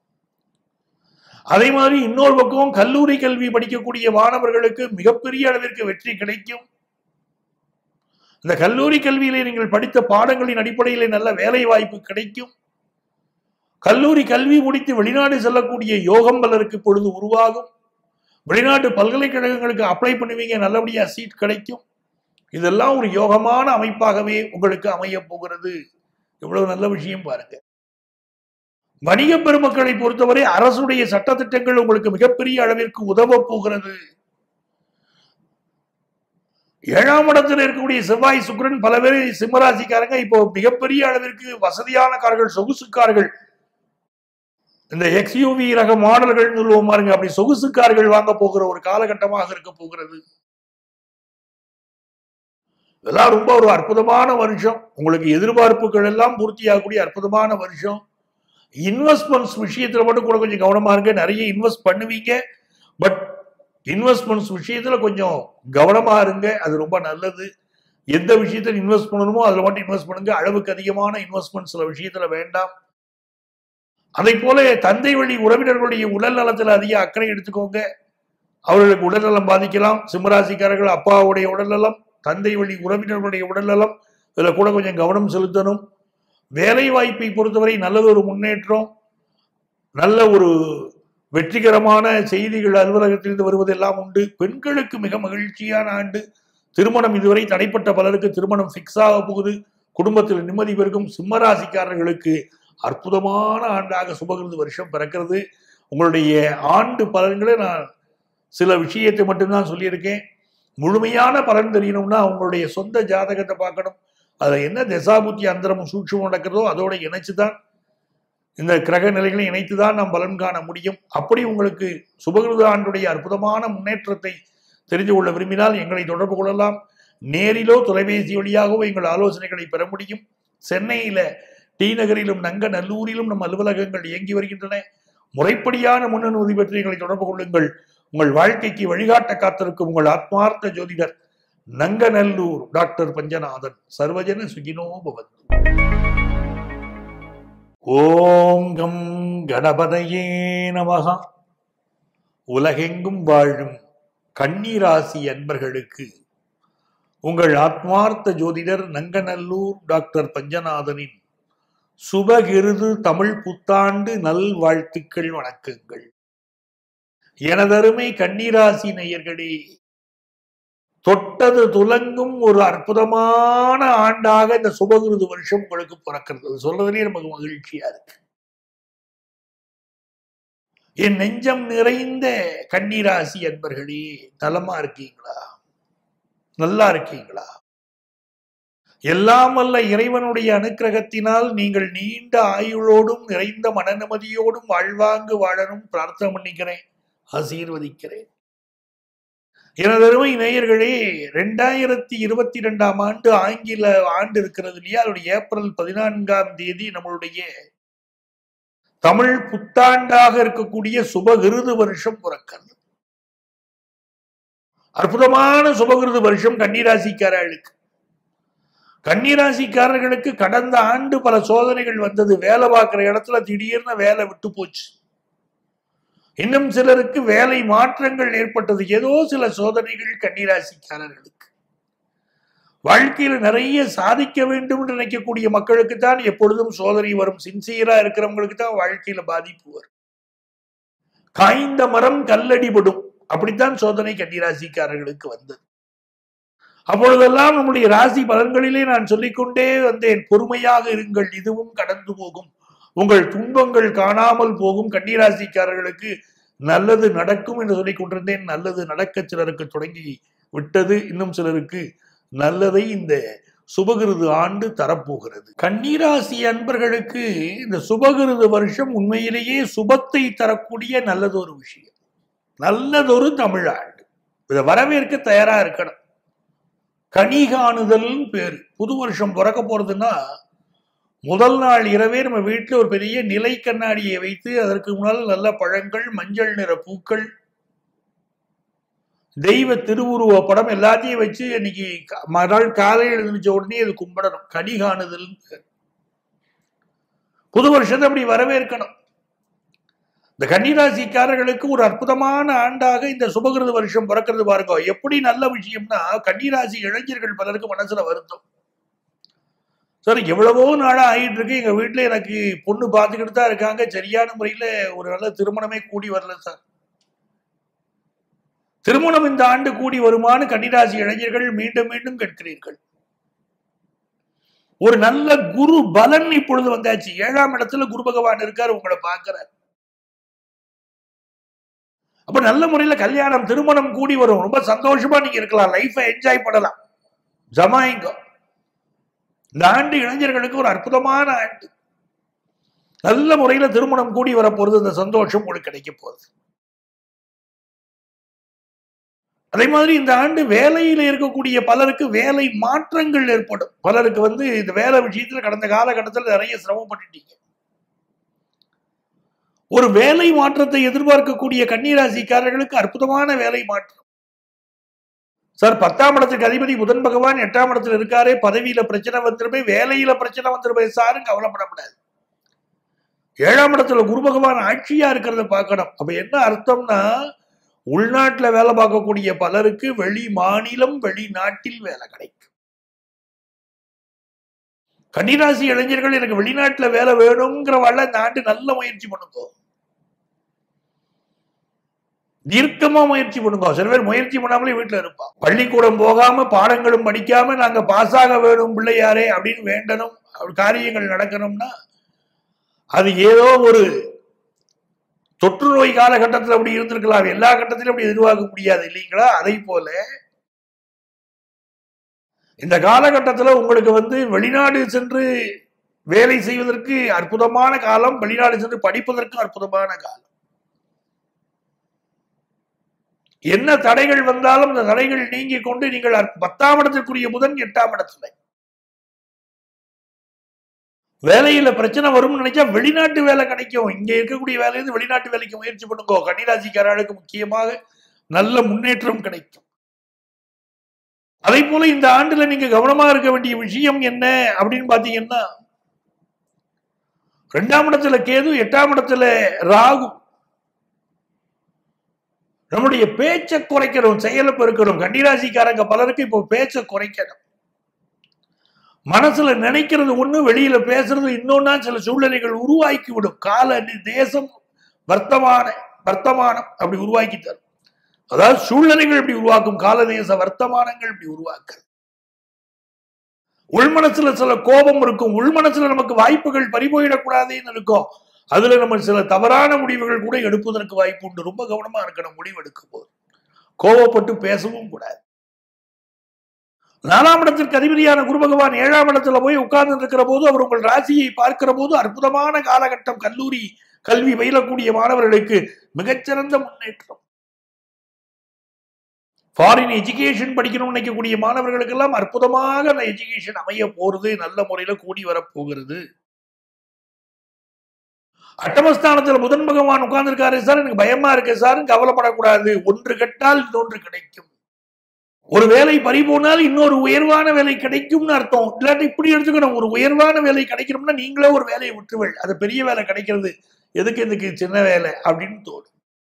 அதே மாதிரி இன்னொரு பக்கம் கல்லூரி கல்வி படிக்கக்கூடிய மாணவர்களுக்கு மிகப்பெரிய அளவிற்கு வெற்றி கிடைக்கும் இந்த கல்லூரி கல்வியிலே நீங்கள் படித்த பாடங்களின் அடிப்படையிலே நல்ல வேலை வாய்ப்பு கிடைக்கும் கல்லூரி கல்வி முடித்து வெளிநாடு செல்லக்கூடிய யோகம் பலருக்கு பொழுது உருவாகும் வெளிநாட்டு பல்கலைக்கழகங்களுக்கு அப்ளை பண்ணுவீங்க நல்லபடியா சீட் கிடைக்கும் இதெல்லாம் ஒரு யோகமான அமைப்பாகவே உங்களுக்கு அமைய போகிறது எவ்வளவு நல்ல விஷயம் பாருங்க வணிக பெருமக்களை பொறுத்தவரை அரசுடைய சட்டத்திட்டங்கள் உங்களுக்கு மிகப்பெரிய அளவிற்கு உதவ போகிறது ஏழாம் இடத்தில் இருக்கக்கூடிய செவ்வாய் சுக்கிரன் பல பேர் சிம்மராசிக்காரங்க இப்போ மிகப்பெரிய அளவிற்கு வசதியான கார்கள் சொகுசு கார்கள் இந்த எக்ஸ்யூவி ரக மாடல்கள் சொல்லுவோம் பாருங்க அப்படி சொகுசு கார்கள் வாங்க போகிற ஒரு காலகட்டமாக இருக்க போகிறது இதெல்லாம் ரொம்ப ஒரு அற்புதமான வருஷம் உங்களுக்கு எதிர்பார்ப்புகள் எல்லாம் பூர்த்தியாகக்கூடிய அற்புதமான வருஷம் இன்வெஸ்ட்மெண்ட்ஸ் விஷயத்துல மட்டும் கூட கொஞ்சம் கவனமா இருங்க நிறைய இன்வெஸ்ட் பண்ணுவீங்க பட் இன்வெஸ்ட்மெண்ட்ஸ் விஷயத்துல கொஞ்சம் கவனமா இருங்க அது ரொம்ப நல்லது எந்த விஷயத்துல இன்வெஸ்ட் பண்ணணுமோ அதுல மட்டும் இன்வெஸ்ட் பண்ணுங்க அளவுக்கு அதிகமான இன்வெஸ்ட்மெண்ட் சில விஷயத்துல வேண்டாம் அதை போல தந்தை வழி உறவினர்களுடைய உடல் நலத்துல அதிக அக்கறை எடுத்துக்கோங்க அவர்களுக்கு உடல்நலம் பாதிக்கலாம் சிம்மராசிக்காரர்கள் அப்பாவுடைய உடல்நலம் தந்தை வழி உறவினர்களுடைய உடல்நலம் இதுல கூட கொஞ்சம் கவனம் செலுத்தணும் வேலை வாய்ப்பை பொறுத்தவரை நல்லது ஒரு முன்னேற்றம் நல்ல ஒரு வெற்றிகரமான செய்திகள் அலுவலகத்திலிருந்து வருவதெல்லாம் உண்டு பெண்களுக்கு மிக மகிழ்ச்சியான ஆண்டு திருமணம் இதுவரை தடைப்பட்ட பலருக்கு திருமணம் ஃபிக்ஸ் ஆக போகுது குடும்பத்தில் நிம்மதி பெருகும் சிம்மராசிக்காரர்களுக்கு அற்புதமான ஆண்டாக சுபகிருது வருஷம் பிறக்கிறது உங்களுடைய ஆண்டு பலன்களை நான் சில விஷயத்தை மட்டும்தான் சொல்லியிருக்கேன் முழுமையான பலன் தெரியணும்னா உங்களுடைய சொந்த ஜாதகத்தை பார்க்கணும் அதில் என்ன தசாபுத்தி அந்தரமும் சூட்சமும் நடக்கிறதோ அதோட இணைச்சு தான் இந்த கிரக நிலைகளை இணைத்து தான் நாம் பலன் காண முடியும் அப்படி உங்களுக்கு சுபகிருத ஆண்டுடைய அற்புதமான முன்னேற்றத்தை தெரிந்து கொள்ள விரும்பினால் எங்களை தொடர்பு கொள்ளலாம் நேரிலோ தொலைபேசி வழியாகவோ எங்கள் ஆலோசனைகளை பெற முடியும் சென்னையில டி நகரிலும் நங்க நல்லூரிலும் நம் அலுவலகங்கள் இயங்கி வருகின்றன முறைப்படியான முன்னனுமதி பெற்று எங்களை தொடர்பு கொள்ளுங்கள் உங்கள் வாழ்க்கைக்கு வழிகாட்ட காத்திருக்கும் உங்கள் ஆத்மார்த்த ஜோதிடர் நங்கநல்லூர் டாக்டர் பஞ்சநாதன் சர்வஜன சுகினோ பவந்து ஓம் கம் கணபதையே நமகா உலகெங்கும் வாழும் கன்னிராசி அன்பர்களுக்கு உங்கள் ஆத்மார்த்த ஜோதிடர் நங்கநல்லூர் டாக்டர் பஞ்சநாதனின் சுபகிருது தமிழ் புத்தாண்டு நல்வாழ்த்துக்கள் வணக்கங்கள் எனதருமை கன்னிராசி நேயர்களே தொட்டது துலங்கும் ஒரு அற்புதமான ஆண்டாக இந்த சுபகிருது வருஷம் உங்களுக்கு பிறக்கிறது அது சொல்றதுலயே நமக்கு மகிழ்ச்சியா இருக்கு என் நெஞ்சம் நிறைந்த கன்னிராசி அன்பர்களே நலமா இருக்கீங்களா நல்லா இருக்கீங்களா எல்லாம் வல்ல இறைவனுடைய அனுக்கிரகத்தினால் நீங்கள் நீண்ட ஆயுளோடும் நிறைந்த மனநிம்மதியோடும் வாழ்வாங்கு வாழணும் பிரார்த்தனை பண்ணிக்கிறேன் ஆசீர்வதிக்கிறேன் எனதருமை நேயர்களே ரெண்டாயிரத்தி இருபத்தி ரெண்டாம் ஆண்டு ஆங்கில ஆண்டு இருக்கிறது இல்லையா அதோடைய ஏப்ரல் பதினான்காம் தேதி நம்மளுடைய தமிழ் புத்தாண்டாக இருக்கக்கூடிய சுபகிருது வருஷம் பிறக்கிறது அற்புதமான சுபகிருது வருஷம் கன்னிராசிக்காரர்களுக்கு கன்னிராசிக்காரர்களுக்கு கடந்த ஆண்டு பல சோதனைகள் வந்தது வேலை பார்க்கிற இடத்துல திடீர்னு வேலை விட்டு போச்சு இன்னும் சிலருக்கு வேலை மாற்றங்கள் ஏற்பட்டது ஏதோ சில சோதனைகள் கன்னிராசிக்காரர்களுக்கு வாழ்க்கையில் நிறைய சாதிக்க வேண்டும் என்று நினைக்கக்கூடிய மக்களுக்கு தான் எப்பொழுதும் சோதனை வரும் சின்சியரா இருக்கிறவங்களுக்கு தான் வாழ்க்கையில பாதிப்பு வரும் காய்ந்த மரம் கல்லடிபடும் அப்படித்தான் சோதனை கன்னிராசிக்காரர்களுக்கு வந்தது அப்பொழுதெல்லாம் நம்முடைய ராசி பலன்களிலே நான் சொல்லிக்கொண்டே வந்தேன் பொறுமையாக இருங்கள் இதுவும் கடந்து போகும் உங்கள் துன்பங்கள் காணாமல் போகும் கன்னிராசிக்காரர்களுக்கு நல்லது நடக்கும் என்று சொல்லிக் கொண்டிருந்தேன் நல்லது நடக்க சிலருக்கு தொடங்கி விட்டது இன்னும் சிலருக்கு நல்லதை இந்த சுபகிருது ஆண்டு தரப்போகிறது கன்னிராசி அன்பர்களுக்கு இந்த சுபகிருது வருஷம் உண்மையிலேயே சுபத்தை தரக்கூடிய நல்லதொரு விஷயம் நல்லதொரு தமிழாண்டு இதை வரவேற்க தயாரா இருக்கணும் கனி காணுதல் பேரு புது வருஷம் பிறக்க போறதுன்னா முதல் நாள் இரவே நம்ம வீட்டில் ஒரு பெரிய நிலை கண்ணாடியை வைத்து அதற்கு முன்னால் நல்ல பழங்கள் மஞ்சள் நிற பூக்கள் தெய்வ திருவுருவ படம் எல்லாத்தையும் வச்சு இன்னைக்கு மறுநாள் காலையில் எழுந்திரிச்ச உடனே அது கும்பிடணும் கனி காணுதல் புது வருஷத்தை அப்படி வரவேற்கணும் இந்த கன்னிராசிக்காரர்களுக்கு ஒரு அற்புதமான ஆண்டாக இந்த சுபகிருத வருஷம் பிறக்கிறது பாருங்க எப்படி நல்ல விஷயம்னா கன்னிராசி இளைஞர்கள் பலருக்கு மனசுல வருத்தம் சார் எவ்வளவோ நாளா ஆகிட்டு இருக்கு எங்க வீட்டுல எனக்கு பொண்ணு பார்த்துக்கிட்டு தான் இருக்காங்க சரியான முறையில ஒரு நல்ல திருமணமே கூடி வரல சார் திருமணம் இந்த ஆண்டு கூடி வருமானு கன்னிராசி இளைஞர்கள் மீண்டும் மீண்டும் கேட்கிறீர்கள் ஒரு நல்ல குரு பலன் இப்பொழுது வந்தாச்சு ஏழாம் இடத்துல குரு பகவான் இருக்கார் உங்களை பார்க்கிறார் அப்ப நல்ல முறையில கல்யாணம் திருமணம் கூடி வரும் ரொம்ப சந்தோஷமா நீங்க இருக்கலாம் லைஃபை என்ஜாய் பண்ணலாம் ஜமாயிங்க இந்த ஆண்டு இளைஞர்களுக்கு ஒரு அற்புதமான ஆண்டு நல்ல முறையில திருமணம் கூடி வர போறது இந்த சந்தோஷம் உங்களுக்கு கிடைக்க போகுது அதே மாதிரி இந்த ஆண்டு வேலையில இருக்கக்கூடிய பலருக்கு வேலை மாற்றங்கள் ஏற்படும் பலருக்கு வந்து இந்த வேலை விஷயத்துல கடந்த காலகட்டத்தில் நிறைய சிரமப்பட்டுட்டீங்க ஒரு வேலை மாற்றத்தை எதிர்பார்க்கக்கூடிய கன்னிராசிக்காரர்களுக்கு அற்புதமான வேலை மாற்றம் சார் பத்தாம் இடத்துக்கு அதிபதி புதன் பகவான் எட்டாம் இடத்துல இருக்காரே பதவியில பிரச்சனை வந்துருமே வேலையில பிரச்சனை வந்துருமே சாரும் கவலைப்படக்கூடாது ஏழாம் இடத்துல குரு பகவான் ஆட்சியா இருக்கிறத பார்க்கணும் அப்ப என்ன அர்த்தம்னா உள்நாட்டுல வேலை பார்க்கக்கூடிய பலருக்கு வெளி மாநிலம் வெளிநாட்டில் வேலை கிடைக்கும் கன்னிராசி இளைஞர்கள் எனக்கு வெளிநாட்டுல வேலை வேணுங்கிற வாழ இந்த ஆண்டு நல்ல முயற்சி பண்ணுங்க தீர்க்கமா முயற்சி பண்ணுங்க சில பேர் முயற்சி பண்ணாமலே வீட்டுல இருப்பான் பள்ளிக்கூடம் போகாம பாடங்களும் படிக்காம நாங்க பாஸ் ஆக வேணும் பிள்ளையாரே அப்படின்னு வேண்டணும் அப்படி காரியங்கள் நடக்கணும்னா அது ஏதோ ஒரு தொற்று நோய் காலகட்டத்தில் அப்படி இருந்திருக்கலாம் எல்லா கட்டத்திலும் அப்படி எதிர்பார்க்க முடியாது இல்லைங்களா அதை போல இந்த காலகட்டத்தில் உங்களுக்கு வந்து வெளிநாடு சென்று வேலை செய்வதற்கு அற்புதமான காலம் வெளிநாடு சென்று படிப்பதற்கு அற்புதமான காலம் என்ன தடைகள் வந்தாலும் இந்த தடைகள் நீங்கி கொண்டு நீங்கள் அற்ப- பத்தாம் இடத்திற்குரிய புதன் எட்டாம் இடத்துல வேலையில பிரச்சனை வரும்னு நினைச்சா வெளிநாட்டு வேலை கிடைக்கும் இங்க இருக்கக்கூடிய வேலையிலிருந்து வெளிநாட்டு வேலைக்கு முயற்சி பண்ணுங்க கன்னிராசிக்காரர்களுக்கு முக்கியமாக நல்ல முன்னேற்றம் கிடைக்கும் அதே போல இந்த ஆண்டுல நீங்க கவனமா இருக்க வேண்டிய விஷயம் என்ன அப்படின்னு பாத்தீங்கன்னா ரெண்டாம் இடத்துல கேது எட்டாம் இடத்துல ராகு நம்முடைய பேச்சை குறைக்கணும் செயலை பெருக்கணும் கன்னிராசிக்காரங்க பலருக்கு இப்போ பேச்சை குறைக்கணும் மனசுல நினைக்கிறது ஒண்ணு வெளியில பேசுறது இன்னொன்னா சில சூழ்நிலைகள் உருவாக்கி விடும் கால நி- தேசம் வர்த்தமான வர்த்தமானம் அப்படி உருவாக்கி தரும் அதாவது சூழ்நிலைகள் இப்படி உருவாக்கும் கால தேச வர்த்தமானங்கள் இப்படி உருவாக்க உள்மனசுல சில கோபம் இருக்கும் உள்மனசுல நமக்கு வாய்ப்புகள் பறிபோயிடக்கூடாதுன்னு இருக்கும் அதுல நம்ம சில தவறான முடிவுகள் கூட எடுப்பதற்கு வாய்ப்பு உண்டு ரொம்ப கவனமா இருக்கணும் முடிவு எடுக்கும் போது கோபப்பட்டு பேசவும் கூடாது நாலாம் இடத்திற்கு அதிபதியான குரு பகவான் ஏழாம் இடத்துல போய் உட்கார்ந்து இருக்கிற போது அவர் உங்கள் ராசியை பார்க்கிற போது அற்புதமான காலகட்டம் கல்லூரி கல்வி பயிலக்கூடிய மாணவர்களுக்கு மிகச்சிறந்த முன்னேற்றம் ஃபாரின் எஜுகேஷன் படிக்கணும்னு நினைக்கக்கூடிய மாணவர்களுக்கெல்லாம் அற்புதமாக அந்த எஜுகேஷன் அமைய போறது நல்ல முறையில கூடி வரப்போகிறது அட்டமஸ்தானத்துல புதன் பகவான் உட்கார்ந்திருக்காரு சார் எனக்கு பயமா இருக்கு சார் கவலைப்படக்கூடாது ஒன்று கெட்டால் இன்னொன்று கிடைக்கும் ஒரு வேலை பறி போனால் இன்னொரு உயர்வான வேலை கிடைக்கும்னு அர்த்தம் இல்லாட்டி இப்படி எடுத்துக்கணும் ஒரு உயர்வான வேலை கிடைக்கணும்னா நீங்களே ஒரு வேலையை விட்டுவள் அது பெரிய வேலை கிடைக்கிறது எதுக்கு எதுக்கு சின்ன வேலை அப்படின்னு தோணும்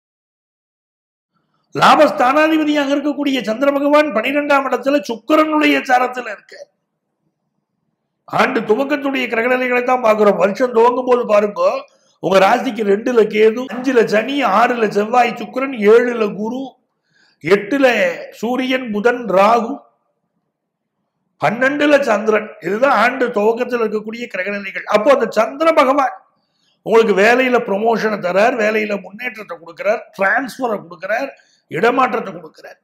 லாபஸ்தானாதிபதியாக இருக்கக்கூடிய சந்திர பகவான் பனிரெண்டாம் இடத்துல சுக்கிரனுடைய சாரத்துல இருக்க ஆண்டு துவக்கத்துடைய கிரகநிலைகளை தான் பார்க்கிறோம் வருஷம் துவங்கும் போது பாருங்க உங்க ராசிக்கு ரெண்டுல கேது அஞ்சுல சனி ஆறுல செவ்வாய் சுக்கிரன் ஏழுல குரு எட்டுல சூரியன் புதன் ராகு பன்னெண்டுல சந்திரன் இதுதான் ஆண்டு துவக்கத்தில் இருக்கக்கூடிய கிரகநிலைகள் அப்போ அந்த சந்திர பகவான் உங்களுக்கு வேலையில ப்ரொமோஷனை தரார் வேலையில முன்னேற்றத்தை கொடுக்கிறார் டிரான்ஸ்பரை கொடுக்கிறார் இடமாற்றத்தை கொடுக்கிறார்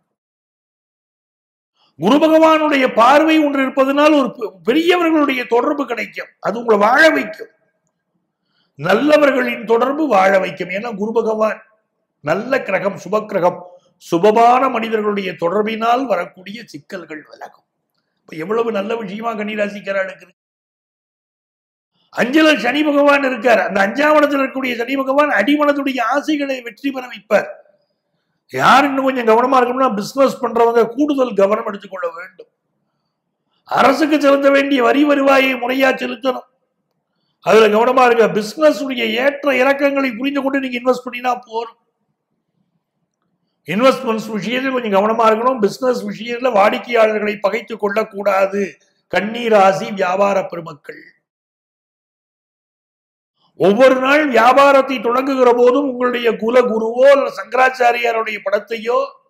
குரு பகவானுடைய பார்வை ஒன்று இருப்பதனால் ஒரு பெ- பெரியவர்களுடைய தொடர்பு கிடைக்கும் அது உங்களை வாழ வைக்கும் நல்லவர்களின் தொடர்பு வாழ வைக்கும் ஏன்னா குரு பகவான் நல்ல கிரகம் சுப கிரகம் சுபமான மனிதர்களுடைய தொடர்பினால் வரக்கூடிய சிக்கல்கள் விலகும் இப்ப எவ்வளவு நல்ல விஷயமா கன்னிராசிக்காரர்களுக்கு இருக்கு அஞ்சல சனி பகவான் இருக்கார் அந்த அஞ்சாம் இடத்துல இருக்கக்கூடிய சனி பகவான் அடிமனதுடைய ஆசைகளை வெற்றி பெற வைப்பார் யார் இன்னும் கொஞ்சம் கவனமா இருக்கணும்னா பிசினஸ் பண்றவங்க கூடுதல் கவனம் எடுத்துக்கொள்ள வேண்டும் அரசுக்கு செலுத்த வேண்டிய வரி வருவாயை முறையா செலுத்தணும் அதுல கவனமா இருக்க பிசினஸ் உடைய ஏற்ற இறக்கங்களை புரிந்து கொண்டு நீங்க இன்வெஸ்ட் பண்ணினா போதும் இன்வெஸ்ட்மெண்ட்ஸ் விஷயத்தில் கொஞ்சம் கவனமா இருக்கணும் பிசினஸ் விஷயத்துல வாடிக்கையாளர்களை பகைத்துக் கொள்ளக்கூடாது கண்ணீராசி வியாபார பெருமக்கள் ஒவ்வொரு நாள் வியாபாரத்தை தொடங்குகிற போதும் உங்களுடைய குல குருவோ அல்ல சங்கராச்சாரியாருடைய படத்தையோ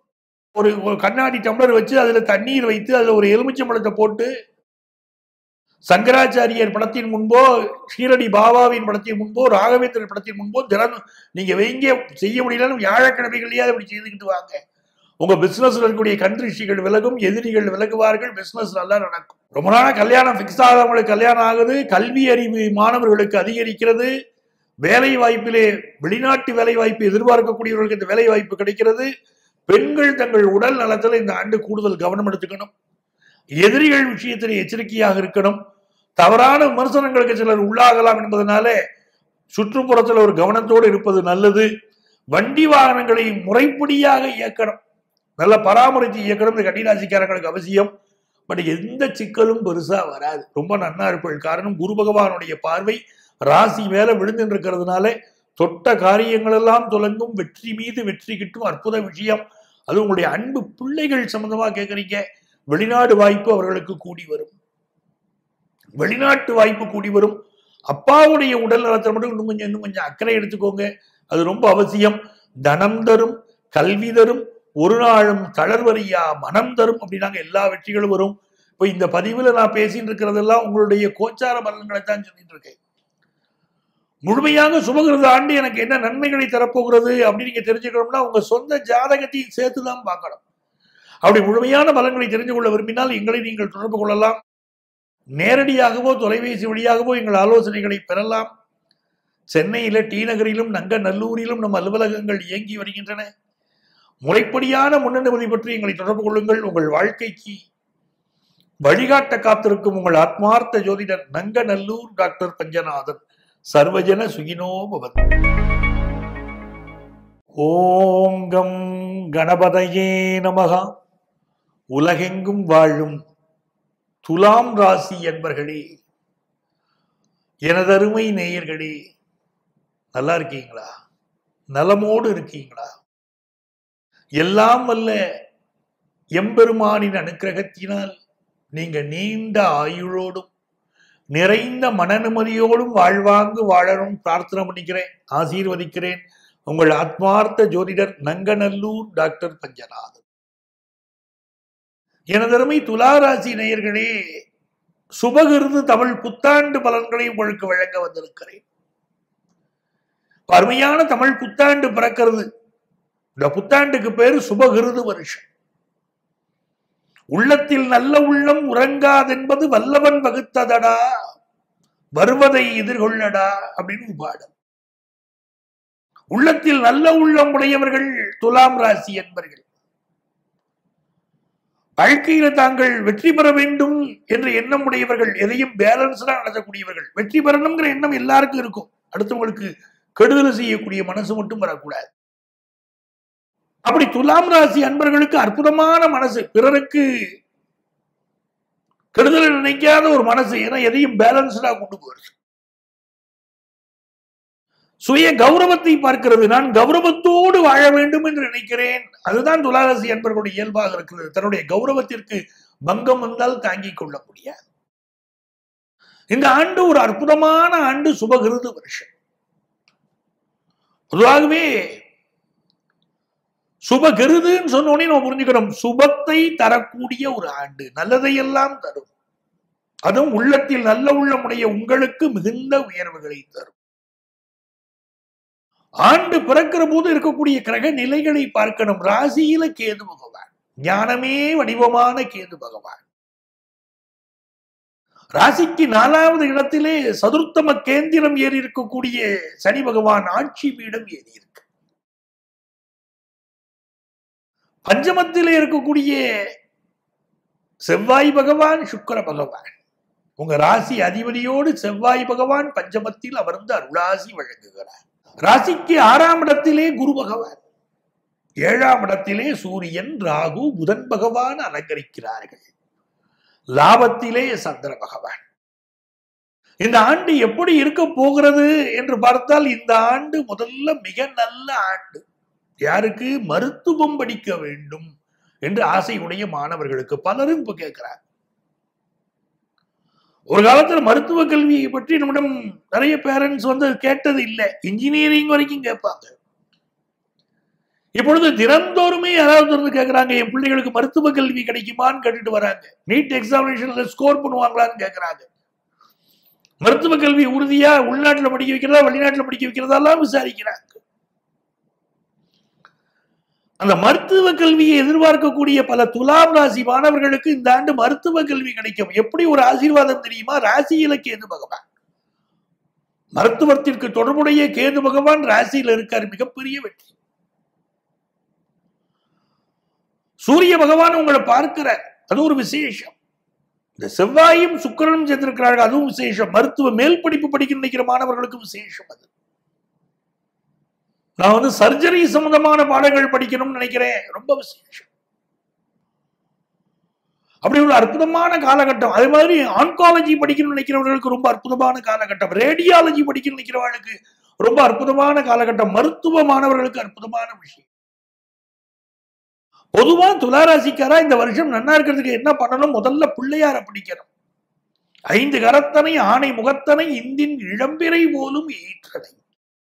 ஒரு ஒரு கண்ணாடி டம்ளர் வச்சு அதுல தண்ணீர் வைத்து அதுல ஒரு எலுமிச்சம்பழத்தை போட்டு சங்கராச்சாரியர் படத்தின் முன்போ ஷீரடி பாபாவின் படத்தின் முன்போ ராகவேந்திரன் படத்தின் முன்போ தினம் நீங்க வைங்க செய்ய முடியலன்னு வியாழக்கிழமைகளையே அப்படி செய்துக்கிட்டு வாங்க உங்க பிசினஸ்ல இருக்கக்கூடிய கண்ட்ரிஷிகள் விலகும் எதிரிகள் விலகுவார்கள் பிசினஸ் நல்லா நடக்கும் ரொம்ப நாளா கல்யாணம் ஃபிக்ஸ் ஆகிறவங்களுக்கு கல்யாணம் ஆகுது கல்வி அறிவு மாணவர்களுக்கு அதிகரிக்கிறது வேலை வாய்ப்பிலே வெளிநாட்டு வேலை வாய்ப்பு எதிர்பார்க்கக்கூடியவர்களுக்கு இந்த வேலை வாய்ப்பு கிடைக்கிறது பெண்கள் தங்கள் உடல் நலத்தில் இந்த ஆண்டு கூடுதல் கவனம் எடுத்துக்கணும் எதிரிகள் விஷயத்தில் எச்சரிக்கையாக இருக்கணும் தவறான விமர்சனங்களுக்கு சிலர் உள்ளாகலாம் என்பதனால சுற்றுப்புறத்தில் ஒரு கவனத்தோடு இருப்பது நல்லது வண்டி வாகனங்களை முறைப்படியாக இயக்கணும் நல்ல பராமரித்து இயக்கணும் இந்த கன்னிராசிக்காரங்களுக்கு அவசியம் பட் எந்த சிக்கலும் பெருசா வராது ரொம்ப நன்னா இருப்பீர்கள் காரணம் குரு பகவானுடைய பார்வை ராசி மேல விழுந்து இருக்கிறதுனால தொட்ட காரியங்கள் எல்லாம் துலங்கும் வெற்றி மீது வெற்றி கிட்டும் அற்புத விஷயம் அது உங்களுடைய அன்பு பிள்ளைகள் சம்பந்தமா கேட்குறீங்க வெளிநாடு வாய்ப்பு அவர்களுக்கு கூடி வரும் வெளிநாட்டு வாய்ப்பு கூடி வரும் அப்பாவுடைய உடல் நலத்தை மட்டும் இன்னும் கொஞ்சம் இன்னும் கொஞ்சம் அக்கறை எடுத்துக்கோங்க அது ரொம்ப அவசியம் தனம் தரும் கல்வி தரும் ஒரு நாளும் தளர்வரியா மனம் தரும் அப்படின்னாங்க எல்லா வெற்றிகளும் வரும் இப்போ இந்த பதிவில் நான் பேசிட்டு இருக்கிறதெல்லாம் உங்களுடைய கோச்சார பலன்களை தான் சொல்லிட்டு இருக்கேன் முழுமையாக சுபகிருத ஆண்டு எனக்கு என்ன நன்மைகளை தரப்போகிறது அப்படின்னு நீங்க தெரிஞ்சுக்கணும்னா உங்க சொந்த ஜாதகத்தையும் சேர்த்து தான் பார்க்கணும் அப்படி முழுமையான பலன்களை தெரிந்து கொள்ள விரும்பினால் எங்களை நீங்கள் தொடர்பு கொள்ளலாம் நேரடியாகவோ தொலைபேசி வழியாகவோ எங்கள் ஆலோசனைகளை பெறலாம் சென்னையில டி நகரிலும் நங்க நல்லூரிலும் நம் அலுவலகங்கள் இயங்கி வருகின்றன முறைப்படியான முன்னனுமதி பற்றி எங்களை தொடர்பு கொள்ளுங்கள் உங்கள் வாழ்க்கைக்கு வழிகாட்ட காத்திருக்கும் உங்கள் ஆத்மார்த்த ஜோதிடர் நங்க நல்லூர் டாக்டர் பஞ்சநாதன் சர்வஜன சுகினோ பவத் ஓம் கம் கணபதையே நமகா உலகெங்கும் வாழும் துலாம் ராசி என்பர்களே எனதருமை நேயர்களே நல்லா இருக்கீங்களா நலமோடு இருக்கீங்களா எல்லாம் வல்ல எம்பெருமானின் அனுக்கிரகத்தினால் நீங்க நீண்ட ஆயுளோடும் நிறைந்த மன நிம்மதியோடும் வாழ்வாங்கு வாழணும் பிரார்த்தனை பண்ணிக்கிறேன் ஆசீர்வதிக்கிறேன் உங்கள் ஆத்மார்த்த ஜோதிடர் நங்கநல்லூர் டாக்டர் பஞ்சநாதன் எனதருமை துளாராசி நேயர்களே சுபகிருது தமிழ் புத்தாண்டு பலன்களை உங்களுக்கு வழங்க வந்திருக்கிறேன் அருமையான தமிழ் புத்தாண்டு பிறக்கிறது இந்த புத்தாண்டுக்கு பேரு சுபகிருது வருஷம் உள்ளத்தில் நல்ல உள்ளம் உறங்காதென்பது வல்லவன் வகுத்ததடா வருவதை எதிர்கொள்ளடா அப்படின்னு பாடம் உள்ளத்தில் நல்ல உள்ளம் உடையவர்கள் துலாம் ராசி என்பர்கள் வாழ்க்கையில தாங்கள் வெற்றி பெற வேண்டும் என்ற எண்ணம் உடையவர்கள் எதையும் பேலன்ஸ்டா நடத்தக்கூடியவர்கள் வெற்றி பெறணுங்கிற எண்ணம் எல்லாருக்கும் இருக்கும் அடுத்தவங்களுக்கு கெடுதல் செய்யக்கூடிய மனசு மட்டும் வரக்கூடாது அப்படி துலாம் ராசி அன்பர்களுக்கு அற்புதமான மனசு பிறருக்கு கெடுதல் நினைக்காத ஒரு மனசு ஏன்னா எதையும் பேலன்ஸ்டா கொண்டு போகிறது சுய கௌரவத்தை பார்க்கிறது நான் கௌரவத்தோடு வாழ வேண்டும் என்று நினைக்கிறேன் அதுதான் துளாராசி அன்பர்களுடைய இயல்பாக இருக்கிறது தன்னுடைய கௌரவத்திற்கு பங்கம் வந்தால் தாங்கிக் கொள்ள முடியாது இந்த ஆண்டு ஒரு அற்புதமான ஆண்டு சுபகிருது வருஷம் பொதுவாகவே சுபகிருதுன்னு சொன்னோடனே நம்ம புரிஞ்சுக்கணும் சுபத்தை தரக்கூடிய ஒரு ஆண்டு நல்லதையெல்லாம் தரும் அதுவும் உள்ளத்தில் நல்ல உள்ளமுடைய உங்களுக்கு மிகுந்த உயர்வுகளை தரும் ஆண்டு பிறக்கிற போது இருக்கக்கூடிய கிரக நிலைகளை பார்க்கணும் ராசியில கேது பகவான் ஞானமே வடிவமான கேது பகவான் ராசிக்கு நாலாவது இடத்திலே சதுர்த்தம கேந்திரம் ஏறி இருக்கக்கூடிய சனி பகவான் ஆட்சி பீடம் ஏறி இருக்கு பஞ்சமத்திலே இருக்கக்கூடிய செவ்வாய் பகவான் சுக்கர பகவான் உங்க ராசி அதிபதியோடு செவ்வாய் பகவான் பஞ்சமத்தில் அமர்ந்து அருளாசி வழங்குகிறார் ராசிக்கு ஆறாம் இடத்திலே குரு பகவான் ஏழாம் இடத்திலே சூரியன் ராகு புதன் பகவான் அலங்கரிக்கிறார்கள் லாபத்திலே சந்திர பகவான் இந்த ஆண்டு எப்படி இருக்க போகிறது என்று பார்த்தால் இந்த ஆண்டு முதல்ல மிக நல்ல ஆண்டு யாருக்கு மருத்துவம் படிக்க வேண்டும் என்று ஆசையுடைய மாணவர்களுக்கு பலரும் இப்ப கேட்கிறார் ஒரு காலத்துல மருத்துவ கல்வியை பற்றி நம்மிடம் நிறைய பேரண்ட்ஸ் வந்து கேட்டது இல்லை இன்ஜினியரிங் வரைக்கும் கேட்பாங்க இப்பொழுது தினந்தோறுமே யாராவது இருந்து கேட்கறாங்க என் பிள்ளைகளுக்கு மருத்துவ கல்வி கிடைக்குமான்னு கேட்டுட்டு வராங்க நீட் எக்ஸாமினேஷன்ல ஸ்கோர் பண்ணுவாங்களான்னு கேட்கறாங்க மருத்துவ கல்வி உறுதியா உள்நாட்டுல படிக்க வைக்கிறதா வெளிநாட்டுல படிக்க வைக்கிறதெல்லாம் விசாரிக்கிறாங்க அந்த மருத்துவ கல்வியை எதிர்பார்க்கக்கூடிய பல துலாம் ராசி மாணவர்களுக்கு இந்த ஆண்டு மருத்துவ கல்வி கிடைக்கும் எப்படி ஒரு ஆசீர்வாதம் தெரியுமா ராசியில கேது பகவான் மருத்துவத்திற்கு தொடர்புடைய கேது பகவான் ராசியில இருக்கார் மிகப்பெரிய வெற்றி சூரிய பகவான் உங்களை பார்க்கிறார் அது ஒரு விசேஷம் இந்த செவ்வாயும் சுக்கிரனும் சேர்ந்திருக்கிறார்கள் அதுவும் விசேஷம் மருத்துவ மேல் படிப்பு படிக்க நினைக்கிற மாணவர்களுக்கு விசேஷம் அது நான் வந்து சர்ஜரி சம்பந்தமான பாடங்கள் படிக்கணும்னு நினைக்கிறேன் ரொம்ப விசேஷம் அப்படி ஒரு அற்புதமான காலகட்டம் அதே மாதிரி ஆன்காலஜி படிக்கணும்னு நினைக்கிறவர்களுக்கு ரொம்ப அற்புதமான காலகட்டம் ரேடியாலஜி படிக்கணும்னு நினைக்கிறவர்களுக்கு ரொம்ப அற்புதமான காலகட்டம் மருத்துவ மாணவர்களுக்கு அற்புதமான விஷயம் பொதுவா துளாராசிக்காரா இந்த வருஷம் நன்னா இருக்கிறதுக்கு என்ன பண்ணணும் முதல்ல பிள்ளையார பிடிக்கணும் ஐந்து கரத்தனை ஆணை முகத்தனை இந்தின் இளம்பிறை போலும் ஏற்றனை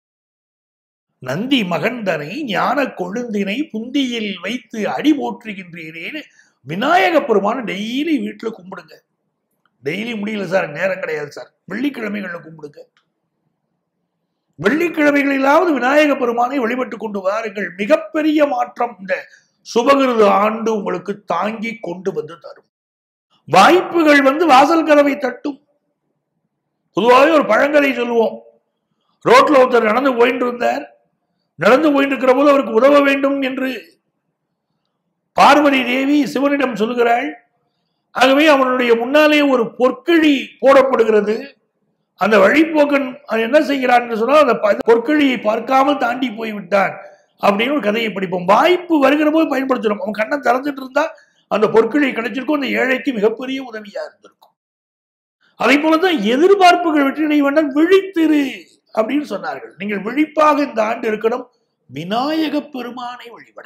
நந்தி மகந்தனை ஞான கொழுந்தினை புந்தியில் வைத்து அடி போற்றுகின்றீரேன்னு விநாயக பெருமான டெய்லி வீட்டுல கும்பிடுங்க டெய்லி முடியல சார் நேரம் கிடையாது சார் வெள்ளிக்கிழமைகள்ல கும்பிடுங்க வெள்ளிக்கிழமைகளிலாவது விநாயக பெருமானை வழிபட்டு கொண்டு வாருங்கள் மிகப்பெரிய மாற்றம் இந்த சுபகிருது ஆண்டு உங்களுக்கு தாங்கி கொண்டு வந்து தரும் வாய்ப்புகள் வந்து வாசல் கதவை தட்டும் பொதுவாகவே ஒரு பழங்கதை சொல்லுவோம் ரோட்ல ஒருத்தர் நடந்து போயிட்டு இருந்தார் நடந்து போயிட்டு இருக்கிற போது அவருக்கு உதவ வேண்டும் என்று பார்வதி தேவி சிவனிடம் சொல்கிறாள் ஆகவே அவனுடைய முன்னாலே ஒரு பொற்கிழி போடப்படுகிறது அந்த வழிபோக்கன் அவன் என்ன செய்கிறான் சொன்னால் அந்த ப- பொற்கிழியை பார்க்காமல் தாண்டி போய் விட்டான் அப்படின்னு ஒரு கதையை படிப்போம் வாய்ப்பு வருகிற போது பயன்படுத்தணும் அவன் கண்ணை திறந்துட்டு இருந்தா அந்த பொற்கிழி கிடைச்சிருக்கும் அந்த ஏழைக்கு மிகப்பெரிய உதவியா இருந்திருக்கும் அதே போலதான் எதிர்பார்ப்புகள் வெற்றியடைய வேண்டாம் விழித்திரு அப்படின்னு சொன்னார்கள் நீங்கள் விழிப்பாக இந்த ஆண்டு இருக்கணும் விநாயக பெருமானை வழிபட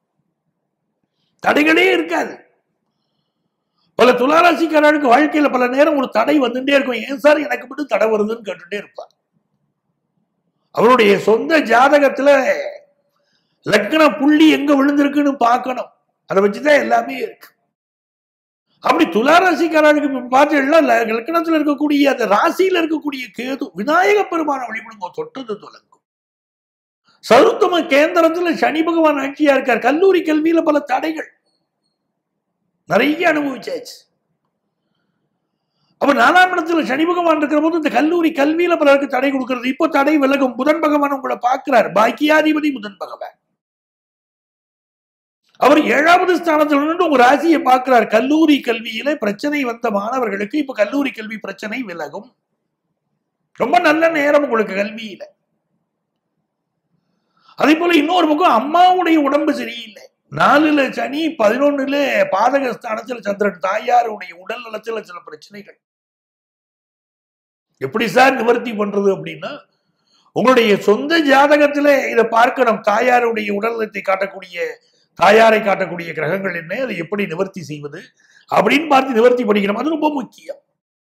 தடைகளே இருக்காது பல துளாராசிக்காரர்களுக்கு வாழ்க்கையில பல நேரம் ஒரு தடை வந்துட்டே இருக்கும் ஏன் சார் எனக்கு மட்டும் தடை வருதுன்னு கேட்டுட்டே இருப்பார் அவருடைய சொந்த ஜாதகத்துல லக்ன புள்ளி எங்க விழுந்திருக்குன்னு பார்க்கணும் அதை வச்சுதான் எல்லாமே இருக்கு அப்படி துளாராசிக்காரர்களுக்கு இப்ப பார்த்தீங்கன்னா ல- லக்னத்துல இருக்கக்கூடிய அந்த ராசியில இருக்கக்கூடிய கேது விநாயக பெருமான வழிபடுங்க தொட்டது தொலங்கும் சருத்தம கேந்திரத்துல சனி பகவான் ஆட்சியா இருக்கார் கல்லூரி கல்வியில பல தடைகள் நிறைய அனுபவிச்சாச்சு அப்ப நாலாம் இடத்துல சனி பகவான் இருக்கிற போது இந்த கல்லூரி கல்வியில பலருக்கு தடை கொடுக்கிறது இப்போ தடை விலகும் புதன் பகவான் உங்களை பார்க்கிறார் பாக்கியாதிபதி புதன் பகவான் அவர் ஏழாவது ஸ்தானத்தில் நின்று உங்க ராசியை பார்க்கிறார் கல்லூரி கல்வியில பிரச்சனை வந்த மாணவர்களுக்கு இப்ப கல்லூரி கல்வி பிரச்சனை விலகும் ரொம்ப நல்ல நேரம் உங்களுக்கு கல்வியில அதே போல இன்னொரு பக்கம் அம்மாவுடைய உடம்பு சரியில்லை நாலுல சனி பதினொன்னுல பாதக ஸ்தானத்துல சந்திரன் தாயாருடைய உடல் நலத்துல சில பிரச்சனைகள் எப்படி சார் நிவர்த்தி பண்றது அப்படின்னா உங்களுடைய சொந்த ஜாதகத்துல இதை பார்க்கணும் தாயாருடைய உடல்நலத்தை காட்டக்கூடிய தாயாரை காட்டக்கூடிய கிரகங்கள் என்ன அதை எப்படி நிவர்த்தி செய்வது அப்படின்னு பார்த்து நிவர்த்தி பண்ணிக்கணும் அது ரொம்ப முக்கியம்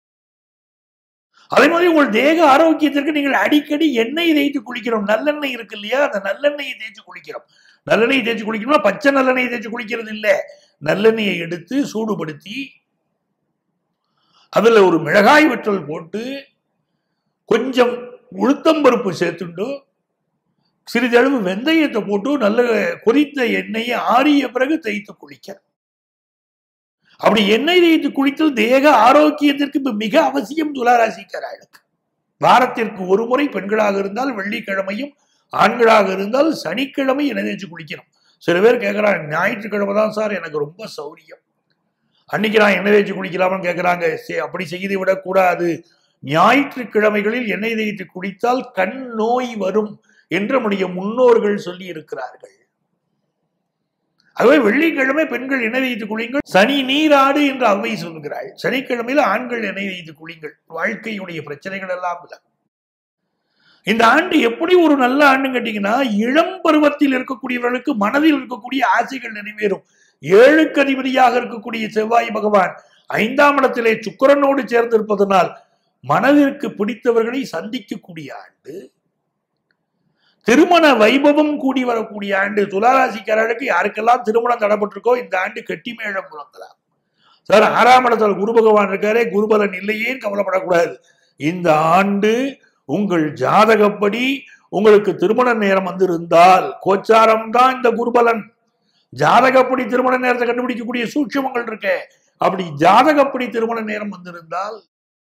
அதே மாதிரி உங்கள் தேக ஆரோக்கியத்திற்கு நீங்கள் அடிக்கடி எண்ணெய் தேய்த்து குளிக்கிறோம் நல்லெண்ணெய் இருக்கு இல்லையா அந்த நல்லெண்ணெயை தேய்ச்சி குளிக்கிறோம் நல்லெண்ணெய் தேய்ச்சி குளிக்கணும்னா பச்சை நல்லெண்ணெய் தேய்ச்சி குளிக்கிறது இல்லை நல்லெண்ணெயை எடுத்து சூடுபடுத்தி அதுல ஒரு மிளகாய் வற்றல் போட்டு கொஞ்சம் உளுத்தம்பருப்பு சேர்த்துண்டு சிறிதளவு வெந்தயத்தை போட்டு நல்ல கொதித்த எண்ணெயை ஆறிய பிறகு தேய்த்து குளிக்க அப்படி எண்ணெய் தேய்த்து குளித்தல் தேக ஆரோக்கியத்திற்கு இப்ப மிக அவசியம் துளாராசிக்காரர்களுக்கு வாரத்திற்கு ஒரு முறை பெண்களாக இருந்தால் வெள்ளிக்கிழமையும் ஆண்களாக இருந்தால் சனிக்கிழமை எண்ணெய் தேய்ச்சி குளிக்கணும் சில பேர் கேட்கறாங்க ஞாயிற்றுக்கிழமை தான் சார் எனக்கு ரொம்ப சௌரியம் அன்னைக்கு நான் எண்ணெய் தேய்ச்சி குளிக்கலாம்னு கேட்கறாங்க சரி, அப்படி செய்து விடக்கூடாது ஞாயிற்றுக்கிழமைகளில் எண்ணெய் தேய்த்து குளித்தால் கண் நோய் வரும் என்று நம்முடைய முன்னோர்கள் சொல்லி இருக்கிறார்கள் ஆகவே வெள்ளிக்கிழமை பெண்கள் எண்ணெய் வைத்து குளிங்கள் சனி நீராடு என்று அவ்வை சொல்கிறாள் சனிக்கிழமையில ஆண்கள் எண்ணெய் வைத்து குளிங்கள் வாழ்க்கையுடைய பிரச்சனைகள் எல்லாம் விலகும். இந்த ஆண்டு எப்படி ஒரு நல்ல ஆண்டு கேட்டீங்கன்னா இளம் பருவத்தில் இருக்கக்கூடியவர்களுக்கு மனதில் இருக்கக்கூடிய ஆசைகள் நிறைவேறும் ஏழுக்கு அதிபதியாக இருக்கக்கூடிய செவ்வாய் பகவான் ஐந்தாம் இடத்திலே சுக்கிரனோடு சேர்ந்திருப்பதனால் மனதிற்கு பிடித்தவர்களை சந்திக்கக்கூடிய ஆண்டு திருமண வைபவம் கூடி வரக்கூடிய ஆண்டு துளாராசிக்காரர்களுக்கு யாருக்கெல்லாம் திருமணம் தடப்பட்டிருக்கோ இந்த ஆண்டு கெட்டி மேளம் முழங்கலாம் சார் ஆறாம் இடத்துல குரு பகவான் இருக்காரே குருபலன் இல்லையேன்னு கவலைப்படக்கூடாது இந்த ஆண்டு உங்கள் ஜாதகப்படி உங்களுக்கு திருமண நேரம் வந்திருந்தால் கோச்சாரம் தான் இந்த குருபலன் ஜாதகப்படி திருமண நேரத்தை கண்டுபிடிக்கக்கூடிய சூட்சமங்கள் இருக்கு அப்படி ஜாதகப்படி திருமண நேரம் வந்திருந்தால்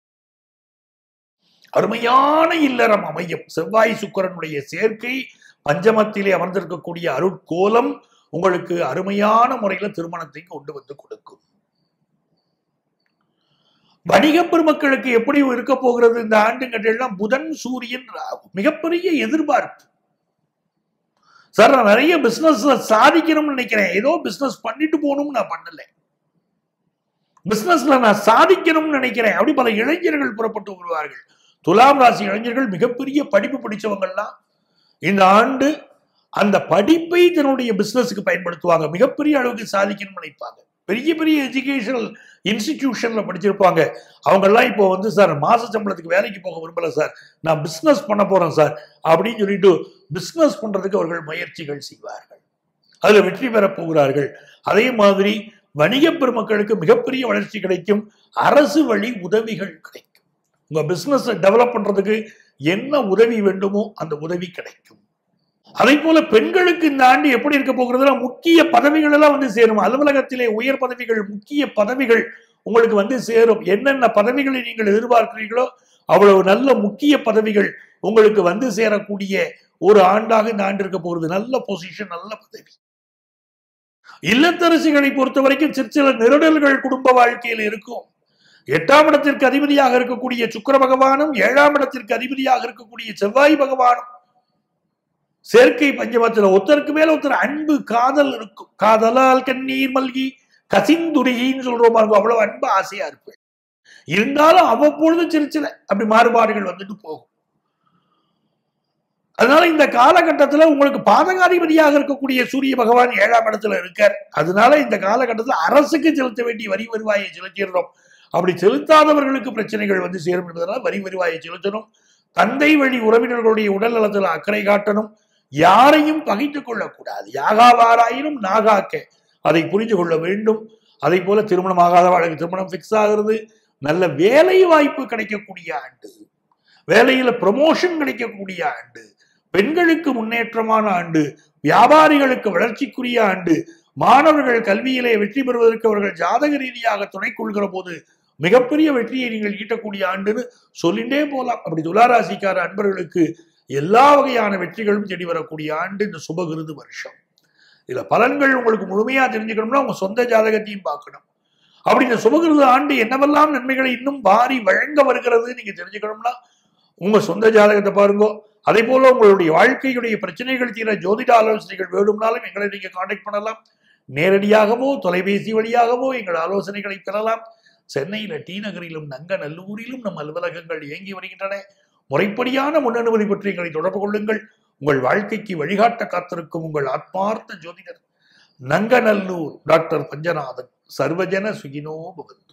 அருமையான இல்லறம் அமையும் செவ்வாய் சுக்கரனுடைய சேர்க்கை பஞ்சமத்திலே அமர்ந்திருக்கக்கூடிய அருட்கோலம் உங்களுக்கு அருமையான முறையில திருமணத்தை கொண்டு வந்து கொடுக்கும் வணிக பெருமக்களுக்கு எப்படி இருக்க போகிறது இந்த ஆண்டு கேட்டீங்கன்னா புதன் சூரியன் ராகு மிகப்பெரிய எதிர்பார்ப்பு சார் நான் நிறைய பிசினஸ் சாதிக்கணும்னு நினைக்கிறேன் ஏதோ பிசினஸ் பண்ணிட்டு போகணும்னு நான் பண்ணல பிசினஸ்ல நான் சாதிக்கணும்னு நினைக்கிறேன் அப்படி பல இளைஞர்கள் புறப்பட்டு வருவார்கள் துலாம் ராசி இளைஞர்கள் மிகப்பெரிய படிப்பு படிச்சவங்கள்லாம் இந்த ஆண்டு அந்த படிப்பை தன்னுடைய பிசினஸுக்கு பயன்படுத்துவாங்க மிகப்பெரிய அளவுக்கு சாதிக்கணும்னு நினைப்பாங்க பெரிய பெரிய எஜுகேஷனல் இன்ஸ்டிடியூஷன்ல படிச்சிருப்பாங்க அவங்கெல்லாம் இப்போ வந்து சார் மாச சம்பளத்துக்கு வேலைக்கு போக விரும்பல சார் நான் பிசினஸ் பண்ண போறேன் சார் அப்படின்னு சொல்லிட்டு பிசினஸ் பண்றதுக்கு அவர்கள் முயற்சிகள் செய்வார்கள் அதுல வெற்றி பெறப் போகிறார்கள் அதே மாதிரி வணிக பெருமக்களுக்கு மிகப்பெரிய வளர்ச்சி கிடைக்கும் அரசு வழி உதவிகள் கிடைக்கும் உங்க பிசினஸ் டெவலப் பண்றதுக்கு என்ன உதவி வேண்டுமோ அந்த உதவி கிடைக்கும் அதே போல பெண்களுக்கு இந்த ஆண்டு எப்படி இருக்க போகிறதுனா முக்கிய பதவிகள் எல்லாம் வந்து சேரும் அலுவலகத்திலே உயர் பதவிகள் முக்கிய பதவிகள் உங்களுக்கு வந்து சேரும் என்னென்ன பதவிகளை நீங்கள் எதிர்பார்க்கிறீர்களோ அவ்வளவு நல்ல முக்கிய பதவிகள் உங்களுக்கு வந்து சேரக்கூடிய ஒரு ஆண்டாக இந்த ஆண்டு இருக்க போகிறது நல்ல பொசிஷன் நல்ல பதவி இல்லத்தரசிகளை பொறுத்த வரைக்கும் சிற்சில நெருடல்கள் குடும்ப வாழ்க்கையில் இருக்கும் எட்டாம் இடத்திற்கு அதிபதியாக இருக்கக்கூடிய சுக்கர பகவானும் ஏழாம் இடத்திற்கு அதிபதியாக இருக்கக்கூடிய செவ்வாய் பகவானும் சேர்க்கை பஞ்சமத்தில் ஒருத்தருக்கு மேல ஒருத்தர் அன்பு காதல் இருக்கும் காதலால் கண்ணீர் மல்கி கசிந்துருகின்னு சொல்றோம் பாருங்க அவ்வளவு அன்பு ஆசையா இருப்பேன் இருந்தாலும் அவ்வப்பொழுது சிறு சில அப்படி மாறுபாடுகள் வந்துட்டு போகும் அதனால இந்த காலகட்டத்துல உங்களுக்கு பாதகாதிபதியாக இருக்கக்கூடிய சூரிய பகவான் ஏழாம் இடத்துல இருக்கார் அதனால இந்த காலகட்டத்துல அரசுக்கு செலுத்த வேண்டிய வரி வருவாயை செலுத்திடுறோம் அப்படி செலுத்தாதவர்களுக்கு பிரச்சனைகள் வந்து சேரும் என்பதனால் வரி வருவாயை செலுத்தணும் தந்தை வழி உறவினர்களுடைய உடல் நலத்தில் அக்கறை காட்டணும் யாரையும் பகைத்துக் கொள்ளக்கூடாது யாகாவாராயினும் நாகாக்க அதை புரிந்து கொள்ள வேண்டும் அதை போல திருமணம் ஆகாதவர்களுக்கு திருமணம் ஃபிக்ஸ் ஆகிறது நல்ல வேலை வாய்ப்பு கிடைக்கக்கூடிய ஆண்டு வேலையில ப்ரமோஷன் கிடைக்கக்கூடிய ஆண்டு பெண்களுக்கு முன்னேற்றமான ஆண்டு வியாபாரிகளுக்கு வளர்ச்சிக்குரிய ஆண்டு மாணவர்கள் கல்வியிலே வெற்றி பெறுவதற்கு அவர்கள் ஜாதக ரீதியாக துணை கொள்கிற போது மிகப்பெரிய வெற்றியை நீங்கள் ஈட்டக்கூடிய ஆண்டுன்னு சொல்லிண்டே போலாம் அப்படி துளாராசிக்கார அன்பர்களுக்கு எல்லா வகையான வெற்றிகளும் தேடி வரக்கூடிய ஆண்டு இந்த சுபகிருது வருஷம் இதுல பலன்கள் உங்களுக்கு முழுமையா தெரிஞ்சுக்கணும்னா உங்க சொந்த ஜாதகத்தையும் பார்க்கணும் அப்படி இந்த சுபகிருது ஆண்டு என்னவெல்லாம் நன்மைகளை இன்னும் வாரி வழங்க வருகிறது நீங்க தெரிஞ்சுக்கணும்னா உங்க சொந்த ஜாதகத்தை பாருங்க அதே போல உங்களுடைய வாழ்க்கையுடைய பிரச்சனைகள் தீர ஜோதிட ஆலோசனைகள் வேண்டும்னாலும் எங்களை நீங்க காண்டாக்ட் பண்ணலாம் நேரடியாகவோ தொலைபேசி வழியாகவோ எங்கள் ஆலோசனைகளை பெறலாம் சென்னையில டி நகரிலும் நங்கநல்லூரிலும் நம் அலுவலகங்கள் இயங்கி வருகின்றன முறைப்படியான முன்னனுமதி பற்றி எங்களை தொடர்பு கொள்ளுங்கள் உங்கள் வாழ்க்கைக்கு வழிகாட்ட காத்திருக்கும் உங்கள் ஆத்மார்த்த ஜோதிடர் நங்கநல்லூர் டாக்டர் பஞ்சநாதன் சர்வஜன சுகினோ பவந்து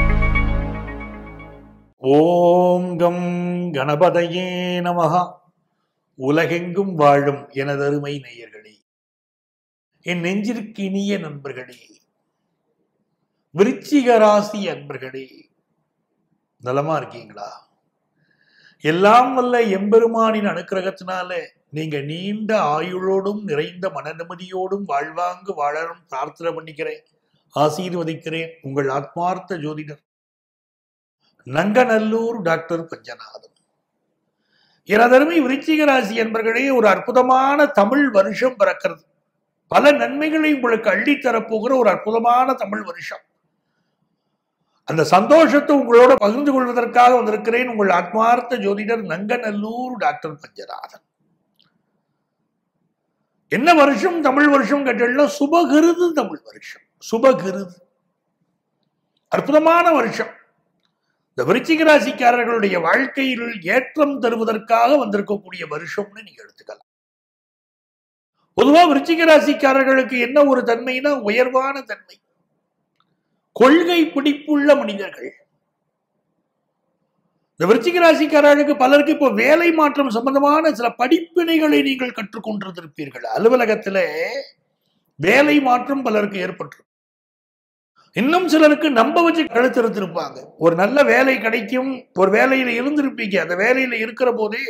ஓம் கம் கணபதையே நமகா உலகெங்கும் வாழும் எனதருமை நேயர்களே என் நெஞ்சிற்கு இனிய நண்பர்களே விருச்சிக ராசி அன்பர்களே நலமா இருக்கீங்களா எல்லாம் வல்ல எம்பெருமானின் அனுக்கிரகத்தினால நீங்க நீண்ட ஆயுளோடும் நிறைந்த மன நிம்மதியோடும் வாழ்வாங்கு வாழணும் பிரார்த்தனை பண்ணிக்கிறேன் ஆசீர்வதிக்கிறேன் உங்கள் ஆத்மார்த்த ஜோதிடர் நங்கநல்லூர் டாக்டர் பஞ்சநாதன் எனதருமை விருச்சிக ராசி என்பர்களே ஒரு அற்புதமான தமிழ் வருஷம் பிறக்கிறது பல நன்மைகளை உங்களுக்கு அள்ளித்தரப்போகிற ஒரு அற்புதமான தமிழ் வருஷம் அந்த சந்தோஷத்தை உங்களோட பகிர்ந்து கொள்வதற்காக வந்திருக்கிறேன் உங்கள் ஆத்மார்த்த ஜோதிடர் நங்கநல்லூர் டாக்டர் பஞ்சநாதன் என்ன வருஷம் தமிழ் வருஷம் கேட்டீங்கன்னா சுபகிருது தமிழ் வருஷம் சுபகிருது அற்புதமான வருஷம் இந்த விருச்சிக ராசிக்காரர்களுடைய வாழ்க்கையில் ஏற்றம் தருவதற்காக வந்திருக்கக்கூடிய வருஷம்னு நீங்க எடுத்துக்கலாம் பொதுவா விருச்சிக ராசிக்காரர்களுக்கு என்ன ஒரு தன்மைனா உயர்வான தன்மை கொள்கை பிடிப்புள்ள மனிதர்கள் இந்த விருச்சிக ராசிக்காரர்களுக்கு பலருக்கு இப்போ வேலை மாற்றம் சம்பந்தமான சில படிப்பினைகளை நீங்கள் கற்றுக்கொண்டிருந்திருப்பீர்கள் அலுவலகத்துல வேலை மாற்றம் பலருக்கு ஏற்பட்டு இன்னும் சிலருக்கு நம்ப வச்சு கழுத்திருத்திருப்பாங்க ஒரு நல்ல வேலை கிடைக்கும் ஒரு வேலையில இருந்திருப்பீங்க அந்த வேலையில இருக்கிற போதே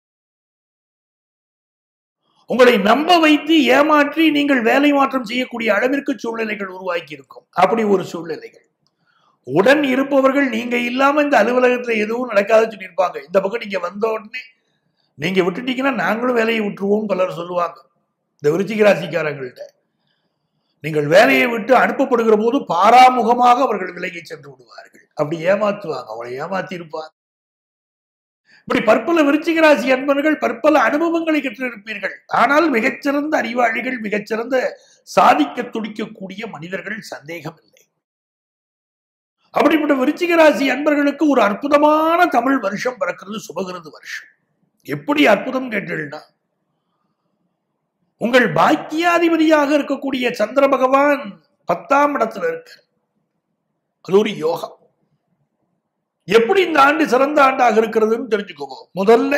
உங்களை நம்ப வைத்து ஏமாற்றி நீங்கள் வேலை மாற்றம் செய்யக்கூடிய அளவிற்கு சூழ்நிலைகள் உருவாக்கி இருக்கும் அப்படி ஒரு சூழ்நிலைகள் உடன் இருப்பவர்கள் நீங்க இல்லாம இந்த அலுவலகத்துல எதுவும் நடக்காதுன்னு சொல்லியிருப்பாங்க இந்த பக்கம் நீங்க வந்த உடனே நீங்க விட்டுட்டீங்கன்னா நாங்களும் வேலையை விட்டுருவோம் பலர் சொல்லுவாங்க இந்த விருச்சிக ராசிக்காரங்கள்ட்ட நீங்கள் வேலையை விட்டு அனுப்பப்படுகிற போது பாராமுகமாக அவர்கள் விலகி சென்று விடுவார்கள் அப்படி ஏமாத்துவாங்க அவளை ஏமாத்தி இருப்பாங்க இப்படி பற்பல விருச்சிக ராசி அன்பர்கள் பற்பல அனுபவங்களை கற்றிருப்பீர்கள் ஆனால் மிகச்சிறந்த அறிவாளிகள் மிகச்சிறந்த சாதிக்க துடிக்கக்கூடிய மனிதர்கள் சந்தேகம் இல்லை அப்படிப்பட்ட விருச்சிக ராசி அன்பர்களுக்கு ஒரு அற்புதமான தமிழ் வருஷம் பிறக்கிறது சுபகிருது வருஷம் எப்படி அற்புதம் கேட்டீங்கன்னா உங்கள் பாக்கியாதிபதியாக இருக்கக்கூடிய சந்திர பகவான் பத்தாம் இடத்துல இருக்கு அது ஒரு யோகம் எப்படி இந்த ஆண்டு சிறந்த ஆண்டாக இருக்கிறதுன்னு தெரிஞ்சுக்கோங்க முதல்ல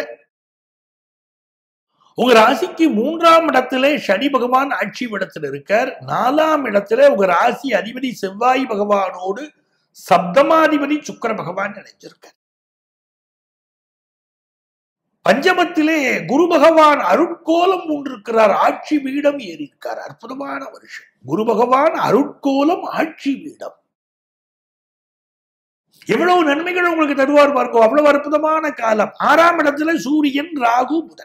உங்க ராசிக்கு மூன்றாம் இடத்துல சனி பகவான் ஆட்சி இடத்துல இருக்கார் நாலாம் இடத்துல உங்க ராசி அதிபதி செவ்வாய் பகவானோடு சப்தமாதிபதி சுக்கர பகவான் நினைச்சிருக்கார் பஞ்சமத்திலே குரு பகவான் அருட்கோலம் கொண்டிருக்கிறார் ஆட்சி பீடம் ஏறி இருக்கார் அற்புதமான வருஷம் குரு பகவான் அருட்கோலம் ஆட்சி பீடம் எவ்வளவு நன்மைகள் உங்களுக்கு தருவார் பார்க்கும் அவ்வளவு அற்புதமான காலம் ஆறாம் இடத்துல சூரியன் ராகு புதன்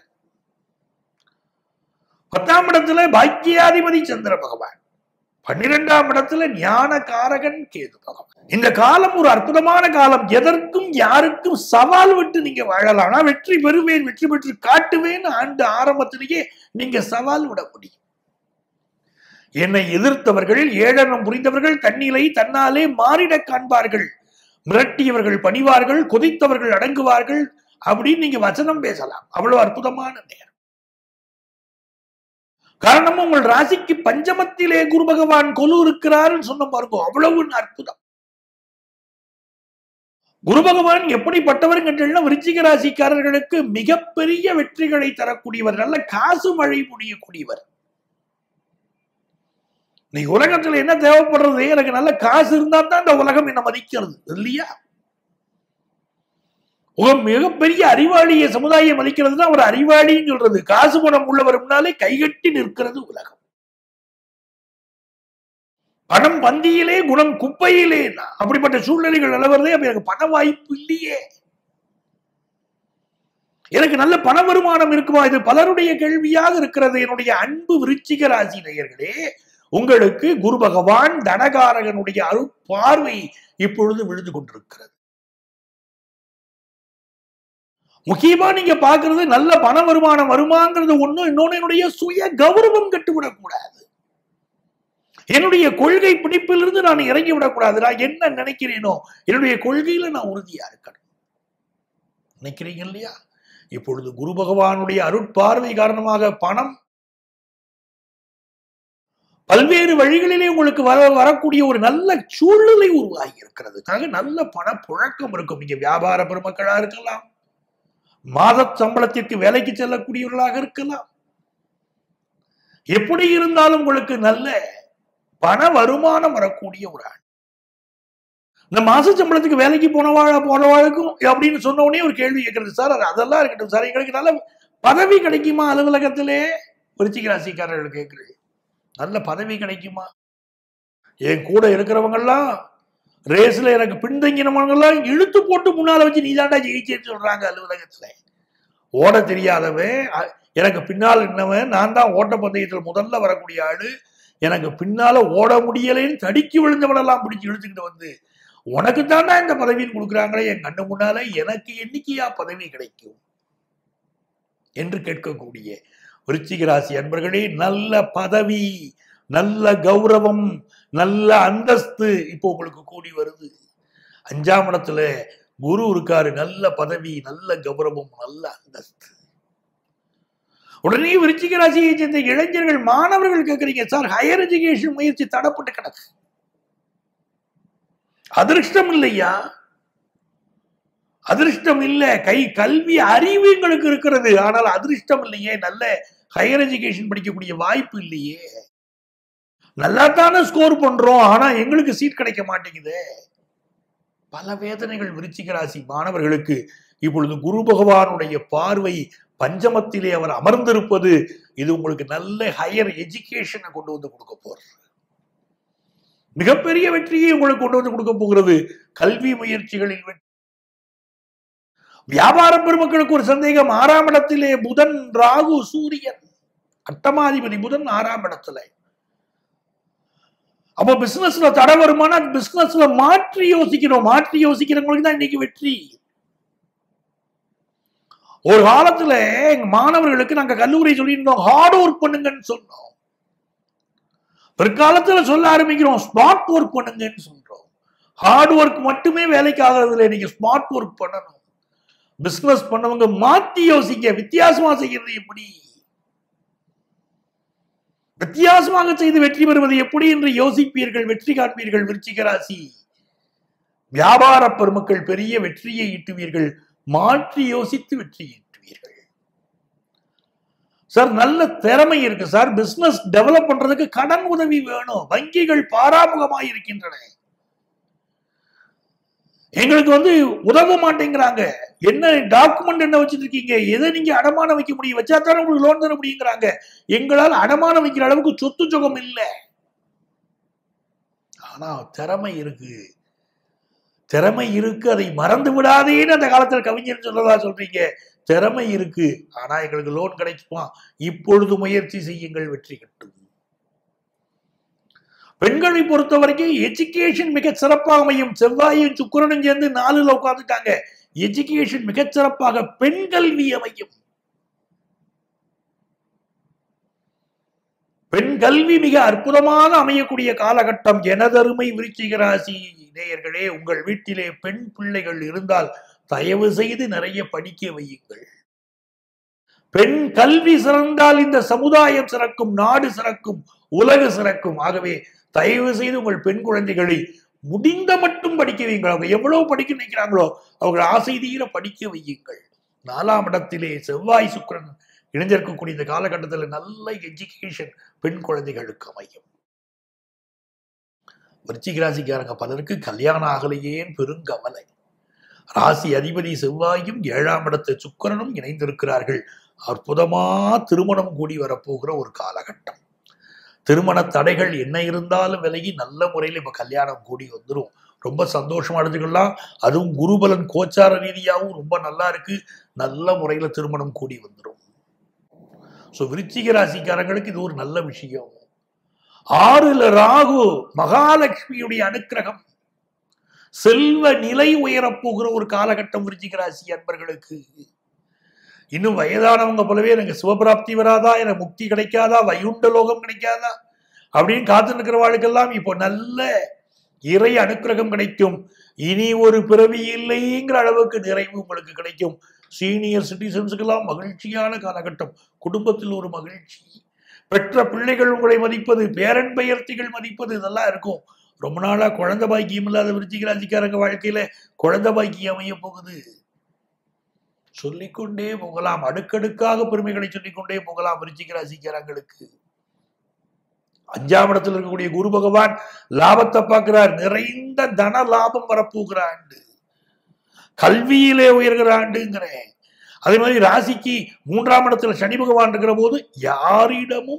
பத்தாம் இடத்துல பாக்கியாதிபதி சந்திர பகவான் பன்னிரெண்டாம் இடத்துல ஞான காரகன் கேது பகவான் இந்த காலம் ஒரு அற்புதமான காலம் எதற்கும் யாருக்கும் சவால் விட்டு நீங்க வாழலாம் ஆனா வெற்றி பெறுவேன் வெற்றி பெற்று காட்டுவேன் ஆண்டு ஆரம்பத்திலேயே நீங்க சவால் விட முடியும் என்னை எதிர்த்தவர்கள் ஏழனம் புரிந்தவர்கள் தன்னிலை தன்னாலே மாறிட காண்பார்கள் மிரட்டியவர்கள் பணிவார்கள் கொதித்தவர்கள் அடங்குவார்கள் அப்படின்னு நீங்க வசனம் பேசலாம் அவ்வளவு அற்புதமான நேரம் காரணம் உங்கள் ராசிக்கு பஞ்சமத்திலே குரு பகவான் கொலு இருக்கிறார்னு சொன்ன பாருங்க அவ்வளவு அற்புதம் குரு பகவான் எப்படிப்பட்டவர் கேட்டீங்கன்னா விருச்சிக ராசிக்காரர்களுக்கு மிகப்பெரிய வெற்றிகளை தரக்கூடியவர் நல்ல காசு மழை முடியக்கூடியவர் நீ உலகத்துல என்ன தேவைப்படுறது எனக்கு நல்ல காசு இருந்தா தான் இந்த உலகம் என்ன மதிக்கிறது இல்லையா உங்க மிகப்பெரிய அறிவாளிய சமுதாயம் மதிக்கிறதுனா ஒரு அறிவாளின்னு சொல்றது காசு பணம் உள்ளவர் முன்னாலே கைகட்டி நிற்கிறது உலகம் பணம் பந்தியிலே குணம் குப்பையிலே அப்படிப்பட்ட சூழ்நிலைகள் நிலவரதே அப்ப எனக்கு பண வாய்ப்பு இல்லையே எனக்கு நல்ல பண வருமானம் இருக்குமா இது பலருடைய கேள்வியாக இருக்கிறது என்னுடைய அன்பு விருச்சிக ராசி நேயர்களே உங்களுக்கு குரு பகவான் தனகாரகனுடைய அருள் பார்வை இப்பொழுது விழுந்து கொண்டிருக்கிறது முக்கியமா நீங்க பாக்குறது நல்ல பண வருமானம் வருமாங்கிறது ஒண்ணும் இன்னொன்னு என்னுடைய சுய கௌரவம் கட்டுவிடக் கூடாது என்னுடைய கொள்கை பிடிப்பிலிருந்து நான் இறங்கி விடக்கூடாது நான் என்ன நினைக்கிறேனோ என்னுடைய கொள்கையில நான் உறுதியா இருக்கணும் நினைக்கிறீங்க இல்லையா இப்பொழுது குரு பகவானுடைய அருட்பார்வை காரணமாக பணம் பல்வேறு வழிகளிலே உங்களுக்கு வர வரக்கூடிய ஒரு நல்ல சூழ்நிலை உருவாகி இருக்கிறது ஆக நல்ல பண புழக்கம் இருக்கும் நீங்க வியாபார பெருமக்களா இருக்கலாம் மாத சம்பளத்திற்கு வேலைக்கு செல்லக்கூடியவர்களாக இருக்கலாம் எப்படி இருந்தாலும் உங்களுக்கு நல்ல பண வருமானம் வரக்கூடிய ஒரு ஆள் இந்த மாச சம்பளத்துக்கு வேலைக்கு போனவாழ போனவாளுக்கும் அப்படின்னு சொன்ன உடனே ஒரு கேள்வி கேட்கறது சார் அது அதெல்லாம் இருக்கட்டும் சார் எங்களுக்கு நல்ல பதவி கிடைக்குமா அலுவலகத்திலே விருச்சிக ராசிக்காரர்கள் கேட்குறது நல்ல பதவி கிடைக்குமா என் கூட இருக்கிறவங்கெல்லாம் ரேஸ்ல எனக்கு பின்தங்கினவங்கெல்லாம் இழுத்து போட்டு முன்னால வச்சு நீ தாண்டா ஜெயிச்சேன்னு சொல்றாங்க அலுவலகத்துல ஓட தெரியாதவன் அ- எனக்கு பின்னால் நின்னவன் நான் தான் ஓட்ட பந்தயத்தில் முதல்ல வரக்கூடிய ஆளு எனக்கு பின்னால ஓட முடியலைன்னு தடிக்கி விழுந்தவனெல்லாம் பிடிச்சி இழுத்துக்கிட்டு வந்து உனக்கு தாண்டா இந்த பதவின்னு கொடுக்குறாங்களே என் கண்ணு முன்னால எனக்கு என்னைக்கியா பதவி கிடைக்கும் என்று கேட்கக்கூடிய விருச்சிக ராசி அன்பர்களே நல்ல பதவி நல்ல கௌரவம் நல்ல அந்தஸ்து இப்போ உங்களுக்கு கூடி வருது அஞ்சாம் இடத்துல குரு இருக்காரு நல்ல பதவி நல்ல கௌரவம் நல்ல அந்தஸ்து உடனே விருச்சிக ராசியை சேர்ந்த இளைஞர்கள் மாணவர்கள் கேட்கறீங்க சார் ஹையர் எஜுகேஷன் முயற்சி தடப்பட்டு கிடக்கு அதிர்ஷ்டம் இல்லையா அதிர்ஷ்டம் இல்ல கை கல்வி அறிவு எங்களுக்கு இருக்கிறது ஆனால் அதிர்ஷ்டம் இல்லையே நல்ல ஹையர் எஜுகேஷன் படிக்கக்கூடிய வாய்ப்பு இல்லையே நல்லா தானே ஸ்கோர் பண்றோம் ஆனா எங்களுக்கு சீட் கிடைக்க மாட்டேங்குது பல வேதனைகள் விருச்சிக ராசி மாணவர்களுக்கு இப்பொழுது குரு பகவானுடைய பார்வை பஞ்சமத்திலே அவர் அமர்ந்திருப்பது இது உங்களுக்கு நல்ல ஹையர் எஜுகேஷனை கொண்டு வந்து கொடுக்க போறது மிகப்பெரிய வெற்றியை உங்களுக்கு கொண்டு வந்து கொடுக்க போகிறது கல்வி முயற்சிகளில் வெற்றி வியாபார பெருமக்களுக்கு ஒரு சந்தேகம் ஆறாம் இடத்திலே புதன் ராகு சூரியன் அட்டமாதிபதி புதன் ஆறாம் இடத்துல அப்ப பிசினஸ்ல தடை வருமானா பிசினஸ்ல மாற்றி யோசிக்கணும் மாற்றி யோசிக்கிறவங்களுக்கு தான் இன்னைக்கு வெற்றி ஒரு காலத்துல எங்க மாணவர்களுக்கு நாங்க கல்லூரி சொல்லியிருந்தோம் ஹார்ட் ஒர்க் பண்ணுங்கன்னு சொன்னோம் பிற்காலத்துல சொல்ல ஆரம்பிக்கிறோம் ஸ்மார்ட் ஒர்க் பண்ணுங்கன்னு சொல்றோம் ஹார்ட் ஒர்க் மட்டுமே வேலைக்கு ஆகிறது இல்லை நீங்க ஸ்மார்ட் ஒர்க் பண்ணணும் பிசினஸ் பண்ணவங்க மாத்தி யோசிக்க வித்தியாசமா செய்யறது எப்படி வித்தியாசமாக செய்து வெற்றி பெறுவது எப்படி என்று யோசிப்பீர்கள் வெற்றி காண்பீர்கள் விருச்சிக ராசி வியாபார பெருமக்கள் பெரிய வெற்றியை ஈட்டுவீர்கள் மாற்றி யோசித்து வெற்றி ஈட்டுவீர்கள் சார் நல்ல திறமை இருக்கு சார் பிசினஸ் டெவலப் பண்றதுக்கு கடன் உதவி வேணும் வங்கிகள் பாராமுகமாய் இருக்கின்றன எங்களுக்கு வந்து உதவ மாட்டேங்கிறாங்க என்ன டாக்குமெண்ட் என்ன வச்சுட்டு இருக்கீங்க எதை நீங்க அடமானம் வைக்க முடியும் வச்சா தானே உங்களுக்கு லோன் தர முடியுங்கிறாங்க எங்களால் அடமானம் வைக்கிற அளவுக்கு சொத்து சுகம் இல்லை ஆனா திறமை இருக்கு திறமை இருக்கு அதை மறந்து விடாதேன்னு அந்த காலத்துல கவிஞர் சொல்லதா சொல்றீங்க திறமை இருக்கு ஆனா எங்களுக்கு லோன் கிடைக்குமா இப்பொழுது முயற்சி செய்யுங்கள் வெற்றி கிட்டும் பெண்களை பொறுத்த வரைக்கும் எஜுகேஷன் மிக சிறப்பாக அமையும் செவ்வாயும் சுக்கிரனும் சேர்ந்து நாலுல உட்காந்துட்டாங்க எஜுகேஷன் மிகச் சிறப்பாக பெண் கல்வி அமையும் பெண் கல்வி மிக அற்புதமாக அமையக்கூடிய காலகட்டம் எனதருமை விருச்சிக ராசி நேயர்களே உங்கள் வீட்டிலே பெண் பிள்ளைகள் இருந்தால் தயவு செய்து நிறைய படிக்க வையுங்கள் பெண் கல்வி சிறந்தால் இந்த சமுதாயம் சிறக்கும் நாடு சிறக்கும் உலகு சிறக்கும் ஆகவே தயவு செய்து உங்கள் பெண் குழந்தைகளை முடிந்த மட்டும் படிக்க வையுங்கள் அவங்க எவ்வளவு படிக்க நினைக்கிறாங்களோ அவங்க ஆசை தீர படிக்க வையுங்கள் நாலாம் இடத்திலே செவ்வாய் சுக்கிரன் இணைஞ்சிருக்கக்கூடிய இந்த காலகட்டத்தில் நல்ல எஜுகேஷன் பெண் குழந்தைகளுக்கு அமையும் விருச்சிக ராசிக்காரங்க பலருக்கு கல்யாணம் ஆகலையேன் பெருங்கவலை ராசி அதிபதி செவ்வாயும் ஏழாம் இடத்து சுக்கிரனும் இணைந்திருக்கிறார்கள் அற்புதமா திருமணம் கூடி வரப்போகிற ஒரு காலகட்டம் திருமண தடைகள் என்ன இருந்தாலும் விலகி நல்ல முறையில் இப்ப கல்யாணம் கூடி வந்துடும் ரொம்ப சந்தோஷமா எடுத்துக்கலாம் அதுவும் குருபலன் கோச்சார ரீதியாகவும் ரொம்ப நல்லா இருக்கு நல்ல முறையில திருமணம் கூடி வந்துடும் ஸோ விருச்சிக ராசிக்காரங்களுக்கு இது ஒரு நல்ல விஷயம் ஆறுல ராகு மகாலட்சுமியுடைய அனுக்கிரகம் செல்வ நிலை உயரப் போகிற ஒரு காலகட்டம் விருச்சிக ராசி அன்பர்களுக்கு இன்னும் வயதானவங்க போலவே எனக்கு சிவபிராப்தி வராதா எனக்கு முக்தி கிடைக்காதா வைகுண்ட லோகம் கிடைக்காதா அப்படின்னு காத்து இருக்கிறவாளுக்கெல்லாம் இப்போ நல்ல இறை அனுக்கிரகம் கிடைக்கும் இனி ஒரு பிறவி இல்லைங்கிற அளவுக்கு நிறைவு உங்களுக்கு கிடைக்கும் சீனியர் சிட்டிசன்ஸுக்கெல்லாம் மகிழ்ச்சியான காலகட்டம் குடும்பத்தில் ஒரு மகிழ்ச்சி பெற்ற பிள்ளைகள் உங்களை மதிப்பது பேரன் பெயர்த்திகள் மதிப்பது இதெல்லாம் இருக்கும் ரொம்ப நாளா குழந்தை பாக்கியம் இல்லாத விருச்சிக ராசிக்காரங்க வாழ்க்கையில குழந்தை பாக்கியம் அமைய போகுது சொல்லிக்கொண்டே போகலாம் அடுக்கடுக்காக பெருமைகளை சொல்லிக்கொண்டே போகலாம் விருச்சிக ராசிக்காரங்களுக்கு அஞ்சாம் இடத்தில் இருக்கக்கூடிய குரு பகவான் லாபத்தை பார்க்கிறார் நிறைந்த தன லாபம் வரப்போகிற ஆண்டு கல்வியிலே உயர்கிற ஆண்டுங்கிறேன் அதே மாதிரி ராசிக்கு மூன்றாம் இடத்துல சனி பகவான் இருக்கிற போது யாரிடமும்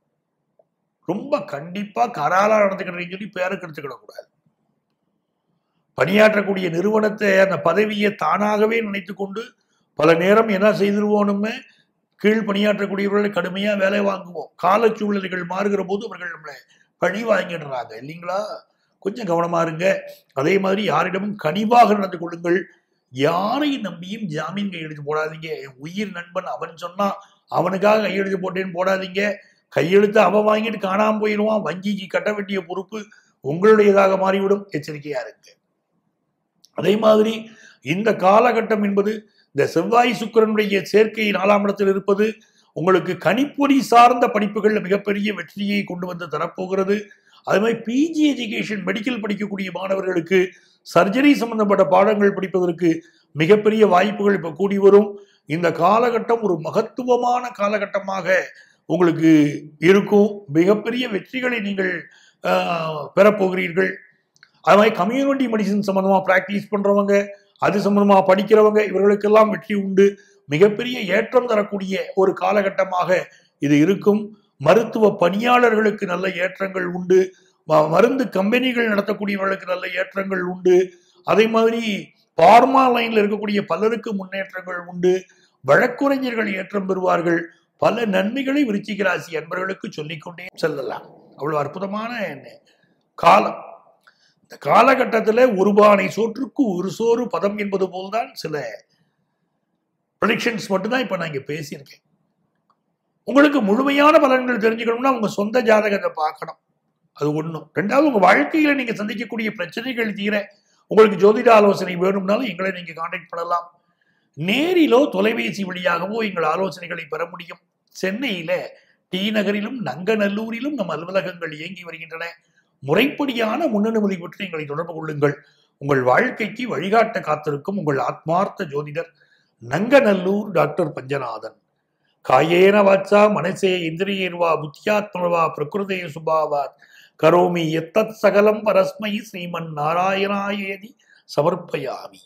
ரொம்ப கண்டிப்பா கராலா நடந்துக்கிறேன்னு சொல்லி பேருக்கு எடுத்துக்கிடக்கூடாது பணியாற்றக்கூடிய நிறுவனத்தை அந்த பதவியை தானாகவே நினைத்து கொண்டு பல நேரம் என்ன செய்திருவோனுமே கீழ் பணியாற்றக்கூடியவர்களை கடுமையா வேலை வாங்குவோம் கால சூழ்நிலைகள் மாறுகிற போது அவர்கள் நம்மளை பழி வாங்கிடுறாங்க இல்லைங்களா கொஞ்சம் கவனமா இருங்க அதே மாதிரி யாரிடமும் கனிவாக நடந்து கொள்ளுங்கள் யாரை நம்பியும் ஜாமீன் கையெழுத்து போடாதீங்க என் உயிர் நண்பன் அவன் சொன்னா அவனுக்காக கையெழுத்து போட்டேன்னு போடாதீங்க கையெழுத்து அவன் வாங்கிட்டு காணாம போயிடுவான் வங்கிக்கு கட்ட வேண்டிய பொறுப்பு உங்களுடையதாக மாறிவிடும் எச்சரிக்கையா இருக்கு அதே மாதிரி இந்த காலகட்டம் என்பது இந்த செவ்வாய் சுக்கிரனுடைய சேர்க்கை நாலாம் இடத்தில் இருப்பது உங்களுக்கு கணிப்பொறி சார்ந்த படிப்புகள்ல மிகப்பெரிய வெற்றியை கொண்டு வந்து தரப்போகிறது அதே மாதிரி பிஜி எஜுகேஷன் மெடிக்கல் படிக்கக்கூடிய மாணவர்களுக்கு சர்ஜரி சம்பந்தப்பட்ட பாடங்கள் படிப்பதற்கு மிகப்பெரிய வாய்ப்புகள் இப்ப கூடி வரும் இந்த காலகட்டம் ஒரு மகத்துவமான காலகட்டமாக உங்களுக்கு இருக்கும் மிகப்பெரிய வெற்றிகளை நீங்கள் ஆஹ், பெறப்போகிறீர்கள் அது மாதிரி கம்யூனிட்டி மெடிசன் சம்பந்தமா பிராக்டிஸ் பண்றவங்க அது சம்பந்தமா படிக்கிறவங்க இவர்களுக்கெல்லாம் வெற்றி உண்டு மிகப்பெரிய ஏற்றம் தரக்கூடிய ஒரு காலகட்டமாக இது இருக்கும் மருத்துவ பணியாளர்களுக்கு நல்ல ஏற்றங்கள் உண்டு ம- மருந்து கம்பெனிகள் நடத்தக்கூடியவர்களுக்கு நல்ல ஏற்றங்கள் உண்டு அதே மாதிரி பார்மா லைன்ல இருக்கக்கூடிய பலருக்கு முன்னேற்றங்கள் உண்டு வழக்குரைஞர்கள் ஏற்றம் பெறுவார்கள் பல நன்மைகளை விருச்சிக ராசி அன்பர்களுக்கு சொல்லிக்கொண்டே செல்லலாம் அவ்வளவு அற்புதமான காலம் இந்த காலகட்டத்தில் ஒரு பானை சோற்றுக்கு ஒரு சோறு பதம் என்பது போல்தான் சில ப்ரடிக்ஷன்ஸ் மட்டும்தான் இப்ப நான் இங்க பேசியிருக்கேன் உங்களுக்கு முழுமையான பலன்கள் தெரிஞ்சுக்கணும்னா உங்க சொந்த ஜாதகத்தை பார்க்கணும் அது ஒண்ணும் ரெண்டாவது உங்க வாழ்க்கையில நீங்க சந்திக்கக்கூடிய பிரச்சனைகள் தீர உங்களுக்கு ஜோதிட ஆலோசனை வேணும்னாலும் எங்களை நீங்க காண்டாக்ட் பண்ணலாம் நேரிலோ தொலைபேசி வழியாகவோ எங்கள் ஆலோசனைகளை பெற முடியும் சென்னையில டி நகரிலும் நங்கநல்லூரிலும் நம் அலுவலகங்கள் இயங்கி வருகின்றன முறைப்படியான முன்னனுமதி பற்றி எங்களை தொடர்பு கொள்ளுங்கள் உங்கள் வாழ்க்கைக்கு வழிகாட்ட காத்திருக்கும் உங்கள் ஆத்மார்த்த ஜோதிடர் நங்கநல்லூர் டாக்டர் பஞ்சநாதன் காயேன வாச்சா மனசே இந்திரியர்வா புத்தியாத்மவா பிரகிருதே சுபாவாத் கரோமி எத்தத் சகலம் பரஸ்மை ஸ்ரீமன் நாராயணாயேதி சமர்ப்பயாமி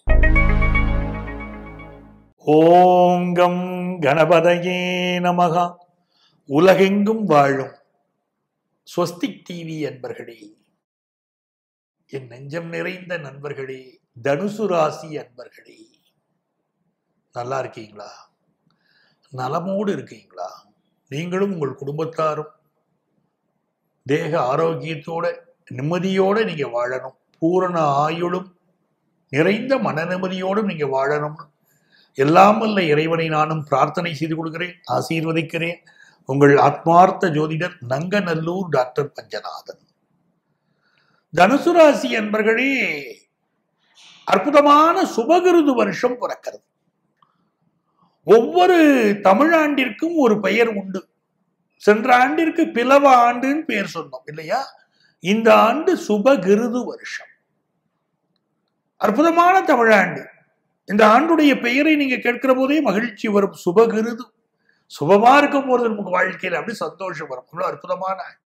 ஓங்கம் கணபதயே நமகா உலகெங்கும் வாழும் ஸ்வஸ்திக் டிவி அன்பர்களே என் நெஞ்சம் நிறைந்த நண்பர்களே தனுசு ராசி அன்பர்களே நல்லா இருக்கீங்களா நலமோடு இருக்கீங்களா நீங்களும் உங்கள் குடும்பத்தாரும் தேக ஆரோக்கியத்தோட நிம்மதியோட நீங்க வாழணும் பூரண ஆயுளும் நிறைந்த மன நிம்மதியோடும் நீங்க வாழணும் எல்லாம் வல்ல இறைவனை நானும் பிரார்த்தனை செய்து கொள்கிறேன் ஆசீர்வதிக்கிறேன் உங்கள் ஆத்மார்த்த ஜோதிடர் நங்கநல்லூர் டாக்டர் பஞ்சநாதன் தனுசு ராசி என்பர்களே அற்புதமான சுபகிருது வருஷம் பிறக்கிறது ஒவ்வொரு தமிழாண்டிற்கும் ஒரு பெயர் உண்டு சென்ற ஆண்டிற்கு பிளவ ஆண்டுன்னு பெயர் சொன்னோம் இல்லையா இந்த ஆண்டு சுபகிருது வருஷம் அற்புதமான தமிழாண்டு இந்த ஆண்டுடைய பெயரை நீங்க கேட்கிற போதே மகிழ்ச்சி வரும் சுபகிருது சுபமா இருக்க போறது நமக்கு வாழ்க்கையில அப்படி சந்தோஷம் வரும் அவ்வளவு அற்புதமான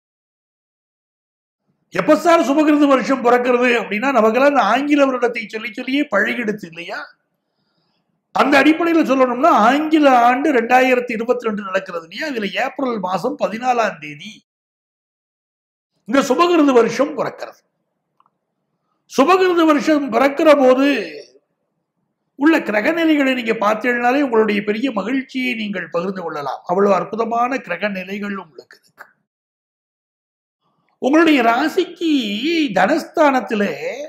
எப்ப சார் சுபகிருது வருஷம் பிறக்கிறது அப்படின்னா நமக்கெல்லாம் இந்த ஆங்கில வருடத்தை சொல்லி சொல்லியே பழகிடுச்சு இல்லையா அந்த அடிப்படையில் சொல்லணும்னா ஆங்கில ஆண்டு ரெண்டாயிரத்தி இருபத்தி ரெண்டு நடக்கிறது இல்லையா இதுல ஏப்ரல் மாசம் பதினாலாம் தேதி இந்த சுபகிருது வருஷம் பிறக்கிறது சுபகிருது வருஷம் பிறக்கிற போது உள்ள கிரகநிலைகளை நீங்க பார்த்தீங்கனாலே உங்களுடைய பெரிய மகிழ்ச்சியை நீங்கள் பகிர்ந்து கொள்ளலாம் அவ்வளவு அற்புதமான கிரகநிலைகள் உங்களுக்கு இருக்கு உங்களுடைய ராசிக்கு தனஸ்தானத்துல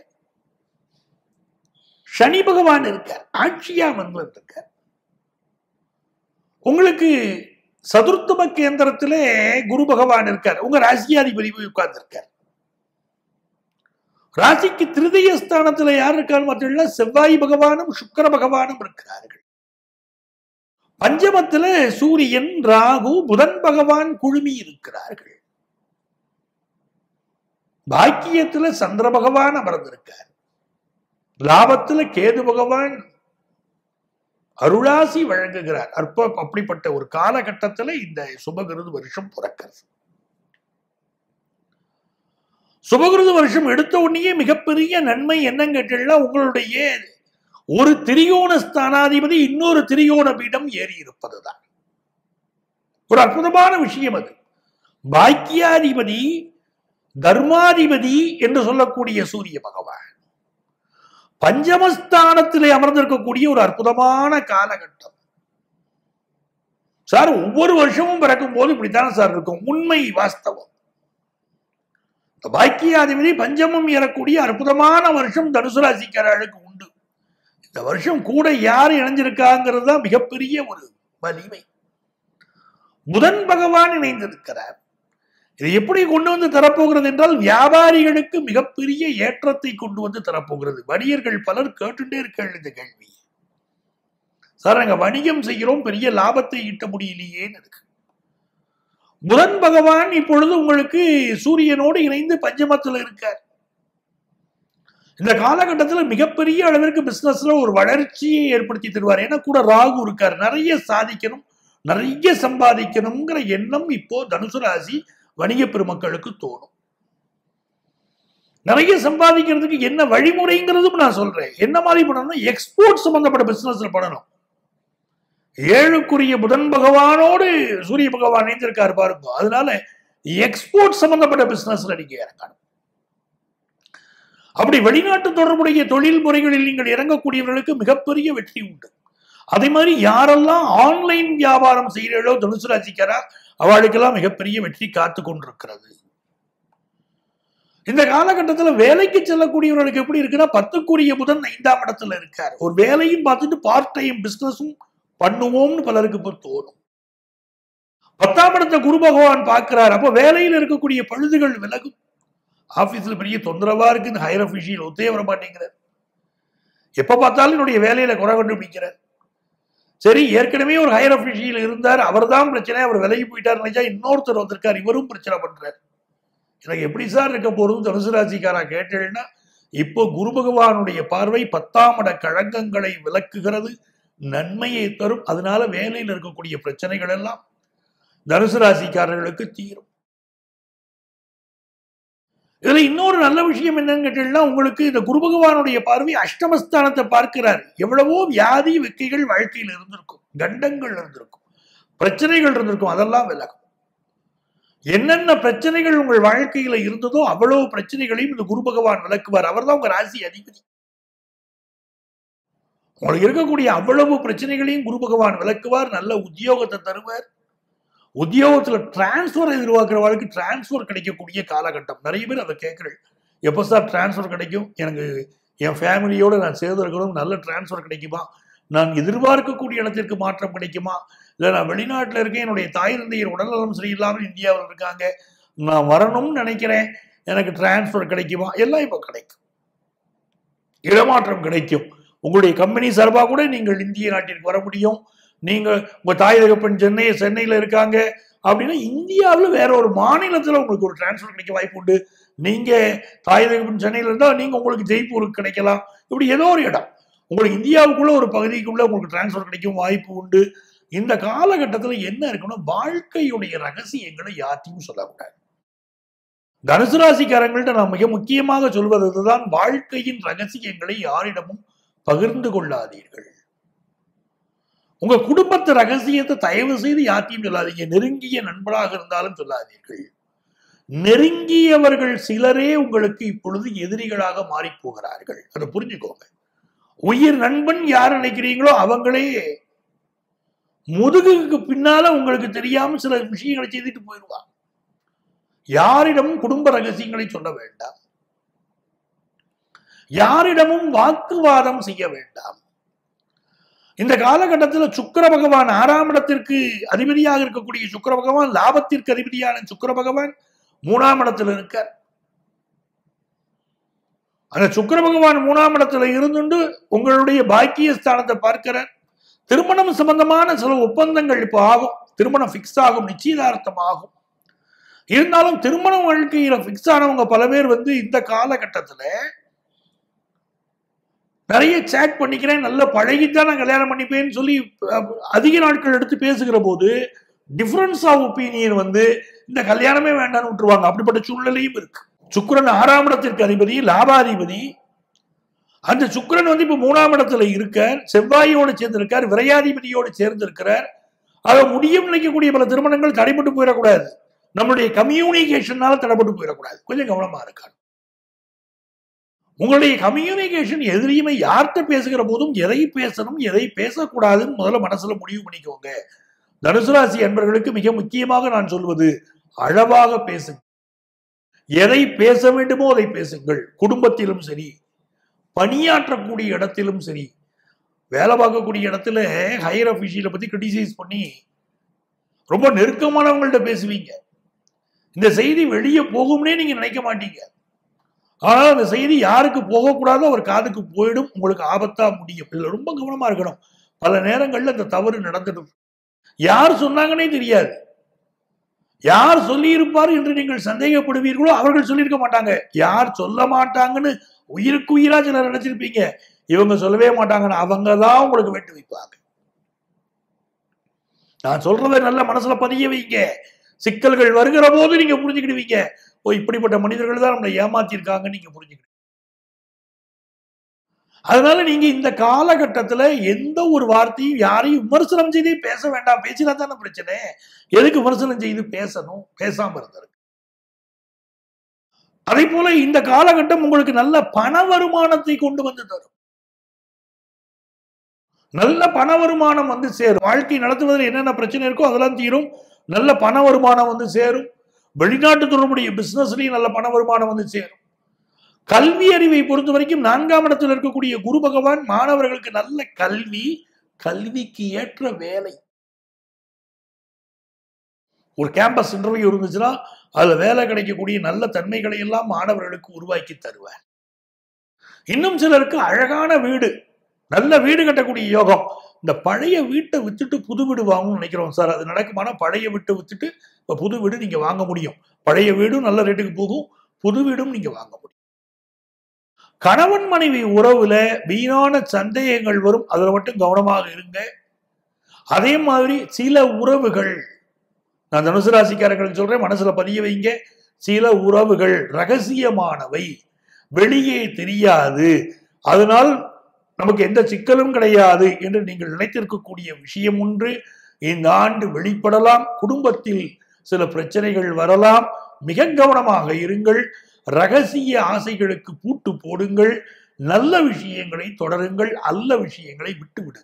சனி பகவான் இருக்கார் ஆட்சியா வந்து இருக்கார் உங்களுக்கு சதுர்த்தம கேந்திரத்துல குரு பகவான் இருக்கார் உங்க ராசியாதிபதி போய் உட்கார்ந்து இருக்கார் ராசிக்கு திருதய ஸ்தானத்துல யார் இருக்கான்னு பார்த்தீங்கன்னா செவ்வாய் பகவானும் சுக்கர பகவானும் இருக்கிறார்கள் பஞ்சமத்துல சூரியன் ராகு புதன் பகவான் குழுமி இருக்கிறார்கள் பாக்கியத்துல சந்திர பகவான் அமர்ந்திருக்கார் லாபத்துல கேது பகவான் அருளாசி வழங்குகிறார் அற்ப அப்படிப்பட்ட ஒரு காலகட்டத்துல இந்த சுபகிருது வருஷம் பிறக்கிறது சுபகிருது வருஷம் எடுத்த உடனேயே மிகப்பெரிய நன்மை என்னன்னு கேட்டீங்கன்னா உங்களுடைய ஒரு திரியோண ஸ்தானாதிபதி இன்னொரு திரியோண பீடம் ஏறி இருப்பதுதான் ஒரு அற்புதமான விஷயம் அது பாக்கியாதிபதி தர்மாதிபதி என்று சொல்லக்கூடிய சூரிய பகவான் பஞ்சமஸ்தானத்திலே அமர்ந்திருக்கக்கூடிய ஒரு அற்புதமான காலகட்டம் சார் ஒவ்வொரு வருஷமும் பிறக்கும் போது இப்படித்தானே சார் இருக்கும் உண்மை வாஸ்தவம் இந்த பாக்கியாதிபதி பஞ்சமம் ஏறக்கூடிய அற்புதமான வருஷம் தனுசு ராசிக்காரர்களுக்கு உண்டு இந்த வருஷம் கூட யார் இணைஞ்சிருக்காங்கிறது தான் மிகப்பெரிய ஒரு வலிமை புதன் பகவான் இணைந்திருக்கிறார் இது எப்படி கொண்டு வந்து தரப்போகிறது என்றால் வியாபாரிகளுக்கு மிகப்பெரிய ஏற்றத்தை கொண்டு வந்து தரப்போகிறது வணிகர்கள் பலர் கேட்டுட்டே இருக்காள் இந்த கேள்வி சார் நாங்க வணிகம் செய்கிறோம் பெரிய லாபத்தை ஈட்ட முடியலையேன்னு இருக்கு புதன் பகவான் இப்பொழுது உங்களுக்கு சூரியனோடு இணைந்து பஞ்சமத்தில் இருக்கார் இந்த காலகட்டத்தில் மிகப்பெரிய அளவிற்கு பிசினஸ்ல ஒரு வளர்ச்சியை ஏற்படுத்தி தருவார் ஏன்னா கூட ராகு இருக்கார் நிறைய சாதிக்கணும் நிறைய சம்பாதிக்கணுங்கிற எண்ணம் இப்போ தனுசு ராசி வணிக பெருமக்களுக்கு தோணும் நிறைய சம்பாதிக்கிறதுக்கு என்ன வழிமுறைங்கிறதும் நான் சொல்றேன் என்ன மாதிரி பண்ணணும் எக்ஸ்போர்ட் சம்பந்தப்பட்ட பிசினஸ்ல பண்ணணும் ஏழுக்குரிய புதன் பகவானோடு சூரிய பகவான் இணைந்திருக்காரு பாருங்க அதனால எக்ஸ்போர்ட் சம்பந்தப்பட்ட பிசினஸ்ல நீங்க இறங்கணும் அப்படி வெளிநாட்டு தொடர்புடைய தொழில் முறைகளில் நீங்கள் இறங்கக்கூடியவர்களுக்கு மிகப்பெரிய வெற்றி உண்டு அதே மாதிரி யாரெல்லாம் ஆன்லைன் வியாபாரம் செய்கிறீர்களோ தனுசு ராசிக்காரா அவளுக்கெல்லாம் மிகப்பெரிய வெற்றி காத்து கொண்டிருக்கிறது இந்த காலகட்டத்தில் வேலைக்கு செல்லக்கூடியவர்களுக்கு எப்படி இருக்குன்னா பத்துக்குரிய புதன் ஐந்தாம் இடத்துல இருக்கார் ஒரு வேலையும் பார்த்துட்டு பார்ட் டைம் பிசினஸும் பண்ணுவோம்னு பலருக்கு இப்போ தோணும் பத்தாம் இடத்தை குரு பகவான் பார்க்கிறார் அப்போ வேலையில் இருக்கக்கூடிய பழுதுகள் விலகும் ஆபீஸ்ல பெரிய தொந்தரவா இருக்கு இந்த ஹையர் அபிஷியல் ஒத்தே வர மாட்டேங்கிறார் எப்ப பார்த்தாலும் என்னுடைய வேலையில குறை கண்டுபிடிக்கிறார் சரி ஏற்கனவே ஒரு ஹையர் அபிஷியல் இருந்தார் அவர் தான் பிரச்சனை அவர் விலகி போயிட்டார் நினைச்சா இன்னொருத்தர் வந்திருக்கார் இவரும் பிரச்சனை பண்றார் எனக்கு எப்படி சார் இருக்க போறது தனுசு ராசிக்காரா கேட்டேன்னா இப்போ குரு பகவானுடைய பார்வை பத்தாம் இட கழகங்களை விளக்குகிறது நன்மையை தரும் அதனால வேலையில் இருக்கக்கூடிய பிரச்சனைகள் எல்லாம் தனுசு ராசிக்காரர்களுக்கு தீரும் இதுல இன்னொரு நல்ல விஷயம் என்னன்னு கேட்டீங்கன்னா உங்களுக்கு இந்த குரு பகவானுடைய பார்வை அஷ்டமஸ்தானத்தை பார்க்கிறார் எவ்வளவோ வியாதி வெக்கைகள் வாழ்க்கையில் இருந்திருக்கும் கண்டங்கள் இருந்திருக்கும் பிரச்சனைகள் இருந்திருக்கும் அதெல்லாம் விலகும் என்னென்ன பிரச்சனைகள் உங்கள் வாழ்க்கையில இருந்ததோ அவ்வளவு பிரச்சனைகளையும் இந்த குரு பகவான் விளக்குவார் அவர் தான் உங்க ராசி அதிபதி உங்களுக்கு இருக்கக்கூடிய அவ்வளவு பிரச்சனைகளையும் குரு பகவான் விளக்குவார் நல்ல உத்தியோகத்தை தருவார் உத்தியோகத்துல டிரான்ஸ்ஃபர் எதிர்பார்க்கிறவர்களுக்கு டிரான்ஸ்ஃபர் கிடைக்கக்கூடிய காலகட்டம் நிறைய பேர் அதை கேட்குறேன் எப்போ சார் டிரான்ஸ்ஃபர் கிடைக்கும் எனக்கு என் ஃபேமிலியோட நான் சேர்ந்திருக்கணும் நல்ல டிரான்ஸ்ஃபர் கிடைக்குமா நான் எதிர்பார்க்கக்கூடிய இடத்திற்கு மாற்றம் கிடைக்குமா இல்லை நான் வெளிநாட்டில் இருக்கேன் என்னுடைய தாய் தந்தையர் உடல்நலம் சரியில்லாமல் இந்தியாவில் இருக்காங்க நான் வரணும்னு நினைக்கிறேன் எனக்கு டிரான்ஸ்ஃபர் கிடைக்குமா எல்லாம் இப்போ கிடைக்கும் இடமாற்றம் கிடைக்கும் உங்களுடைய கம்பெனி சார்பாக கூட நீங்கள் இந்திய நாட்டிற்கு வர முடியும் நீங்க உங்க தாய் தகப்பன் சென்னை சென்னையில இருக்காங்க அப்படின்னா இந்தியாவில் வேற ஒரு மாநிலத்தில் உங்களுக்கு ஒரு டிரான்ஸ்ஃபர் கிடைக்க வாய்ப்பு உண்டு நீங்க தாய் தகப்பன் சென்னையில இருந்தால் நீங்க உங்களுக்கு ஜெய்ப்பூருக்கு கிடைக்கலாம் இப்படி ஏதோ ஒரு இடம் உங்களுக்கு இந்தியாவுக்குள்ள ஒரு பகுதிக்குள்ள உங்களுக்கு டிரான்ஸ்ஃபர் கிடைக்கும் வாய்ப்பு உண்டு இந்த காலகட்டத்தில் என்ன இருக்கணும் வாழ்க்கையுடைய ரகசியங்களை யார்ட்டையும் சொல்லக்கூடாது தனுசு ராசிக்காரங்கள்ட்ட நான் மிக முக்கியமாக சொல்வது இதுதான் வாழ்க்கையின் ரகசியங்களை யாரிடமும் பகிர்ந்து கொள்ளாதீர்கள் உங்க குடும்பத்து ரகசியத்தை தயவு செய்து யார்ட்டையும் சொல்லாதீங்க நெருங்கிய நண்பராக இருந்தாலும் சொல்லாதீர்கள் நெருங்கியவர்கள் சிலரே உங்களுக்கு இப்பொழுது எதிரிகளாக மாறி போகிறார்கள் அதை புரிஞ்சுக்கோங்க உயிர் நண்பன் யார் நினைக்கிறீங்களோ அவங்களே முதுகுக்கு பின்னால உங்களுக்கு தெரியாம சில விஷயங்களை செய்துட்டு போயிடுவாங்க யாரிடமும் குடும்ப ரகசியங்களை சொல்ல வேண்டாம் யாரிடமும் வாக்குவாதம் செய்ய வேண்டாம் இந்த காலகட்டத்தில் சுக்கர பகவான் ஆறாம் இடத்திற்கு அதிபதியாக இருக்கக்கூடிய சுக்கர பகவான் லாபத்திற்கு அதிபதியான சுக்கர பகவான் மூணாம் இடத்துல இருக்கார் அந்த சுக்கர பகவான் மூணாம் இடத்துல இருந்துண்டு உங்களுடைய பாக்கிய ஸ்தானத்தை பார்க்கிறார் திருமணம் சம்பந்தமான சில ஒப்பந்தங்கள் இப்போ ஆகும் திருமணம் ஃபிக்ஸ் ஆகும் நிச்சயதார்த்தம் ஆகும் இருந்தாலும் திருமண வாழ்க்கையில ஃபிக்ஸ் ஆனவங்க பல பேர் வந்து இந்த காலகட்டத்துல நிறைய சேட் பண்ணிக்கிறேன் நல்ல பழகித்தான் நான் கல்யாணம் பண்ணிப்பேன்னு சொல்லி அதிக நாட்கள் எடுத்து பேசுகிற போது டிஃபரன்ஸ் ஆஃப் ஒப்பீனியன் வந்து இந்த கல்யாணமே வேண்டாம்னு விட்டுருவாங்க அப்படிப்பட்ட சூழ்நிலையும் இருக்கு சுக்கரன் ஆறாம் இடத்திற்கு அதிபதி லாபாதிபதி அந்த சுக்கரன் வந்து இப்ப மூணாம் இடத்துல இருக்கார் செவ்வாயோடு சேர்ந்திருக்கார் விரையாதிபதியோடு சேர்ந்திருக்கிறார் அதை முடியும் நினைக்கக்கூடிய பல திருமணங்கள் தடைப்பட்டு போயிடக்கூடாது நம்மளுடைய கம்யூனிகேஷனால தடைப்பட்டு போயிடக்கூடாது கொஞ்சம் கவனமா இருக்காங்க உங்களுடைய கம்யூனிகேஷன் எதிரியுமே யார்கிட்ட பேசுகிற போதும் எதை பேசணும் எதை பேசக்கூடாதுன்னு முதல்ல மனசுல முடிவு பண்ணிக்கோங்க தனுசு ராசி அன்பர்களுக்கு மிக முக்கியமாக நான் சொல்வது அளவாக பேசுங்கள் எதை பேச வேண்டுமோ அதை பேசுங்கள் குடும்பத்திலும் சரி பணியாற்றக்கூடிய இடத்திலும் சரி வேலை பார்க்கக்கூடிய இடத்துல ஹையர் அஃபிஷியலை பத்தி கிரிட்டிசைஸ் பண்ணி ரொம்ப நெருக்கமானவங்கள்ட்ட பேசுவீங்க இந்த செய்தி வெளியே போகும்னே நீங்க நினைக்க மாட்டீங்க ஆனால் அந்த செய்தி யாருக்கு போகக்கூடாதோ அவர் காதுக்கு போயிடும் உங்களுக்கு ஆபத்தா முடியும் இதுல ரொம்ப கவனமா இருக்கணும் பல நேரங்கள்ல இந்த தவறு நடந்துடும் யார் சொன்னாங்கன்னே தெரியாது யார் சொல்லியிருப்பார் என்று நீங்கள் சந்தேகப்படுவீர்களோ அவர்கள் சொல்லியிருக்க மாட்டாங்க யார் சொல்ல மாட்டாங்கன்னு உயிருக்கு உயிரா சிலர் நினைச்சிருப்பீங்க இவங்க சொல்லவே மாட்டாங்கன்னு அவங்க தான் உங்களுக்கு வெட்டு வைப்பாங்க நான் சொல்றதை நல்ல மனசுல பதிய வைங்க சிக்கல்கள் வருகிற போது நீங்க புரிஞ்சுக்கிடுவீங்க ஓ இப்படிப்பட்ட மனிதர்கள் தான் நம்மளை ஏமாத்திருக்காங்கன்னு நீங்க புரிஞ்சுக்கிடுவீங்க அதனால நீங்க இந்த காலகட்டத்துல எந்த ஒரு வார்த்தையும் யாரையும் விமர்சனம் செய்தே பேச வேண்டாம் பேசினா தானே பிரச்சனை எதுக்கு விமர்சனம் செய்து பேசணும் பேசாம இருந்திருக்கு அதே போல இந்த காலகட்டம் உங்களுக்கு நல்ல பண வருமானத்தை கொண்டு வந்து தரும் நல்ல பண வருமானம் வந்து சேரும் வாழ்க்கை நடத்துவதில் என்னென்ன பிரச்சனை இருக்கோ அதெல்லாம் தீரும் நல்ல பண வருமானம் வந்து சேரும் வெளிநாட்டு தொடர்புடைய பிசினஸ்லயும் நல்ல பண வருமானம் வந்து சேரும் கல்வி அறிவை பொறுத்த வரைக்கும் நான்காம் இடத்தில் இருக்கக்கூடிய குரு பகவான் மாணவர்களுக்கு நல்ல கல்வி கல்விக்கு ஏற்ற வேலை ஒரு கேம்பஸ் இன்டர்வியூ இருந்துச்சுன்னா அதுல வேலை கிடைக்கக்கூடிய நல்ல தன்மைகளை எல்லாம் மாணவர்களுக்கு உருவாக்கி தருவார் இன்னும் சிலருக்கு அழகான வீடு நல்ல வீடு கட்டக்கூடிய யோகம் இந்த பழைய வீட்டை வித்துட்டு புது வீடு வாங்கணும்னு நினைக்கிறோம் சார் அது நடக்குமானா பழைய வீட்டை வித்துட்டு இப்ப புது வீடு நீங்க வாங்க முடியும் பழைய வீடும் நல்ல ரேட்டுக்கு போகும் புது வீடும் நீங்க வாங்க முடியும் கணவன் மனைவி உறவுல வீணான சந்தேகங்கள் வரும் அதுல மட்டும் கவனமாக இருங்க அதே மாதிரி சில உறவுகள் நான் தனுசு ராசிக்காரர்களுக்கு சொல்றேன் மனசுல பதிய வைங்க சில உறவுகள் ரகசியமானவை வெளியே தெரியாது அதனால் நமக்கு எந்த சிக்கலும் கிடையாது என்று நீங்கள் நினைத்திருக்கக்கூடிய விஷயம் ஒன்று இந்த ஆண்டு வெளிப்படலாம் குடும்பத்தில் சில பிரச்சனைகள் வரலாம் மிக கவனமாக இருங்கள் ரகசிய ஆசைகளுக்கு பூட்டு போடுங்கள் நல்ல விஷயங்களை தொடருங்கள் அல்ல விஷயங்களை விட்டு விடுங்கள்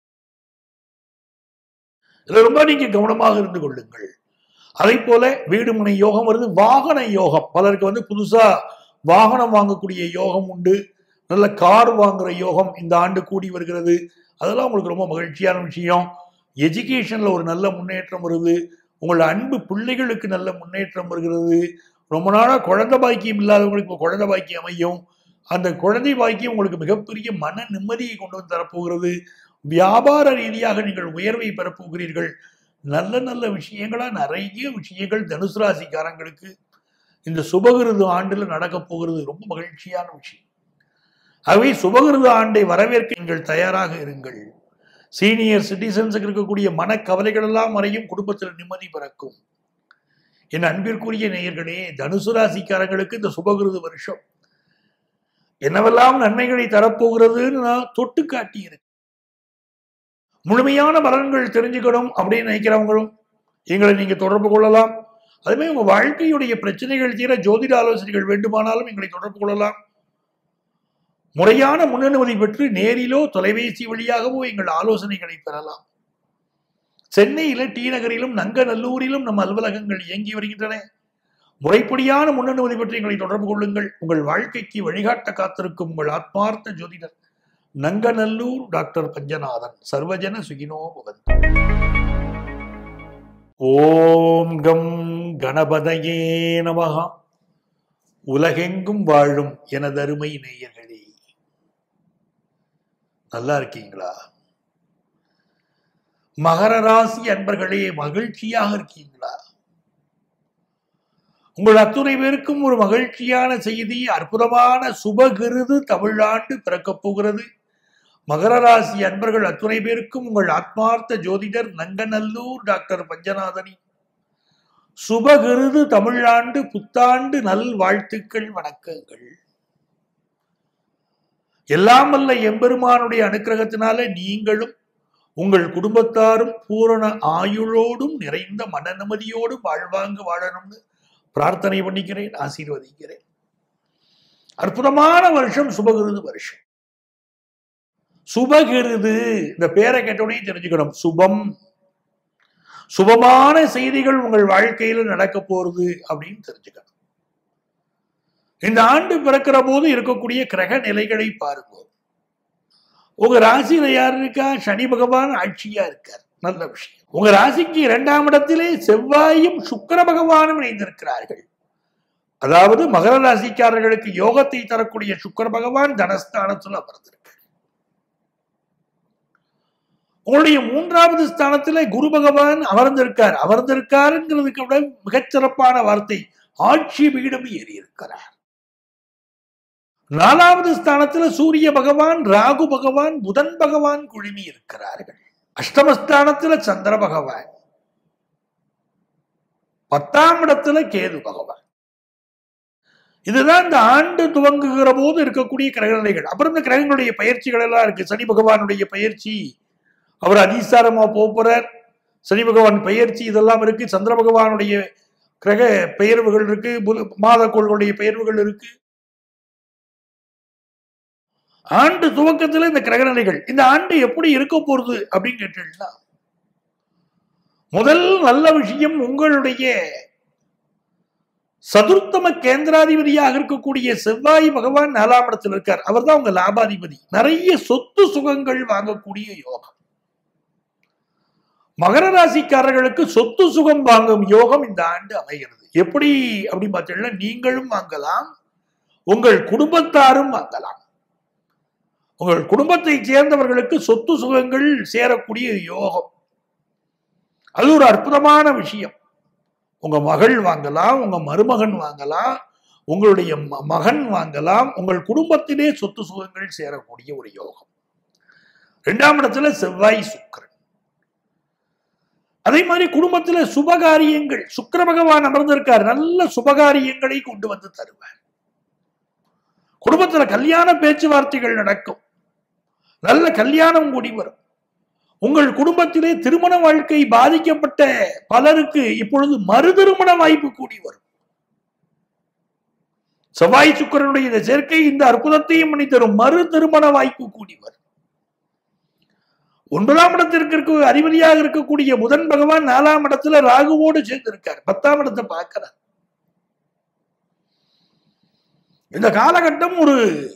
இதுல ரொம்ப நீங்க கவனமாக இருந்து கொள்ளுங்கள் அதே போல வீடு முனை யோகம் வருது வாகன யோகம் பலருக்கு வந்து புதுசா வாகனம் வாங்கக்கூடிய யோகம் உண்டு நல்ல கார் வாங்குற யோகம் இந்த ஆண்டு கூடி வருகிறது அதெல்லாம் உங்களுக்கு ரொம்ப மகிழ்ச்சியான விஷயம் எஜுகேஷன்ல ஒரு நல்ல முன்னேற்றம் வருது உங்களோட அன்பு பிள்ளைகளுக்கு நல்ல முன்னேற்றம் வருகிறது ரொம்ப நாளா குழந்தை பாக்கியம் இல்லாதவங்களுக்கு இப்போ குழந்தை பாக்கியம் அமையும் அந்த குழந்தை பாக்கியம் உங்களுக்கு மிகப்பெரிய மன நிம்மதியை கொண்டு வந்து தரப்போகிறது வியாபார ரீதியாக நீங்கள் உயர்வை பெறப்போகிறீர்கள் நல்ல நல்ல விஷயங்களா நிறைய விஷயங்கள் தனுசு ராசிக்காரங்களுக்கு இந்த சுபகிருது ஆண்டுல நடக்க போகிறது ரொம்ப மகிழ்ச்சியான விஷயம் ஆகவே சுபகிருது ஆண்டை வரவேற்க நீங்கள் தயாராக இருங்கள் சீனியர் சிட்டிசன்ஸுக்கு இருக்கக்கூடிய மனக்கவலைகள் எல்லாம் மறையும் குடும்பத்தில் நிம்மதி பிறக்கும் என் அன்பிற்குரிய நேயர்களே தனுசு ராசிக்காரங்களுக்கு இந்த சுபகிருது வருஷம் என்னவெல்லாம் நன்மைகளை தரப்போகிறதுன்னு நான் தொட்டு காட்டியிருக்கேன் முழுமையான பலன்கள் தெரிஞ்சுக்கணும் அப்படின்னு நினைக்கிறவங்களும் எங்களை நீங்க தொடர்பு கொள்ளலாம் அதுமே உங்க வாழ்க்கையுடைய பிரச்சனைகள் தீர ஜோதிட ஆலோசனைகள் வேண்டுமானாலும் எங்களை தொடர்பு கொள்ளலாம் முறையான முன்னனுமதி பெற்று நேரிலோ தொலைபேசி வழியாகவோ எங்கள் ஆலோசனைகளை பெறலாம் சென்னையில டி நகரிலும் நங்கநல்லூரிலும் நம் அலுவலகங்கள் இயங்கி வருகின்றன முறைப்படியான முன்னனுமதி பெற்று எங்களை தொடர்பு கொள்ளுங்கள் உங்கள் வாழ்க்கைக்கு வழிகாட்ட காத்திருக்கும் உங்கள் ஆத்மார்த்த ஜோதிடர் நங்கநல்லூர் டாக்டர் பஞ்சநாதன் சர்வஜன சுகினோ பவன் ஓம் கம் கணபதையே நமகா உலகெங்கும் வாழும் எனதருமை நேயர்களே நல்லா இருக்கீங்களா மகர ராசி அன்பர்களே மகிழ்ச்சியாக இருக்கீங்களா உங்கள் அத்துணை பேருக்கும் ஒரு மகிழ்ச்சியான செய்தி அற்புதமான சுபகிருது தமிழாண்டு பிறக்கப் போகிறது மகர ராசி அன்பர்கள் அத்துணை பேருக்கும் உங்கள் ஆத்மார்த்த ஜோதிடர் நங்கநல்லூர் டாக்டர் பஞ்சநாதனி சுபகிருது தமிழாண்டு புத்தாண்டு நல் வாழ்த்துக்கள் வணக்கங்கள் எல்லாம் வல்ல எம்பெருமானுடைய அனுக்கிரகத்தினால நீங்களும் உங்கள் குடும்பத்தாரும் பூரண ஆயுளோடும் நிறைந்த மன நிம்மதியோடும் வாழ்வாங்க வாழணும்னு பிரார்த்தனை பண்ணிக்கிறேன் ஆசீர்வதிக்கிறேன் அற்புதமான வருஷம் சுபகிருது வருஷம் சுபகிருது இந்த பேரை கேட்டோடனே தெரிஞ்சுக்கணும் சுபம் சுபமான செய்திகள் உங்கள் வாழ்க்கையில நடக்க போறது அப்படின்னு தெரிஞ்சுக்கணும் இந்த ஆண்டு பிறக்கிற போது இருக்கக்கூடிய கிரக நிலைகளை பாருங்க உங்க ராசியில யார் இருக்கா சனி பகவான் ஆட்சியா இருக்கார் நல்ல விஷயம் உங்க ராசிக்கு இரண்டாம் இடத்திலே செவ்வாயும் சுக்கர பகவானும் இணைந்திருக்கிறார்கள் அதாவது மகர ராசிக்காரர்களுக்கு யோகத்தை தரக்கூடிய சுக்கர பகவான் தனஸ்தானத்துல அமர்ந்திருக்கு உங்களுடைய மூன்றாவது ஸ்தானத்துல குரு பகவான் அமர்ந்திருக்கார் அமர்ந்திருக்காருங்கிறதுக்கு விட மிகச்சிறப்பான வார்த்தை ஆட்சி பீடம் ஏறி இருக்கிறார் நாலாவது ஸ்தானத்துல சூரிய பகவான் ராகு பகவான் புதன் பகவான் குழுமி இருக்கிறார்கள் அஷ்டமஸ்தானத்துல சந்திர பகவான் பத்தாம் இடத்துல கேது பகவான் இதுதான் இந்த ஆண்டு துவங்குகிற போது இருக்கக்கூடிய கிரகநிலைகள் அப்புறம் இந்த கிரகங்களுடைய பயிற்சிகள் எல்லாம் இருக்கு சனி பகவானுடைய பயிற்சி அவர் அதிசாரமா போறார் சனி பகவான் பயிற்சி இதெல்லாம் இருக்கு சந்திர பகவானுடைய கிரக பெயர்வுகள் இருக்கு புத- மாத கோள்களுடைய பெயர்வுகள் இருக்கு ஆண்டு துவக்கத்துல இந்த கிரகநிலைகள் இந்த ஆண்டு எப்படி இருக்க போறது அப்படின்னு கேட்டீங்கன்னா முதல் நல்ல விஷயம் உங்களுடைய சதுர்த்தம கேந்திராதிபதியாக இருக்கக்கூடிய செவ்வாய் பகவான் நாலாம் இடத்தில் இருக்கார் அவர்தான் உங்க லாபாதிபதி நிறைய சொத்து சுகங்கள் வாங்கக்கூடிய யோகம் மகர ராசிக்காரர்களுக்கு சொத்து சுகம் வாங்கும் யோகம் இந்த ஆண்டு அமைகிறது எப்படி அப்படின்னு பார்த்தீங்கன்னா நீங்களும் வாங்கலாம் உங்கள் குடும்பத்தாரும் வாங்கலாம் உங்கள் குடும்பத்தை சேர்ந்தவர்களுக்கு சொத்து சுகங்கள் சேரக்கூடிய யோகம் அது ஒரு அற்புதமான விஷயம் உங்க மகள் வாங்கலாம் உங்க மருமகன் வாங்கலாம் உங்களுடைய ம- மகன் வாங்கலாம் உங்கள் குடும்பத்திலே சொத்து சுகங்கள் சேரக்கூடிய ஒரு யோகம் இரண்டாம் இடத்துல செவ்வாய் சுக்கிரன் அதே மாதிரி குடும்பத்துல சுபகாரியங்கள் சுக்கிர பகவான் அமர்ந்திருக்கார் நல்ல சுபகாரியங்களை கொண்டு வந்து தருவார் குடும்பத்துல கல்யாண பேச்சுவார்த்தைகள் நடக்கும் நல்ல கல்யாணம் கூடி வரும் உங்கள் குடும்பத்திலே திருமண வாழ்க்கை பாதிக்கப்பட்ட பலருக்கு இப்பொழுது மறு திருமண வாய்ப்பு கூடி வரும் செவ்வாய் சுக்கரனுடைய இந்த சேர்க்கை இந்த அற்புதத்தையும் பண்ணி தரும் மறு திருமண வாய்ப்பு கூடி வரும் ஒன்பதாம் இடத்திற்கு இருக்க அதிபதியாக இருக்கக்கூடிய புதன் பகவான் நாலாம் இடத்துல ராகுவோடு சேர்ந்து இருக்கார் பத்தாம் இடத்தை பார்க்கிறார் இந்த காலகட்டம் ஒரு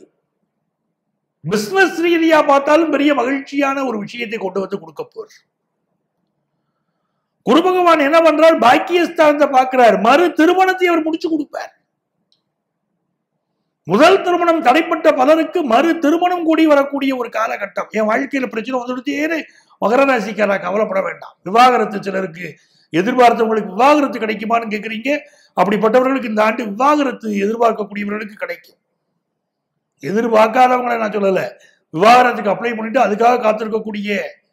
பிசினஸ் ரீதியா பார்த்தாலும் பெரிய மகிழ்ச்சியான ஒரு விஷயத்தை கொண்டு வந்து கொடுக்க போறார் குரு பகவான் என்ன பண்றார் பாக்கியஸ்தானத்தை பார்க்கிறார் மறு திருமணத்தை அவர் முடிச்சு கொடுப்பார் முதல் திருமணம் தடைப்பட்ட பலருக்கு மறு திருமணம் கூடி வரக்கூடிய ஒரு காலகட்டம் என் வாழ்க்கையில பிரச்சனை வந்துடுத்தேன்னு மகர ராசிக்காரா கவலைப்பட வேண்டாம் விவாகரத்து சிலருக்கு எதிர்பார்த்தவங்களுக்கு விவாகரத்து கிடைக்குமான்னு கேக்குறீங்க அப்படிப்பட்டவர்களுக்கு இந்த ஆண்டு விவாகரத்து எதிர்பார்க்கக்கூடியவர்களுக்கு கிடைக்கும் எதிர்பார்க்காதவங்களை நான் சொல்லல விவாகரத்துக்கு அப்ளை பண்ணிட்டு அதுக்காக காத்திருக்கக்கூடிய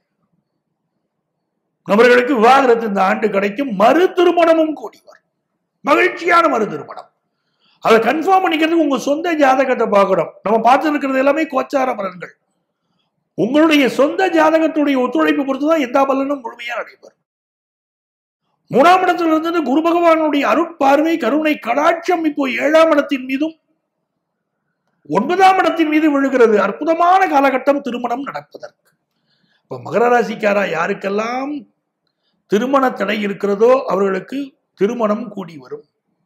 நபர்களுக்கு விவாகரத்து இந்த ஆண்டு கிடைக்கும் மறு திருமணமும் கூடி வரும் மகிழ்ச்சியான மறு திருமணம் அதை கன்ஃபார்ம் பண்ணிக்கிறதுக்கு உங்க சொந்த ஜாதகத்தை பார்க்கணும் நம்ம பார்த்து இருக்கிறது எல்லாமே கோச்சார பலன்கள் உங்களுடைய சொந்த ஜாதகத்துடைய ஒத்துழைப்பு பொறுத்து தான் எந்த பலனும் முழுமையா நடைபெறும் மூணாம் இடத்துல இருந்தது குரு பகவானுடைய அருட்பார்வை கருணை கடாட்சம் இப்போ ஏழாம் இடத்தின் மீதும் ஒன்பதாம் இடத்தின் மீது விழுகிறது அற்புதமான காலகட்டம் திருமணம் நடப்பதற்கு இப்ப மகர ராசிக்காரா யாருக்கெல்லாம் திருமண தடை இருக்கிறதோ அவர்களுக்கு திருமணம் கூடி வரும்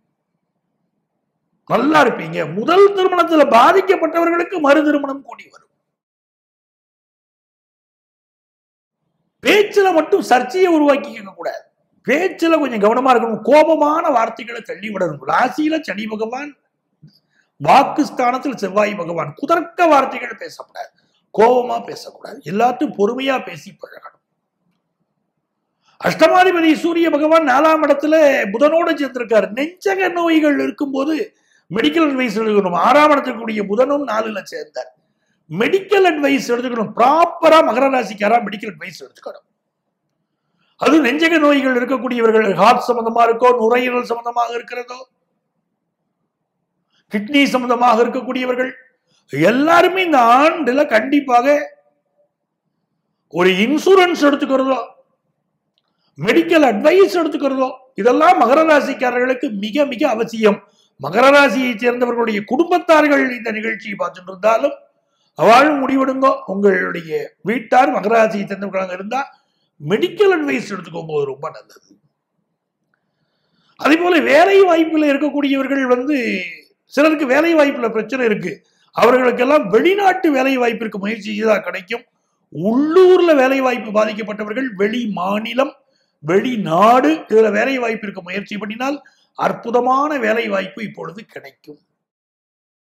நல்லா இருப்பீங்க முதல் திருமணத்துல பாதிக்கப்பட்டவர்களுக்கு மறு திருமணம் கூடி வரும் பேச்சுல மட்டும் சர்ச்சையை உருவாக்கிக்க கூடாது பேச்சுல கொஞ்சம் கவனமா இருக்கணும் கோபமான வார்த்தைகளை தள்ளி விடணும் ராசியில சனி பகவான் வாக்கு ஸ்தானத்தில் செவ்வாய் பகவான் குதர்க்க வார்த்தைகள் பேசக்கூடாது கோபமா பேசக்கூடாது எல்லாத்தையும் பொறுமையா பேசி பழகணும் அஷ்டமாதிபதி சூரிய பகவான் நாலாம் இடத்துல புதனோடு சேர்ந்திருக்காரு நெஞ்சக நோய்கள் இருக்கும்போது மெடிக்கல் அட்வைஸ் எடுக்கணும் ஆறாம் இடத்துக்குரிய புதனும் நாலுல சேர்ந்தார் மெடிக்கல் அட்வைஸ் எடுத்துக்கணும் ப்ராப்பரா மகர ராசிக்காரா மெடிக்கல் அட்வைஸ் எடுத்துக்கணும் அது நெஞ்சக நோய்கள் இருக்கக்கூடியவர்கள் ஹார்ட் சம்பந்தமா இருக்கோ நுரையீரல் சம்பந்தமாக இருக்கிறதோ கிட்னி சம்பந்தமாக இருக்கக்கூடியவர்கள் எல்லாருமே இந்த ஆண்டுல கண்டிப்பாக ஒரு இன்சூரன்ஸ் எடுத்துக்கிறதோ மெடிக்கல் அட்வைஸ் எடுத்துக்கிறதோ இதெல்லாம் மகர ராசிக்காரர்களுக்கு மிக மிக அவசியம் மகர ராசியை சேர்ந்தவர்களுடைய குடும்பத்தார்கள் இந்த நிகழ்ச்சியை பார்த்துட்டு இருந்தாலும் அவளும் முடிவெடுங்க உங்களுடைய வீட்டார் மகர ராசியை சேர்ந்தவர்களாக இருந்தா மெடிக்கல் அட்வைஸ் எடுத்துக்கோங்க அது ரொம்ப நல்லது அதே போல வேலை வாய்ப்புல இருக்கக்கூடியவர்கள் வந்து சிலருக்கு வேலை வாய்ப்புல பிரச்சனை இருக்கு அவர்களுக்கெல்லாம் வெளிநாட்டு வேலை வாய்ப்பிற்கு முயற்சி செய்தா கிடைக்கும் உள்ளூர்ல வேலை வாய்ப்பு பாதிக்கப்பட்டவர்கள் வெளி மாநிலம் வெளிநாடு இதுல வேலை வாய்ப்பிற்கு முயற்சி பண்ணினால் அற்புதமான வேலை வாய்ப்பு இப்பொழுது கிடைக்கும்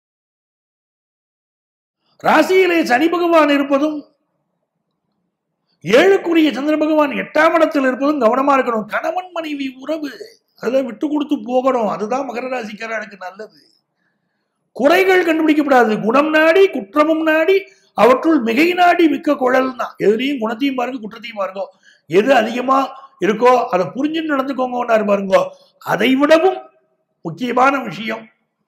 ராசியிலே சனி பகவான் இருப்பதும் ஏழுக்குரிய சந்திர பகவான் எட்டாம் இடத்தில் இருப்பதும் கவனமா இருக்கணும் கணவன் மனைவி உறவு அதுல விட்டு கொடுத்து போகணும் அதுதான் மகர ராசிக்காரனுக்கு நல்லது குறைகள் கண்டுபிடிக்கப்படாது குணம் நாடி குற்றமும் நாடி அவற்றுள் மிகை நாடி மிக்க குழல்னா எதுலையும் குணத்தையும் பாருங்க குற்றத்தையும் பாருங்க எது அதிகமா இருக்கோ அதை புரிஞ்சு நடந்துக்கோங்க பாருங்க அதை விடவும் முக்கியமான விஷயம்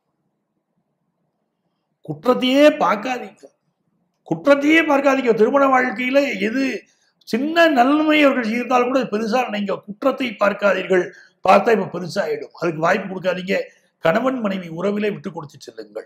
குற்றத்தையே பார்க்காதீங்க குற்றத்தையே பார்க்காதீங்க திருமண வாழ்க்கையில எது சின்ன நன்மை அவர்கள் செய்தால் கூட பெருசா நீங்க குற்றத்தை பார்க்காதீர்கள் பார்த்தா இப்ப பெருசாயிடும் அதுக்கு வாய்ப்பு கொடுக்காதீங்க கணவன் மனைவி உறவிலே விட்டு கொடுத்து செல்லுங்கள்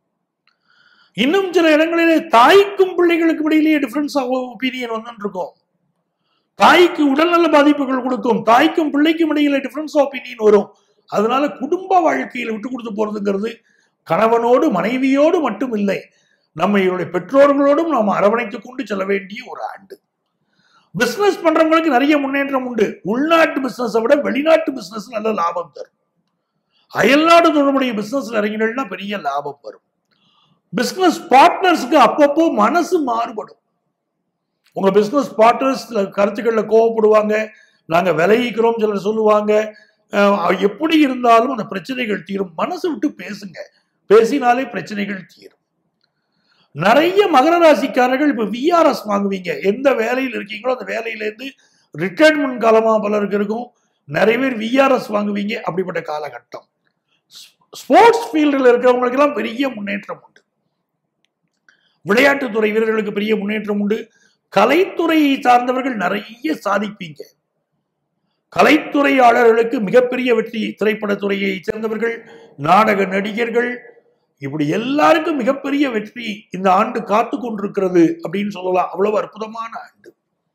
இன்னும் சில இடங்களிலே தாய்க்கும் பிள்ளைகளுக்கும் இடையிலேயே டிஃபரன்ஸ் ஆஃப் ஒப்பீனியன் வந்து இருக்கும் தாய்க்கு உடல்நல பாதிப்புகள் கொடுக்கும் தாய்க்கும் பிள்ளைக்கும் இடையில டிஃபரன்ஸ் ஆஃப் ஒப்பீனியன் வரும் அதனால குடும்ப வாழ்க்கையில விட்டு கொடுத்து போறதுங்கிறது கணவனோடு மனைவியோடு மட்டும் இல்லை நம்மளுடைய பெற்றோர்களோடும் நாம் அரவணைத்துக் கொண்டு செல்ல வேண்டிய ஒரு ஆண்டு பிசினஸ் பண்றவங்களுக்கு நிறைய முன்னேற்றம் உண்டு உள்நாட்டு பிசினஸை விட வெளிநாட்டு பிசினஸ் நல்ல லாபம் தரும் அயல்நாடு தொடர்புடைய பிசினஸ் இறங்கினா பெரிய லாபம் வரும் பிசினஸ் பார்ட்னர்ஸ்க்கு அப்பப்போ மனசு மாறுபடும் உங்க பிசினஸ் பார்ட்னர்ஸ் கருத்துக்கள்ல கோவப்படுவாங்க நாங்க விளைவிக்கிறோம் சிலர் சொல்லுவாங்க அஹ் எப்படி இருந்தாலும் அந்த பிரச்சனைகள் தீரும் மனசு விட்டு பேசுங்க பேசினாலே பிரச்சனைகள் தீரும் நிறைய மகர ராசிக்காரர்கள் இப்ப விஆர்எஸ் வாங்குவீங்க எந்த வேலையில் இருக்கீங்களோ அந்த வேலையிலேருந்து ரிட்டையர்மெண்ட் காலமா பலருக்கு இருக்கும் நிறைய பேர் விஆர்எஸ் வாங்குவீங்க அப்படிப்பட்ட காலகட்டம் ஸ்போர்ட்ஸ் ஃபீல்டில் இருக்கிறவங்களுக்கு எல்லாம் பெரிய முன்னேற்றம் உண்டு விளையாட்டுத்துறை வீரர்களுக்கு பெரிய முன்னேற்றம் உண்டு கலைத்துறையை சார்ந்தவர்கள் நிறைய சாதிப்பீங்க கலைத்துறையாளர்களுக்கு மிகப்பெரிய வெற்றி திரைப்படத்துறையை சேர்ந்தவர்கள் நாடக நடிகர்கள் இப்படி எல்லாருக்கும் மிகப்பெரிய வெற்றி இந்த ஆண்டு காத்து கொண்டிருக்கிறது அப்படின்னு சொல்லலாம் அவ்வளவு அற்புதமான ஆண்டு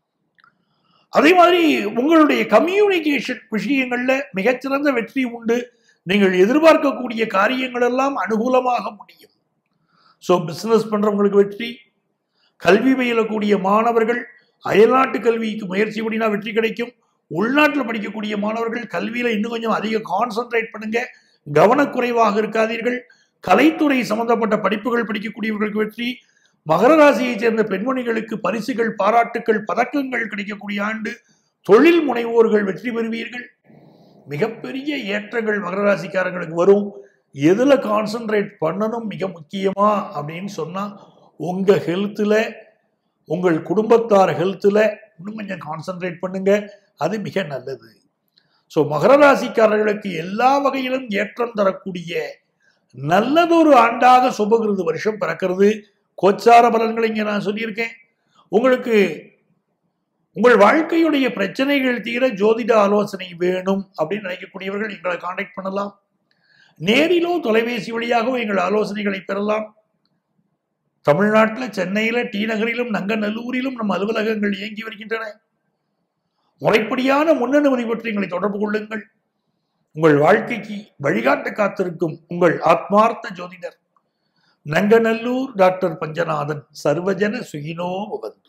அதே மாதிரி உங்களுடைய கம்யூனிகேஷன் விஷயங்கள்ல மிகச்சிறந்த வெற்றி உண்டு நீங்கள் எதிர்பார்க்கக்கூடிய காரியங்கள் எல்லாம் அனுகூலமாக முடியும் ஸோ பிசினஸ் பண்றவங்களுக்கு வெற்றி கல்வி பயிலக்கூடிய மாணவர்கள் அயல்நாட்டு கல்விக்கு முயற்சி பண்ணினா வெற்றி கிடைக்கும் உள்நாட்டில் படிக்கக்கூடிய மாணவர்கள் கல்வியில இன்னும் கொஞ்சம் அதிக கான்சென்ட்ரேட் பண்ணுங்க கவனக்குறைவாக இருக்காதீர்கள் கலைத்துறை சம்பந்தப்பட்ட படிப்புகள் படிக்கக்கூடியவர்களுக்கு வெற்றி மகர ராசியைச் சேர்ந்த பெண்மணிகளுக்கு பரிசுகள் பாராட்டுகள் பதக்கங்கள் கிடைக்கக்கூடிய ஆண்டு தொழில் முனைவோர்கள் வெற்றி பெறுவீர்கள் மிகப்பெரிய ஏற்றங்கள் மகர ராசிக்காரங்களுக்கு வரும் எதுல கான்சென்ட்ரேட் பண்ணணும் மிக முக்கியமா அப்படின்னு சொன்னா உங்க ஹெல்த்ல உங்கள் குடும்பத்தார் ஹெல்த்ல இன்னும் கொஞ்சம் கான்சென்ட்ரேட் பண்ணுங்க அது மிக நல்லது ஸோ மகர ராசிக்காரர்களுக்கு எல்லா வகையிலும் ஏற்றம் தரக்கூடிய நல்லதொரு ஆண்டாக சுபகிருது வருஷம் பிறக்கிறது கோச்சார பலன்களை இங்கே நான் சொல்லியிருக்கேன் உங்களுக்கு உங்கள் வாழ்க்கையுடைய பிரச்சனைகள் தீர ஜோதிட ஆலோசனை வேணும் அப்படின்னு நினைக்கக்கூடியவர்கள் எங்களை காண்டாக்ட் பண்ணலாம் நேரிலோ தொலைபேசி வழியாகவோ எங்கள் ஆலோசனைகளை பெறலாம் தமிழ்நாட்டில் சென்னையில டி நகரிலும் நங்கநல்லூரிலும் நம் அலுவலகங்கள் இயங்கி வருகின்றன முறைப்படியான முன்னனுமதி பற்றி எங்களை தொடர்பு கொள்ளுங்கள் உங்கள் வாழ்க்கைக்கு வழிகாட்ட காத்திருக்கும் உங்கள் ஆத்மார்த்த ஜோதிடர் நங்கநல்லூர் டாக்டர் பஞ்சநாதன் சர்வஜன சுகினோ பவந்து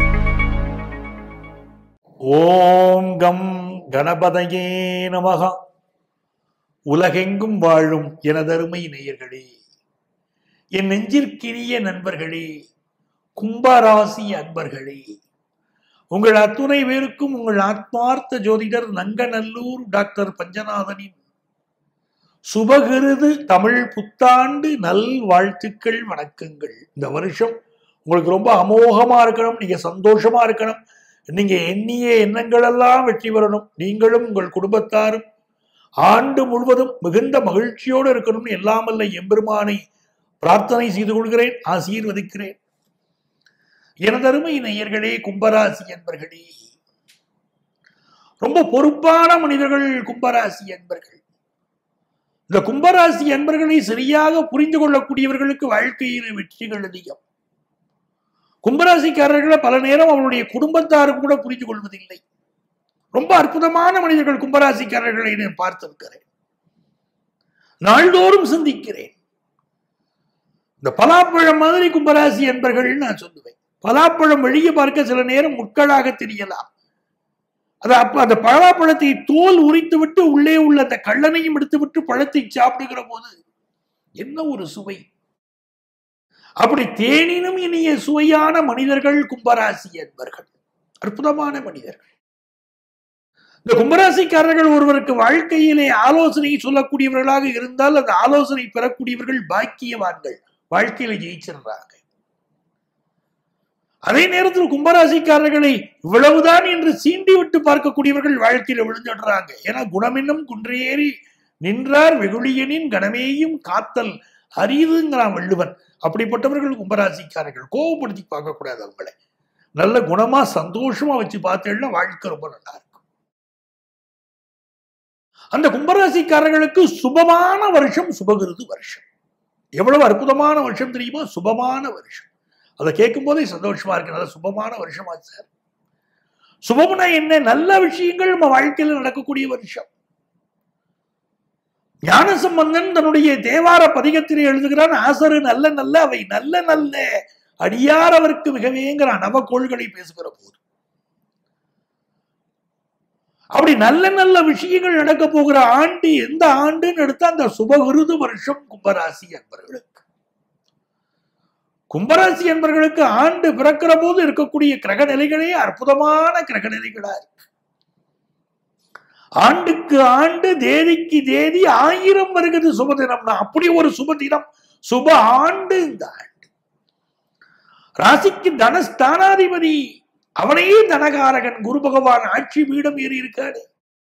ஓம் கம் கணபதையே நமகா உலகெங்கும் வாழும் எனதருமை நேயர்களே என் நெஞ்சிற்கினிய நண்பர்களே கும்பராசி அன்பர்களே உங்கள் அத்துணை பேருக்கும் உங்கள் ஆத்மார்த்த ஜோதிடர் நங்கநல்லூர் டாக்டர் பஞ்சநாதனின் சுபகிருது தமிழ் புத்தாண்டு நல் வாழ்த்துக்கள் வணக்கங்கள் இந்த வருஷம் உங்களுக்கு ரொம்ப அமோகமா இருக்கணும் நீங்க சந்தோஷமா இருக்கணும் நீங்க எண்ணிய எண்ணங்கள் எல்லாம் வெற்றி பெறணும் நீங்களும் உங்கள் குடும்பத்தாரும் ஆண்டு முழுவதும் மிகுந்த மகிழ்ச்சியோடு இருக்கணும்னு எல்லாமல்ல எம்பெருமானை பிரார்த்தனை செய்து கொள்கிறேன் ஆசீர்வதிக்கிறேன் எனதருமை நேயர்களே கும்பராசி என்பர்களே ரொம்ப பொறுப்பான மனிதர்கள் கும்பராசி என்பர்கள் இந்த கும்பராசி என்பர்களை சரியாக புரிந்து கொள்ளக்கூடியவர்களுக்கு வாழ்க்கையில் வெற்றிகள் அதிகம் கும்பராசிக்காரர்களை பல நேரம் அவருடைய குடும்பத்தாரும் கூட புரிந்து கொள்வதில்லை ரொம்ப அற்புதமான மனிதர்கள் கும்பராசிக்காரர்களை நான் பார்த்திருக்கிறேன் நாள்தோறும் சிந்திக்கிறேன் இந்த பலாப்பழம் மாதிரி கும்பராசி என்பர்கள் நான் சொல்லுவேன் பலாப்பழம் வெளியே பார்க்க சில நேரம் முட்களாக தெரியலாம் அது அப்ப அந்த பலாப்பழத்தை தோல் உரித்து விட்டு உள்ளே உள்ள அந்த கள்ளனையும் எடுத்து விட்டு பழத்தை சாப்பிடுகிற போது என்ன ஒரு சுவை அப்படி தேனினும் இனிய சுவையான மனிதர்கள் கும்பராசி என்பர்கள் அற்புதமான மனிதர்கள் இந்த கும்பராசிக்காரர்கள் ஒருவருக்கு வாழ்க்கையிலே ஆலோசனை சொல்லக்கூடியவர்களாக இருந்தால் அந்த ஆலோசனை பெறக்கூடியவர்கள் பாக்கியவான்கள் வாழ்க்கையில ஜெயிச்சிடுறாங்க அதே நேரத்தில் கும்பராசிக்காரர்களை இவ்வளவுதான் என்று சீண்டி விட்டு பார்க்கக்கூடியவர்கள் வாழ்க்கையில விழுந்துடுறாங்க ஏன்னா குணமென்னும் குன்றையேறி நின்றார் வெகுளியனின் கனமேயும் காத்தல் அரிதுங்கிறான் வள்ளுவன் அப்படிப்பட்டவர்கள் கும்பராசிக்காரர்கள் கோவப்படுத்தி பார்க்கக்கூடாது அவங்களை நல்ல குணமா சந்தோஷமா வச்சு பார்த்தேன்னா வாழ்க்கை ரொம்ப நல்லா இருக்கும் அந்த கும்பராசிக்காரர்களுக்கு சுபமான வருஷம் சுபகிருது வருஷம் எவ்வளவு அற்புதமான வருஷம் தெரியுமா சுபமான வருஷம் அதை கேட்கும் போதே சந்தோஷமா இருக்கு நல்ல சுபமான வருஷமா சார் சுபம்னா என்ன நல்ல விஷயங்கள் நம்ம வாழ்க்கையில் நடக்கக்கூடிய வருஷம் ஞானசம்பந்தன் தன்னுடைய தேவார பதிகத்திலே எழுதுகிறான் ஆசரு நல்ல நல்ல அவை நல்ல நல்ல அடியார் அவருக்கு மிகவேங்கிறான் நவக்கோள்களை பேசுகிற போது அப்படி நல்ல நல்ல விஷயங்கள் நடக்க போகிற ஆண்டு எந்த ஆண்டுன்னு எடுத்தா அந்த சுபவிருது வருஷம் கும்பராசி என்பவர்களுக்கு கும்பராசி என்பவர்களுக்கு ஆண்டு பிறக்கிற போது இருக்கக்கூடிய கிரக நிலைகளே அற்புதமான கிரக நிலைகளா இருக்கு ஆண்டுக்கு ஆண்டு தேதிக்கு தேதி ஆயிரம் வருகிறது சுபதினம்னா அப்படி ஒரு சுபதினம் சுப ஆண்டு இந்த ஆண்டு ராசிக்கு தனஸ்தானாதிபதி அவனையே தனகாரகன் குரு பகவான் ஆட்சி பீடம் ஏறி இருக்காரு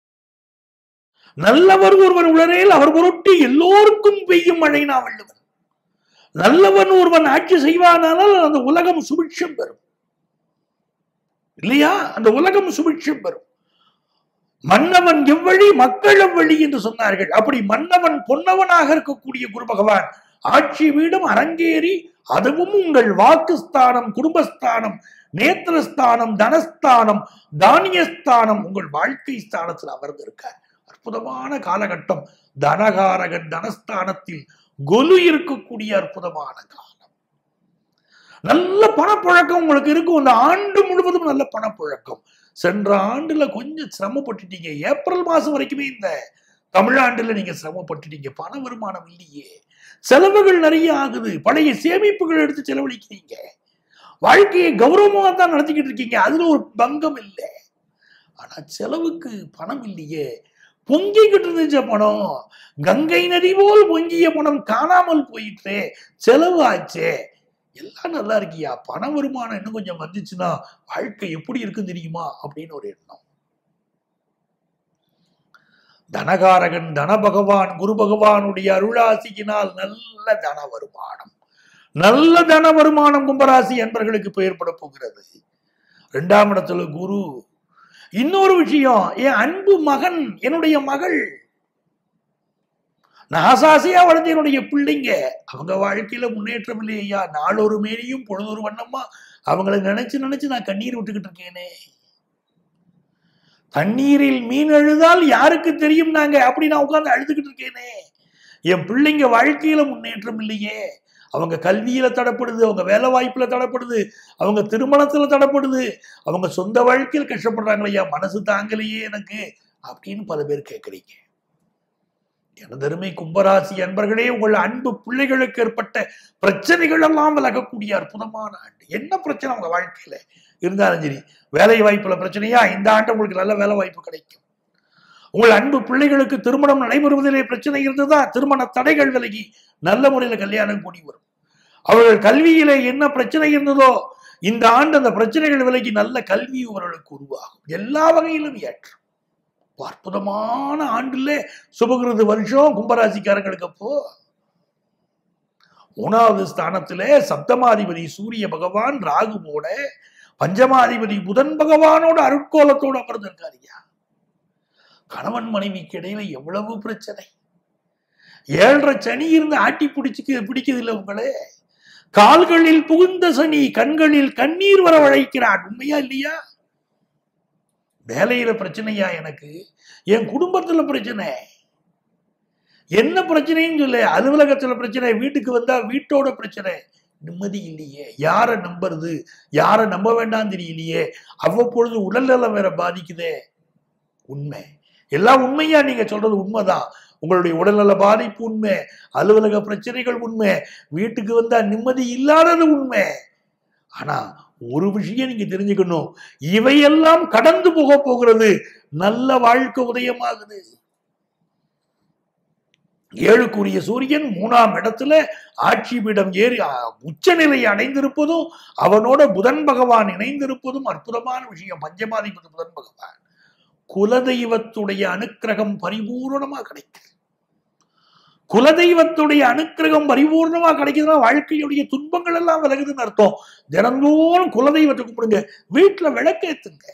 நல்லவர் ஒருவர் உளரேல் அவர் பொருட்டு எல்லோருக்கும் பெய்யும் மழை நான் வள்ளுவன் நல்லவன் ஒருவன் ஆட்சி செய்வானானால் அந்த உலகம் சுபிட்சம் பெறும் இல்லையா அந்த உலகம் சுபிட்சம் பெறும் மன்னவன் எவ்வழி மக்கள் எவ்வழி என்று சொன்னார்கள் அப்படி மன்னவன் பொன்னவனாக இருக்கக்கூடிய குரு பகவான் ஆட்சி வீடும் அரங்கேறி அதுவும் உங்கள் வாக்குஸ்தானம் குடும்பஸ்தானம் நேத்திரஸ்தானம் தனஸ்தானம் தானியஸ்தானம் உங்கள் வாழ்க்கை ஸ்தானத்தில் அமர்ந்திருக்கார் அற்புதமான காலகட்டம் தனகாரகன் தனஸ்தானத்தில் கொலு இருக்கக்கூடிய அற்புதமான காலம் நல்ல பணப்புழக்கம் உங்களுக்கு இருக்கும் இந்த ஆண்டு முழுவதும் நல்ல பணப்புழக்கம் சென்ற ஆண்டுல கொஞ்சம் சிரமப்பட்டுட்டீங்க ஏப்ரல் மாசம் வரைக்குமே இந்த தமிழாண்டுல நீங்க சிரமப்பட்டுட்டீங்க பண வருமானம் இல்லையே செலவுகள் நிறைய ஆகுது பழைய சேமிப்புகள் எடுத்து செலவழிக்கிறீங்க வாழ்க்கையை கௌரவமாக தான் நடத்திக்கிட்டு இருக்கீங்க அதுல ஒரு பங்கம் இல்லை ஆனா செலவுக்கு பணம் இல்லையே பொங்கிக்கிட்டு இருந்துச்ச பணம் கங்கை நதி போல் பொங்கிய பணம் காணாமல் போயிட்டே செலவு ஆச்சே எல்லாம் நல்லா இருக்கியா பண வருமானம் இன்னும் கொஞ்சம் வந்துச்சுன்னா வாழ்க்கை எப்படி இருக்குன்னு தெரியுமா அப்படின்னு ஒரு எண்ணம் தனகாரகன் தன பகவான் குரு பகவானுடைய அருளாசியினால் நல்ல தன வருமானம் நல்ல தன வருமானம் கும்பராசி என்பர்களுக்கு ஏற்பட போகிறது இரண்டாம் இடத்துல குரு இன்னொரு விஷயம் என் அன்பு மகன் என்னுடைய மகள் நான் ஆசாசையா வளர்ந்த என்னுடைய பிள்ளைங்க அவங்க வாழ்க்கையில முன்னேற்றம் இல்லையா நாளொரு மேனியும் பொழுதொரு வண்ணமா அவங்கள நினைச்சு நினைச்சு நான் கண்ணீர் விட்டுக்கிட்டு இருக்கேனே தண்ணீரில் மீன் அழுதால் யாருக்கு தெரியும் நாங்க அப்படி நான் உட்கார்ந்து அழுதுகிட்டு இருக்கேனே என் பிள்ளைங்க வாழ்க்கையில முன்னேற்றம் இல்லையே அவங்க கல்வியில தடப்படுது அவங்க வேலை வாய்ப்புல தடப்படுது அவங்க திருமணத்துல தடப்படுது அவங்க சொந்த வாழ்க்கையில் கஷ்டப்படுறாங்களையா மனசு தாங்கலையே எனக்கு அப்படின்னு பல பேர் கேட்குறீங்க எனதருமை கும்பராசி அன்பர்களே உங்கள் அன்பு பிள்ளைகளுக்கு ஏற்பட்ட பிரச்சனைகள் எல்லாம் விலகக்கூடிய அற்புதமான ஆண்டு என்ன பிரச்சனை உங்க வாழ்க்கையில இருந்தாலும் சரி வேலை வாய்ப்புல பிரச்சனையா இந்த ஆண்டு உங்களுக்கு நல்ல வேலை வாய்ப்பு கிடைக்கும் உங்கள் அன்பு பிள்ளைகளுக்கு திருமணம் நடைபெறுவதிலே பிரச்சனை இருந்ததா திருமண தடைகள் விலகி நல்ல முறையில் கல்யாணம் கூடி வரும் அவர்கள் கல்வியிலே என்ன பிரச்சனை இருந்ததோ இந்த ஆண்டு அந்த பிரச்சனைகள் விலகி நல்ல கல்வி அவர்களுக்கு உருவாகும் எல்லா வகையிலும் ஏற்றம் அற்புதமான ஆண்டுல சுபகிருது வருஷம் கும்பராசிக்காரங்களுக்கு அப்போ மூணாவது ஸ்தானத்திலே சப்தமாதிபதி சூரிய பகவான் ராகுவோட பஞ்சமாதிபதி புதன் பகவானோட அருட்கோலத்தோடு அமர்ந்திருக்காருயா கணவன் மனைவிக்கு இடையில எவ்வளவு பிரச்சனை ஏழரை சனி இருந்து ஆட்டி பிடிச்சுக்க பிடிக்குது இல்லை உங்களே கால்களில் புகுந்த சனி கண்களில் கண்ணீர் வர வழைக்கிறான் உண்மையா இல்லையா வேலையில பிரச்சனையா எனக்கு என் குடும்பத்துல பிரச்சனை என்ன பிரச்சனைன்னு சொல்லு அலுவலகத்துல பிரச்சனை வீட்டுக்கு வந்தா வீட்டோட பிரச்சனை நிம்மதி இல்லையே யாரை நம்புறது யாரை நம்ப வேண்டாம் தெரியலையே அவ்வப்பொழுது உடல்நலம் வேற பாதிக்குதே உண்மை எல்லாம் உண்மையா நீங்க சொல்றது உண்மைதான் உங்களுடைய உடல்நல பாதிப்பு உண்மை அலுவலக பிரச்சனைகள் உண்மை வீட்டுக்கு வந்தா நிம்மதி இல்லாதது உண்மை ஆனா ஒரு விஷயம் நீங்க தெரிஞ்சுக்கணும் இவையெல்லாம் கடந்து போக போகிறது நல்ல வாழ்க்கை உதயமாகுது ஏழுக்குரிய சூரியன் மூணாம் இடத்துல ஆட்சி பீடம் ஏறி அ, உச்சநிலை அடைந்திருப்பதும் அவனோட புதன் பகவான் இணைந்திருப்பதும் அற்புதமான விஷயம் பஞ்சமாதிபதி புதன் பகவான் குலதெய்வத்துடைய அனுக்கிரகம் பரிபூரணமா கிடைக்குது குலதெய்வத்துடைய அனுக்கிரகம் பரிபூர்ணமா கிடைக்குதுன்னா வாழ்க்கையுடைய துன்பங்கள் எல்லாம் விலகுதுன்னு அர்த்தம் தினந்தோறும் குலதெய்வத்தை கும்பிடுங்க வீட்டுல விளக்கேத்துங்க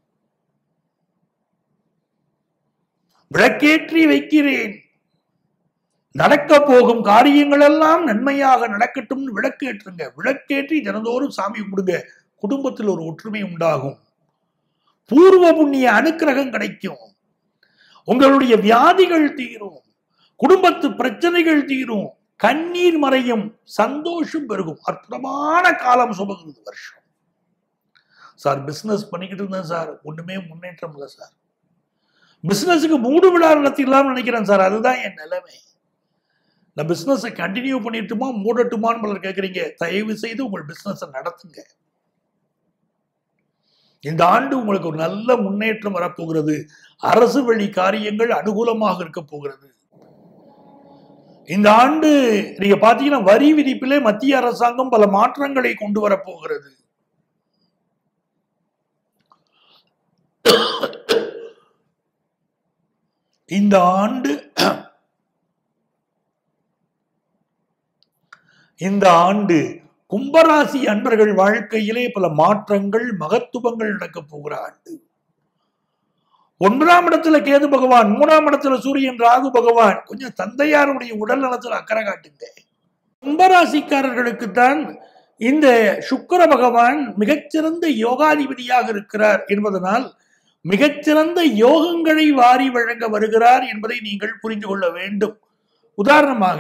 விளக்கேற்றி வைக்கிறேன் நடக்க போகும் காரியங்கள் எல்லாம் நன்மையாக நடக்கட்டும்னு விளக்கேற்றுங்க விளக்கேற்றி தினந்தோறும் சாமி கும்பிடுங்க குடும்பத்தில் ஒரு ஒற்றுமை உண்டாகும் பூர்வ புண்ணிய அனுக்கிரகம் கிடைக்கும் உங்களுடைய வியாதிகள் தீரும் குடும்பத்து பிரச்சனைகள் தீரும் கண்ணீர் மறையும் சந்தோஷம் பெருகும் அற்புதமான காலம் சுபகுது வருஷம் சார் பிசினஸ் பண்ணிக்கிட்டு இருந்தேன் சார் ஒண்ணுமே முன்னேற்றம் இல்லை சார் பிசினஸுக்கு மூடு விழா நடத்திடலாம்னு நினைக்கிறேன் சார் அதுதான் என் நிலைமை நான் பிசினஸை கண்டினியூ பண்ணிட்டுமா மூடட்டுமான்னு பலர் கேட்குறீங்க தயவு செய்து உங்கள் பிசினஸை நடத்துங்க இந்த ஆண்டு உங்களுக்கு ஒரு நல்ல முன்னேற்றம் வரப்போகிறது அரசு வழி காரியங்கள் அனுகூலமாக இருக்க போகிறது இந்த ஆண்டு நீங்க பாத்தீங்கன்னா வரி விதிப்பிலே மத்திய அரசாங்கம் பல மாற்றங்களை கொண்டு வரப்போகிறது இந்த ஆண்டு இந்த ஆண்டு கும்பராசி அன்பர்கள் வாழ்க்கையிலே பல மாற்றங்கள் மகத்துவங்கள் நடக்கப் போகிற ஆண்டு ஒன்பதாம் இடத்துல கேது பகவான் மூணாம் இடத்துல சூரியன் ராகு பகவான் கொஞ்சம் தந்தையாருடைய உடல் நலத்தில் அக்கறை காட்டுங்க கும்பராசிக்காரர்களுக்கு தான் இந்த சுக்கிர பகவான் மிகச்சிறந்த யோகாதிபதியாக இருக்கிறார் என்பதனால் மிகச்சிறந்த யோகங்களை வாரி வழங்க வருகிறார் என்பதை நீங்கள் புரிந்து கொள்ள வேண்டும் உதாரணமாக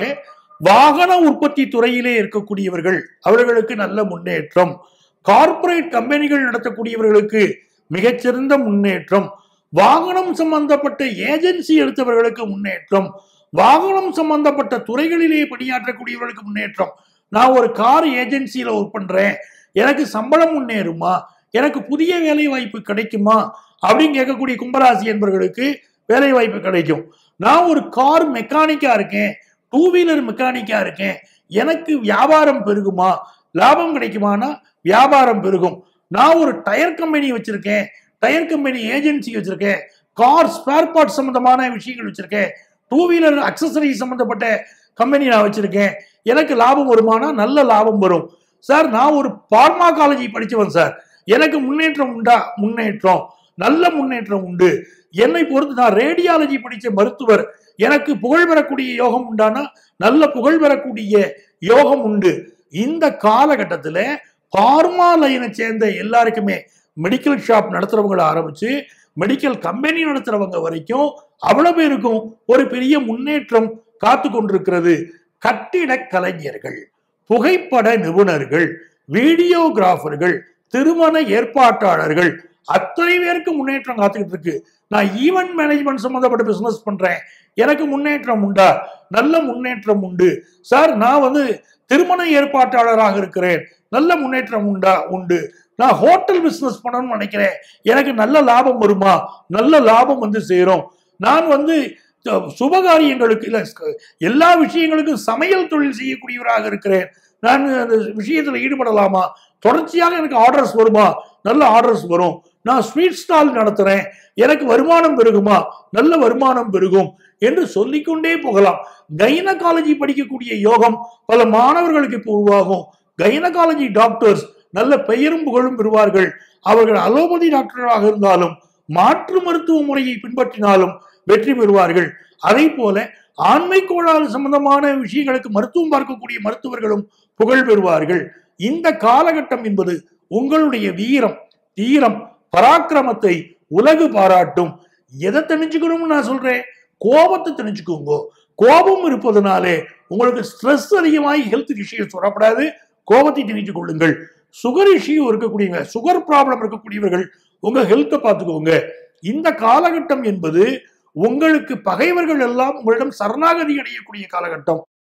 வாகன உற்பத்தி துறையிலே இருக்கக்கூடியவர்கள் அவர்களுக்கு நல்ல முன்னேற்றம் கார்ப்பரேட் கம்பெனிகள் நடத்தக்கூடியவர்களுக்கு மிகச்சிறந்த முன்னேற்றம் வாகனம் சம்பந்தப்பட்ட ஏஜென்சி எடுத்தவர்களுக்கு முன்னேற்றம் வாகனம் சம்பந்தப்பட்ட துறைகளிலே பணியாற்றக்கூடியவர்களுக்கு முன்னேற்றம் நான் ஒரு கார் ஏஜென்சியில ஒர்க் பண்றேன் எனக்கு சம்பளம் முன்னேறுமா எனக்கு புதிய வேலை வாய்ப்பு கிடைக்குமா அப்படின்னு கேட்கக்கூடிய கும்பராசி என்பவர்களுக்கு வேலை வாய்ப்பு கிடைக்கும் நான் ஒரு கார் மெக்கானிக்கா இருக்கேன் டூ வீலர் மெக்கானிக்கா இருக்கேன் எனக்கு வியாபாரம் பெருகுமா லாபம் கிடைக்குமானா வியாபாரம் பெருகும் நான் ஒரு டயர் கம்பெனி வச்சிருக்கேன் டயர் கம்பெனி ஏஜென்சி வச்சிருக்கேன் கார் ஸ்பேர் பார்ட் சம்பந்தமான விஷயங்கள் வச்சிருக்கேன் டூ வீலர் அக்சசரி சம்பந்தப்பட்ட கம்பெனி நான் வச்சிருக்கேன் எனக்கு லாபம் வருமானா நல்ல லாபம் வரும் சார் நான் ஒரு பார்மாகாலஜி படிச்சவன் சார் எனக்கு முன்னேற்றம் உண்டா முன்னேற்றம் நல்ல முன்னேற்றம் உண்டு என்னை பொறுத்து நான் ரேடியாலஜி படித்த மருத்துவர் எனக்கு புகழ் பெறக்கூடிய யோகம் உண்டானா நல்ல புகழ் பெறக்கூடிய யோகம் உண்டு இந்த காலகட்டத்தில் பார்மா லைனை சேர்ந்த எல்லாருக்குமே மெடிக்கல் ஷாப் நடத்துறவங்களை ஆரம்பிச்சு மெடிக்கல் கம்பெனி நடத்துறவங்க வரைக்கும் அவ்வளவு பேருக்கும் ஒரு பெரிய முன்னேற்றம் காத்து கொண்டிருக்கிறது கட்டிட கலைஞர்கள் புகைப்பட நிபுணர்கள் வீடியோகிராஃபர்கள் திருமண ஏற்பாட்டாளர்கள் அத்தனை பேருக்கு முன்னேற்றம் காத்துக்கிட்டு இருக்கு நான் ஈவென்ட் மேனேஜ்மெண்ட் சம்பந்தப்பட்ட பிசினஸ் பண்றேன் எனக்கு முன்னேற்றம் உண்டா நல்ல முன்னேற்றம் உண்டு சார் நான் வந்து திருமண ஏற்பாட்டாளராக இருக்கிறேன் நல்ல முன்னேற்றம் உண்டா உண்டு நான் ஹோட்டல் பிசினஸ் பண்ணணும்னு நினைக்கிறேன் எனக்கு நல்ல லாபம் வருமா நல்ல லாபம் வந்து சேரும் நான் வந்து அஹ், சுபகாரியங்களுக்கு இல்ல ஸ்- எல்லா விஷயங்களுக்கும் சமையல் தொழில் செய்யக்கூடியவராக இருக்கிறேன் நான் அந்த விஷயத்துல ஈடுபடலாமா தொடர்ச்சியாக எனக்கு ஆர்டர்ஸ் வருமா நல்ல ஆர்டர்ஸ் வரும் நான் ஸ்வீட் ஸ்டால் நடத்துறேன் எனக்கு வருமானம் பெருகுமா நல்ல வருமானம் பெருகும் என்று சொல்லிக்கொண்டே போகலாம் கைனகாலஜி படிக்கக்கூடிய யோகம் பல மாணவர்களுக்கு இப்போ உருவாகும் கைனகாலஜி டாக்டர்ஸ் நல்ல பெயரும் புகழும் பெறுவார்கள் அவர்கள் அலோபதி டாக்டராக இருந்தாலும் மாற்று மருத்துவ முறையை பின்பற்றினாலும் வெற்றி பெறுவார்கள் அதே போல ஆண்மை கோளாறு சம்பந்தமான விஷயங்களுக்கு மருத்துவம் பார்க்கக்கூடிய மருத்துவர்களும் புகழ் பெறுவார்கள் இந்த காலகட்டம் என்பது உங்களுடைய வீரம் தீரம் பராக்கிரமத்தை உலகு பாராட்டும் எதை தெரிஞ்சுக்கணும்னு நான் சொல்றேன் கோபத்தை தெரிஞ்சுக்கோங்க கோபம் இருப்பதனாலே உங்களுக்கு ஸ்ட்ரெஸ் அதிகமாகி ஹெல்த் இஷ்யூஸ் வரப்படாது கோபத்தை தெரிஞ்சு கொள்ளுங்கள் சுகர் இஷ்யூ இருக்கக்கூடியவங்க சுகர் ப்ராப்ளம் இருக்கக்கூடியவர்கள் உங்க ஹெல்த்தை பார்த்துக்கோங்க இந்த காலகட்டம் என்பது உங்களுக்கு பகைவர்கள் எல்லாம் உங்களிடம் சரணாகதி அடையக்கூடிய காலகட்டம்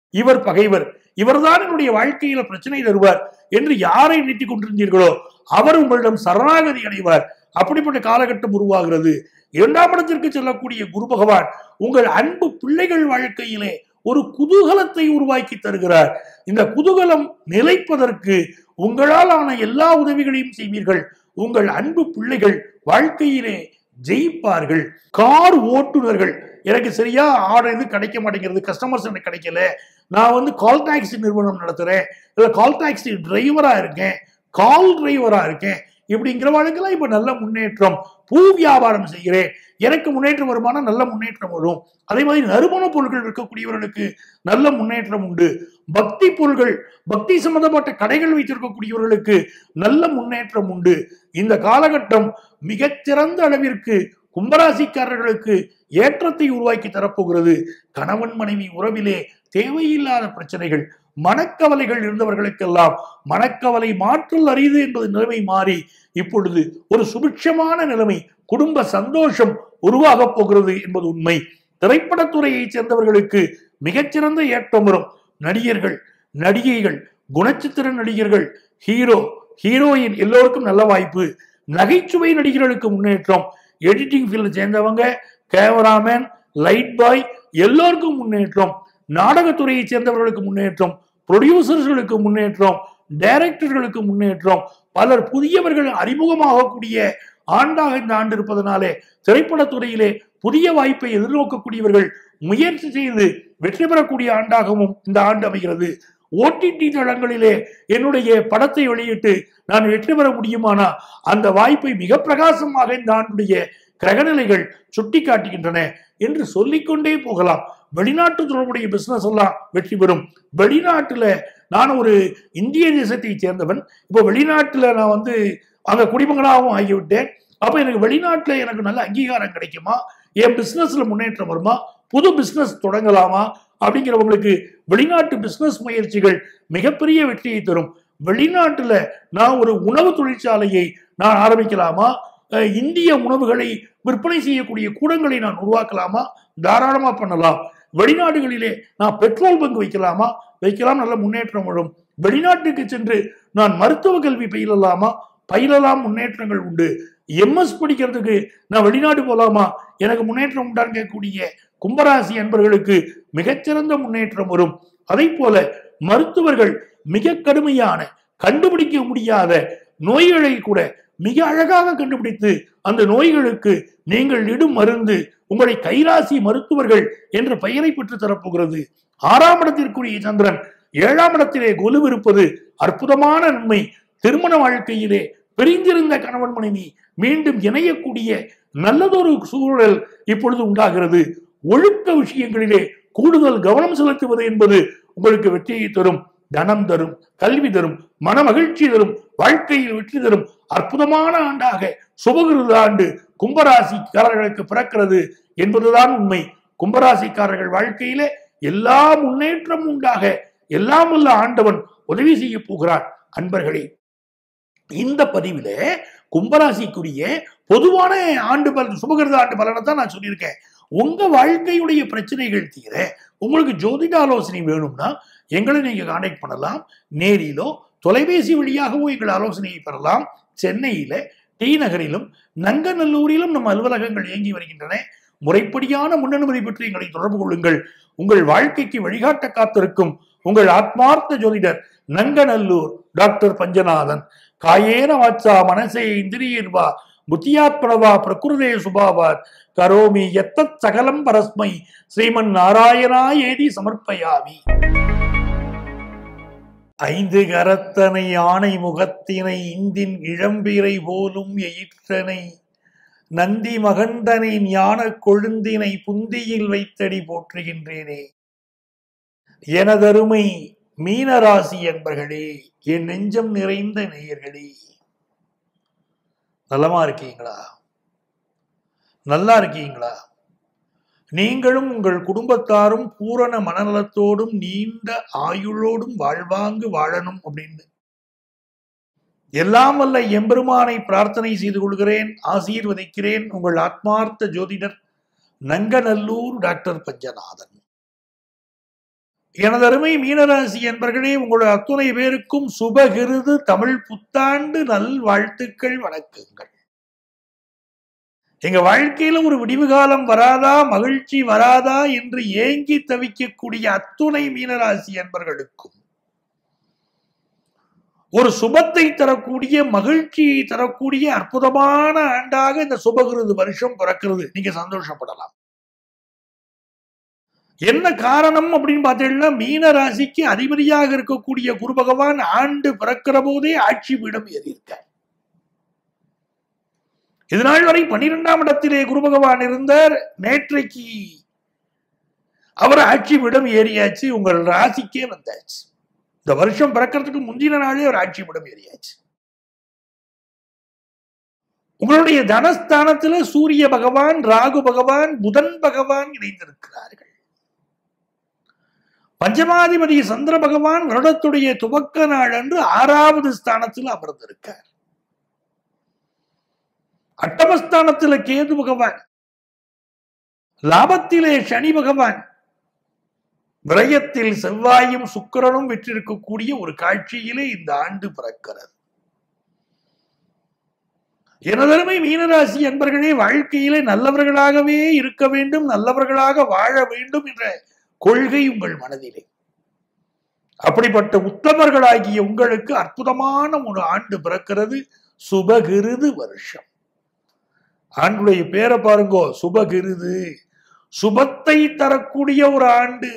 இவர் பகைவர் இவர்தான் என்னுடைய வாழ்க்கையில பிரச்சனை தருவார் என்று யாரை நினைத்துக் கொண்டிருந்தீர்களோ அவர் உங்களிடம் சரணாகதி அடைவார் அப்படிப்பட்ட காலகட்டம் உருவாகிறது இரண்டாம் இடத்திற்கு செல்லக்கூடிய குரு பகவான் உங்கள் அன்பு பிள்ளைகள் வாழ்க்கையிலே ஒரு குதூகலத்தை உருவாக்கி தருகிறார் இந்த குதூகலம் நிலைப்பதற்கு உங்களால் ஆன எல்லா உதவிகளையும் செய்வீர்கள் உங்கள் அன்பு பிள்ளைகள் வாழ்க்கையிலே ஜெயிப்பார்கள் கார் ஓட்டுநர்கள் எனக்கு சரியா ஆர்டர் இது கிடைக்க மாட்டேங்கிறது கஸ்டமர்ஸ் எனக்கு கிடைக்கல நான் வந்து கால் டாக்ஸி நிறுவனம் நடத்துறேன் இல்ல கால் டாக்ஸி டிரைவரா இருக்கேன் கால் டிரைவரா இருக்கேன் இப்படிங்கிற வாழ்க்கைலாம் இப்ப நல்ல முன்னேற்றம் பூ வியாபாரம் செய்கிறேன் எனக்கு முன்னேற்றம் வருமானா நல்ல முன்னேற்றம் வரும் அதே மாதிரி நறுமண பொருட்கள் விற்கக்கூடியவர்களுக்கு நல்ல முன்னேற்றம் உண்டு பக்தி பொருள்கள் பக்தி சம்பந்தப்பட்ட கடைகள் வைத்திருக்கக்கூடியவர்களுக்கு நல்ல முன்னேற்றம் உண்டு இந்த காலகட்டம் மிகச்சிறந்த அளவிற்கு கும்பராசிக்காரர்களுக்கு ஏற்றத்தை உருவாக்கி தரப்போகிறது கணவன் மனைவி உறவிலே தேவையில்லாத பிரச்சனைகள் மனக்கவலைகள் இருந்தவர்களுக்கெல்லாம் மனக்கவலை மாற்றல் அரிது என்பது நிலைமை மாறி இப்பொழுது ஒரு சுபிட்சமான நிலைமை குடும்ப சந்தோஷம் உருவாகப் போகிறது என்பது உண்மை திரைப்படத்துறையைச் சேர்ந்தவர்களுக்கு மிகச்சிறந்த ஏற்றம் வரும் நடிகர்கள் நடிகைகள் குணச்சித்திர நடிகர்கள் ஹீரோ ஹீரோயின் எல்லோருக்கும் நல்ல வாய்ப்பு நகைச்சுவை நடிகர்களுக்கு முன்னேற்றம் எடிட்டிங் ஃபீல்டு சேர்ந்தவங்க கேமராமேன் லைட் பாய் எல்லோருக்கும் முன்னேற்றம் நாடகத்துறையை சேர்ந்தவர்களுக்கு முன்னேற்றம் ப்ரொடியூசர்களுக்கு முன்னேற்றம் டைரக்டர்களுக்கு முன்னேற்றம் பலர் புதியவர்கள் அறிமுகமாகக்கூடிய ஆண்டாக இந்த ஆண்டு இருப்பதனாலே திரைப்படத்துறையிலே புதிய வாய்ப்பை எதிர்நோக்கக்கூடியவர்கள் முயற்சி செய்து வெற்றி பெறக்கூடிய ஆண்டாகவும் இந்த ஆண்டு அமைகிறது ஓடிடி தளங்களிலே என்னுடைய படத்தை வெளியிட்டு நான் வெற்றி பெற முடியுமானா அந்த வாய்ப்பை மிக பிரகாசமாக இந்த ஆண்டுடைய கிரகநிலைகள் சுட்டி காட்டுகின்றன என்று சொல்லிக்கொண்டே போகலாம் வெளிநாட்டு தொடர்புடைய பிசினஸ் எல்லாம் வெற்றி பெறும் வெளிநாட்டுல நான் ஒரு இந்திய தேசத்தை சேர்ந்தவன் இப்போ வெளிநாட்டுல நான் வந்து அங்க குடிமகனாகவும் ஆகிவிட்டேன் அப்ப எனக்கு வெளிநாட்டுல எனக்கு நல்ல அங்கீகாரம் கிடைக்குமா என் பிசினஸ்ல முன்னேற்றம் வருமா புது பிசினஸ் தொடங்கலாமா அப்படிங்கிறவங்களுக்கு வெளிநாட்டு பிசினஸ் முயற்சிகள் மிகப்பெரிய வெற்றியை தரும் வெளிநாட்டுல நான் ஒரு உணவு தொழிற்சாலையை நான் ஆரம்பிக்கலாமா அஹ் இந்திய உணவுகளை விற்பனை செய்யக்கூடிய கூடங்களை நான் உருவாக்கலாமா தாராளமா பண்ணலாம் வெளிநாடுகளிலே நான் பெட்ரோல் பங்க் வைக்கலாமா வைக்கலாம் நல்ல முன்னேற்றம் வரும் வெளிநாட்டுக்கு சென்று நான் மருத்துவ கல்வி பயிலலாமா பயிலலாம் முன்னேற்றங்கள் உண்டு எம்எஸ் படிக்கிறதுக்கு நான் வெளிநாடு போலாமா எனக்கு முன்னேற்றம் உண்டான்னு கேட்கக்கூடிய கும்பராசி அன்பர்களுக்கு மிகச்சிறந்த முன்னேற்றம் வரும் அதை போல மருத்துவர்கள் மிக கடுமையான கண்டுபிடிக்க முடியாத நோய்களை கூட மிக அழகாக கண்டுபிடித்து அந்த நோய்களுக்கு நீங்கள் இடும் மருந்து உங்களை கைராசி மருத்துவர்கள் என்ற பெயரை பெற்று தரப்போகிறது ஆறாம் இடத்திற்குரிய சந்திரன் ஏழாம் இடத்திலே கொலுவிருப்பது அற்புதமான நன்மை திருமண வாழ்க்கையிலே பிரிந்திருந்த கணவன் மனைவி மீண்டும் இணையக்கூடிய நல்லதொரு சூழல் இப்பொழுது உண்டாகிறது ஒழுக்க விஷயங்களிலே கூடுதல் கவனம் செலுத்துவது என்பது உங்களுக்கு வெற்றியை தரும் தனம் தரும் கல்வி தரும் மன மகிழ்ச்சி தரும் வாழ்க்கையில் வெற்றி தரும் அற்புதமான ஆண்டாக சுபகிருத ஆண்டு கும்பராசிக்காரர்களுக்கு பிறக்கிறது என்பதுதான் உண்மை கும்பராசிக்காரர்கள் வாழ்க்கையிலே எல்லா முன்னேற்றம் உண்டாக எல்லாம் உள்ள ஆண்டவன் உதவி செய்ய போகிறான் அன்பர்களே இந்த பதிவிலே கும்பராசிக்குரிய பொதுவான ஆண்டு பலன் சுபகிருத ஆண்டு பலனை தான் நான் சொல்லியிருக்கேன் உங்க வாழ்க்கையுடைய பிரச்சனைகள் தீர உங்களுக்கு ஜோதிட ஆலோசனை வேணும்னா எங்களை நீங்க கான்டாக்ட் பண்ணலாம் நேரிலோ தொலைபேசி வழியாகவோ எங்கள் ஆலோசனையை பெறலாம் சென்னையில டி நகரிலும் நங்கநல்லூரிலும் நம்ம அலுவலகங்கள் இயங்கி வருகின்றன முறைப்படியான முன்னனுமதி பெற்று எங்களை தொடர்பு கொள்ளுங்கள் உங்கள் வாழ்க்கைக்கு வழிகாட்ட காத்திருக்கும் உங்கள் ஆத்மார்த்த ஜோதிடர் நங்கநல்லூர் டாக்டர் பஞ்சநாதன் காயேன வாச்சா மனசே இந்திரியர்வா புத்தியாத்மனவா பிரகிருதே சுபாவாத் கரோமி எத்தத் சகலம் பரஸ்மை ஸ்ரீமன் நாராயணா ஏதி சமர்ப்பயாமி ஐந்து கரத்தனை யானை முகத்தினை இந்தின் இளம்பிரை போலும் எயிற்றனை நந்தி மகந்தனை ஞான கொழுந்தினை புந்தியில் வைத்தடி போற்றுகின்றேனே எனதருமை மீனராசி என்பர்களே என் நெஞ்சம் நிறைந்த நேயர்களே நலமா இருக்கீங்களா நல்லா இருக்கீங்களா நீங்களும் உங்கள் குடும்பத்தாரும் பூரண மனநலத்தோடும் நீண்ட ஆயுளோடும் வாழ்வாங்கு வாழணும் அப்படின்னு எல்லாம் வல்ல எம்பெருமானை பிரார்த்தனை செய்து கொள்கிறேன் ஆசீர்வதிக்கிறேன் உங்கள் ஆத்மார்த்த ஜோதிடர் நங்கநல்லூர் டாக்டர் பஞ்சநாதன் எனதருமை மீனராசி என்பர்களே உங்களுடைய அத்துணை பேருக்கும் சுபகிருது தமிழ் புத்தாண்டு நல் வாழ்த்துக்கள் வணக்கங்கள் எங்க வாழ்க்கையில ஒரு விடிவு காலம் வராதா மகிழ்ச்சி வராதா என்று ஏங்கி தவிக்கக்கூடிய அத்துணை மீனராசி என்பர்களுக்கும் ஒரு சுபத்தை தரக்கூடிய மகிழ்ச்சியை தரக்கூடிய அற்புதமான ஆண்டாக இந்த சுபகிருது வருஷம் பிறக்கிறது நீங்க சந்தோஷப்படலாம் என்ன காரணம் அப்படின்னு பார்த்தீங்கன்னா மீன ராசிக்கு அதிபதியாக இருக்கக்கூடிய குரு பகவான் ஆண்டு பிறக்கிற போதே ஆட்சி பீடம் ஏறியிருக்கார் இதனால் வரை பன்னிரெண்டாம் இடத்திலே குரு பகவான் இருந்தார் நேற்றைக்கு அவர் ஆட்சி பீடம் ஏறியாச்சு உங்கள் ராசிக்கே வந்தாச்சு இந்த வருஷம் பிறக்கிறதுக்கு முந்தின நாளே ஒரு ஆட்சி பீடம் ஏறியாச்சு உங்களுடைய தனஸ்தானத்துல சூரிய பகவான் ராகு பகவான் புதன் பகவான் இணைந்திருக்கிறார்கள் பஞ்சமாதிபதி சந்திர பகவான் வருடத்துடைய துவக்க நாள் அன்று ஆறாவது ஸ்தானத்தில் அமர்ந்திருக்கார் அட்டமஸ்தானத்தில் கேது பகவான் லாபத்திலே சனி பகவான் விரயத்தில் செவ்வாயும் சுக்கிரனும் வெற்றிருக்கக்கூடிய ஒரு காட்சியிலே இந்த ஆண்டு பிறக்கிறது எனதருமை மீனராசி என்பர்களே வாழ்க்கையிலே நல்லவர்களாகவே இருக்க வேண்டும் நல்லவர்களாக வாழ வேண்டும் என்ற கொள்கை உங்கள் மனதிலே அப்படிப்பட்ட உத்தமர்களாகிய உங்களுக்கு அற்புதமான ஒரு ஆண்டு பிறக்கிறது சுபகிருது வருஷம் ஆண்டுடைய பேரை பாருங்கோ சுபகிருது சுபத்தை தரக்கூடிய ஒரு ஆண்டு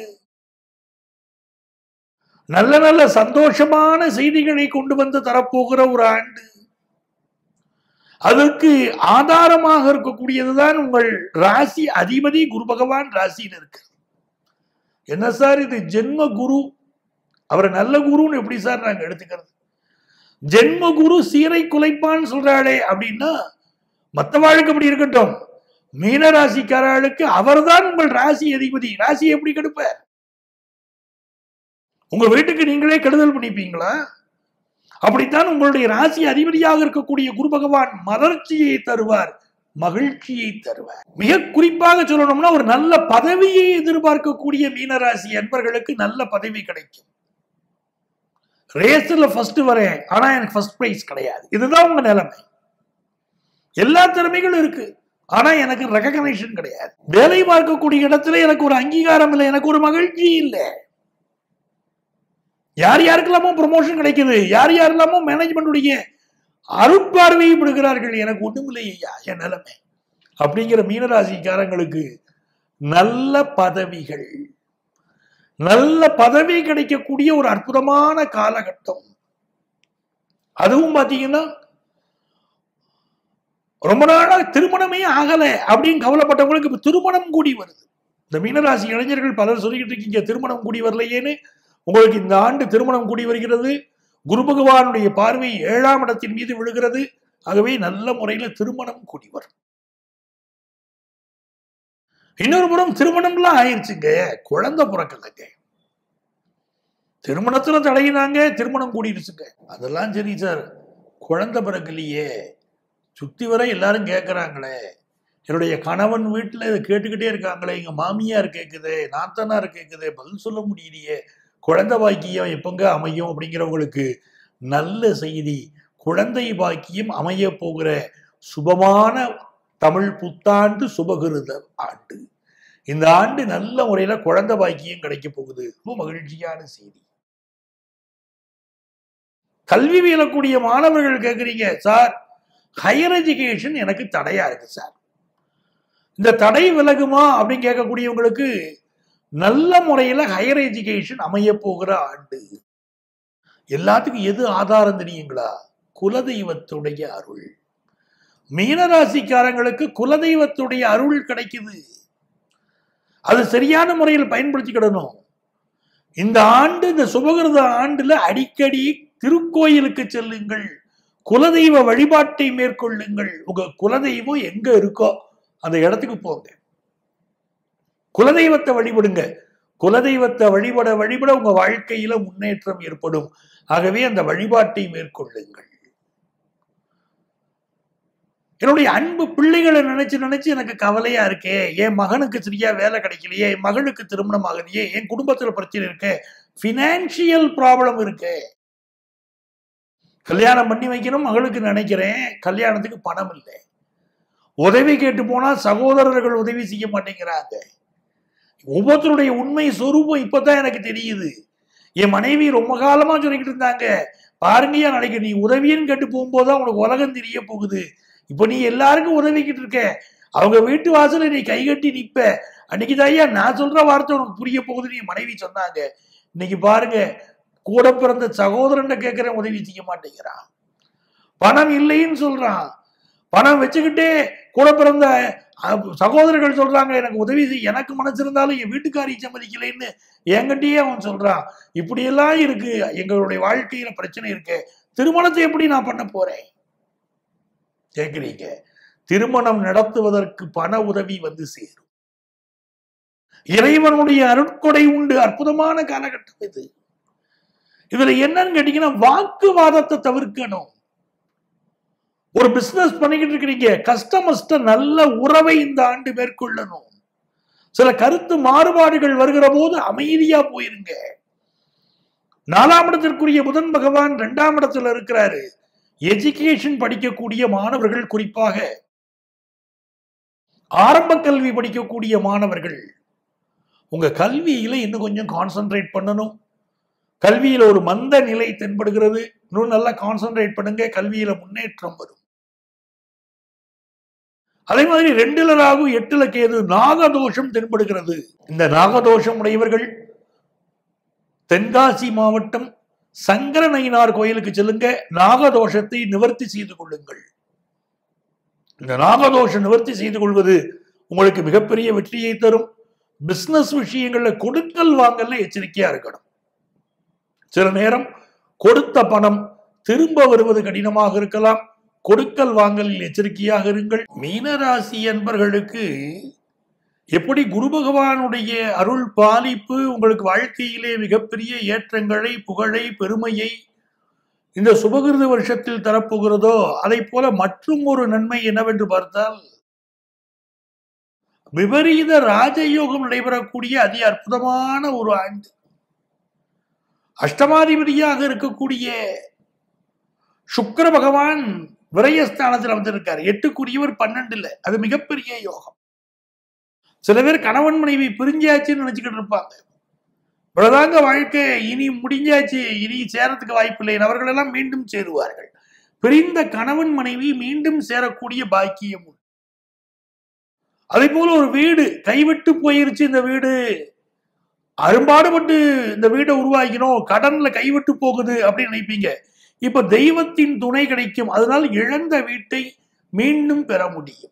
நல்ல நல்ல சந்தோஷமான செய்திகளை கொண்டு வந்து தரப்போகிற ஒரு ஆண்டு அதற்கு ஆதாரமாக இருக்கக்கூடியதுதான் உங்கள் ராசி அதிபதி குரு பகவான் ராசியில் இருக்கு என்ன சார் இது ஜென்ம குரு அவரை நல்ல குருன்னு எப்படி சார் நாங்க எடுத்துக்கிறது ஜென்ம குரு சீரை குலைப்பான்னு சொல்றாளே அப்படின்னா மற்றவாளுக்கு அப்படி இருக்கட்டும் மீன ராசிக்காரர்களுக்கு அவர்தான் உங்கள் ராசி அதிபதி ராசி எப்படி கெடுப்ப உங்க வீட்டுக்கு நீங்களே கெடுதல் பண்ணிப்பீங்களா அப்படித்தான் உங்களுடைய ராசி அதிபதியாக இருக்கக்கூடிய குரு பகவான் மலர்ச்சியை தருவார் மகிழ்ச்சியை தருவார் மிக குறிப்பாக சொல்லணும்னா ஒரு நல்ல பதவியை எதிர்பார்க்கக்கூடிய மீனராசி அன்பர்களுக்கு நல்ல பதவி கிடைக்கும் ரேஸ்ல ஃபர்ஸ்ட் வரேன் ஆனா எனக்கு ஃபர்ஸ்ட் பிரைஸ் கிடையாது இதுதான் உங்க நிலைமை எல்லா திறமைகளும் இருக்கு ஆனா எனக்கு ரெகக்னேஷன் கிடையாது வேலை பார்க்கக்கூடிய இடத்துல எனக்கு ஒரு அங்கீகாரம் இல்லை எனக்கு ஒரு மகிழ்ச்சி இல்லை யார் யாருக்கெல்லாமோ ப்ரொமோஷன் கிடைக்குது யார் யாரெல்லாமோ மேனேஜ்மெண்டுடைய அருட்பார்வையை விடுகிறார்கள் எனக்கு ஒண்ணுமில்லை ஐயா என் நிலைமை அப்படிங்கிற மீனராசிக்காரங்களுக்கு நல்ல பதவிகள் நல்ல பதவி கிடைக்கக்கூடிய ஒரு அற்புதமான காலகட்டம் அதுவும் பாத்தீங்கன்னா ரொம்ப நாளா திருமணமே ஆகல அப்படின்னு கவலைப்பட்டவங்களுக்கு இப்ப திருமணம் கூடி வருது இந்த மீனராசி இளைஞர்கள் பலர் சொல்லிக்கிட்டு இருக்கீங்க திருமணம் கூடி வரலையேன்னு உங்களுக்கு இந்த ஆண்டு திருமணம் கூடி வருகிறது குரு பகவானுடைய பார்வை ஏழாம் இடத்தின் மீது விழுகிறது ஆகவே நல்ல முறையில திருமணம் கூடி வரும் இன்னொரு புறம் திருமணம்லாம் ஆயிடுச்சுங்க குழந்தை பிறக்கலைங்க திருமணத்துல தடையினாங்க திருமணம் கூடிடுச்சுங்க அதெல்லாம் சரி சார் குழந்தை பிறக்கலையே சுத்தி வர எல்லாரும் கேட்கறாங்களே என்னுடைய கணவன் வீட்டுல இதை கேட்டுக்கிட்டே இருக்காங்களே எங்க மாமியார் கேக்குது நாத்தனார் கேக்குது பதில் சொல்ல முடியலையே குழந்தை பாக்கியம் எப்பங்க அமையும் அப்படிங்கிறவங்களுக்கு நல்ல செய்தி குழந்தை பாக்கியம் அமைய போகிற சுபமான தமிழ் புத்தாண்டு சுபகிருத ஆண்டு இந்த ஆண்டு நல்ல முறையில குழந்தை பாக்கியம் கிடைக்க போகுது ரொம்ப மகிழ்ச்சியான செய்தி கல்வி பயிலக்கூடிய மாணவர்கள் கேட்குறீங்க சார் ஹையர் எஜுகேஷன் எனக்கு தடையா இருக்கு சார் இந்த தடை விலகுமா அப்படின்னு கேட்கக்கூடியவங்களுக்கு நல்ல முறையில ஹையர் எஜுகேஷன் அமைய போகிற ஆண்டு எல்லாத்துக்கும் எது ஆதாரம் தெரியுங்களா குலதெய்வத்துடைய அருள் மீனராசிக்காரங்களுக்கு குலதெய்வத்துடைய அருள் கிடைக்குது அது சரியான முறையில் பயன்படுத்திக்கிடணும் இந்த ஆண்டு இந்த சுபகிருத ஆண்டுல அடிக்கடி திருக்கோயிலுக்கு செல்லுங்கள் குலதெய்வ வழிபாட்டை மேற்கொள்ளுங்கள் உங்க குலதெய்வம் எங்க இருக்கோ அந்த இடத்துக்கு போங்க குலதெய்வத்தை வழிபடுங்க குலதெய்வத்தை வழிபட வழிபட உங்க வாழ்க்கையில முன்னேற்றம் ஏற்படும் ஆகவே அந்த வழிபாட்டை மேற்கொள்ளுங்கள் என்னுடைய அன்பு பிள்ளைகளை நினைச்சு நினைச்சு எனக்கு கவலையா இருக்கே என் மகனுக்கு சரியா வேலை கிடைக்கலையே என் மகளுக்கு திருமணம் ஆகலையே என் குடும்பத்துல பிரச்சனை இருக்கு பினான்சியல் ப்ராப்ளம் இருக்கு கல்யாணம் பண்ணி வைக்கணும் மகளுக்கு நினைக்கிறேன் கல்யாணத்துக்கு பணம் இல்லை உதவி கேட்டு போனா சகோதரர்கள் உதவி செய்ய மாட்டேங்கிறாங்க ஒவ்வொருத்தருடைய உண்மை சொரூபம் இப்பதான் எனக்கு தெரியுது என் மனைவி ரொம்ப காலமா சொல்லிக்கிட்டு இருந்தாங்க பாருங்கயா நாளைக்கு நீ உதவின்னு கேட்டு போகும்போதுதான் உனக்கு உலகம் தெரிய போகுது இப்ப நீ எல்லாருக்கும் உதவிக்கிட்டு இருக்க அவங்க வீட்டு வாசல்ல நீ கைகட்டி நிப்ப அன்னைக்கு ஐயா நான் சொல்ற வார்த்தை உனக்கு புரிய போகுதுன்னு என் மனைவி சொன்னாங்க இன்னைக்கு பாருங்க கூட பிறந்த சகோதரன் கேட்கிறேன் உதவி செய்ய மாட்டேங்கிறான் பணம் இல்லைன்னு சொல்றான் பணம் வச்சுக்கிட்டே கூட பிறந்த அஹ், சகோதரர்கள் சொல்றாங்க எனக்கு உதவி செய் எனக்கு மனசு இருந்தாலும் என் வீட்டுக்காரி சம்மதிக்கலைன்னு என்கிட்டயே அவன் சொல்றான் இப்படியெல்லாம் இருக்கு எங்களுடைய வாழ்க்கையில பிரச்சனை இருக்கு திருமணத்தை எப்படி நான் பண்ண போறேன் கேக்குறீங்க திருமணம் நடத்துவதற்கு பண உதவி வந்து சேரும் இறைவனுடைய அருட்கொடை உண்டு அற்புதமான காலகட்டம் இது இதுல என்னன்னு கேட்டீங்கன்னா வாக்குவாதத்தை தவிர்க்கணும் ஒரு பிசினஸ் பண்ணிக்கிட்டு இருக்கிறீங்க கஸ்டமர்ஸ்ட நல்ல உறவை இந்த ஆண்டு மேற்கொள்ளணும் சில கருத்து மாறுபாடுகள் வருகிற போது அமைதியா போயிருங்க நாலாம் இடத்திற்குரிய புதன் பகவான் இரண்டாம் இடத்துல இருக்கிறாரு எஜுகேஷன் படிக்கக்கூடிய மாணவர்கள் குறிப்பாக ஆரம்ப கல்வி படிக்கக்கூடிய மாணவர்கள் உங்க கல்வியில இன்னும் கொஞ்சம் கான்சென்ட்ரேட் பண்ணணும் கல்வியில ஒரு மந்த நிலை தென்படுகிறது இன்னும் நல்லா கான்சென்ட்ரேட் பண்ணுங்க கல்வியில முன்னேற்றம் வரும் அதே மாதிரி ரெண்டுல ராகு எட்டுல கேது நாகதோஷம் தென்படுகிறது இந்த நாகதோஷம் உடையவர்கள் தென்காசி மாவட்டம் சங்கரநயினார் கோயிலுக்கு செல்லுங்க நாகதோஷத்தை நிவர்த்தி செய்து கொள்ளுங்கள் இந்த நாகதோஷம் நிவர்த்தி செய்து கொள்வது உங்களுக்கு மிகப்பெரிய வெற்றியை தரும் பிசினஸ் விஷயங்கள்ல கொடுக்கல் வாங்கல்ல எச்சரிக்கையா இருக்கணும் சில நேரம் கொடுத்த பணம் திரும்ப வருவது கடினமாக இருக்கலாம் கொடுக்கல் வாங்கலில் எச்சரிக்கையாக இருங்கள் மீனராசி என்பர்களுக்கு எப்படி குரு பகவானுடைய அருள் பாலிப்பு உங்களுக்கு வாழ்க்கையிலே மிகப்பெரிய ஏற்றங்களை புகழை பெருமையை இந்த சுபகிருத வருஷத்தில் தரப்போகிறதோ அதை போல மற்றும் ஒரு நன்மை என்னவென்று பார்த்தால் விபரீத ராஜயோகம் நடைபெறக்கூடிய அதி அற்புதமான ஒரு ஆண்டு அஷ்டமாதிபதியாக இருக்கக்கூடிய சுக்கிர பகவான் விரயஸ்தானத்தில் வந்திருக்கார் எட்டுக்குரியவர் பன்னெண்டுல அது மிகப்பெரிய யோகம் சில பேர் கணவன் மனைவி பிரிஞ்சாச்சுன்னு நினைச்சுக்கிட்டு இருப்பாங்க இவ்வளவுதாங்க வாழ்க்கை இனி முடிஞ்சாச்சு இனி சேரத்துக்கு வாய்ப்பில்லை அவர்கள் எல்லாம் மீண்டும் சேருவார்கள் பிரிந்த கணவன் மனைவி மீண்டும் சேரக்கூடிய பாக்கியம் உண்டு அதே போல ஒரு வீடு கைவிட்டு போயிருச்சு இந்த வீடு அரும்பாடுபட்டு இந்த வீடை உருவாக்கினோம் கடன்ல கைவிட்டு போகுது அப்படின்னு நினைப்பீங்க இப்ப தெய்வத்தின் துணை கிடைக்கும் அதனால் இழந்த வீட்டை மீண்டும் பெற முடியும்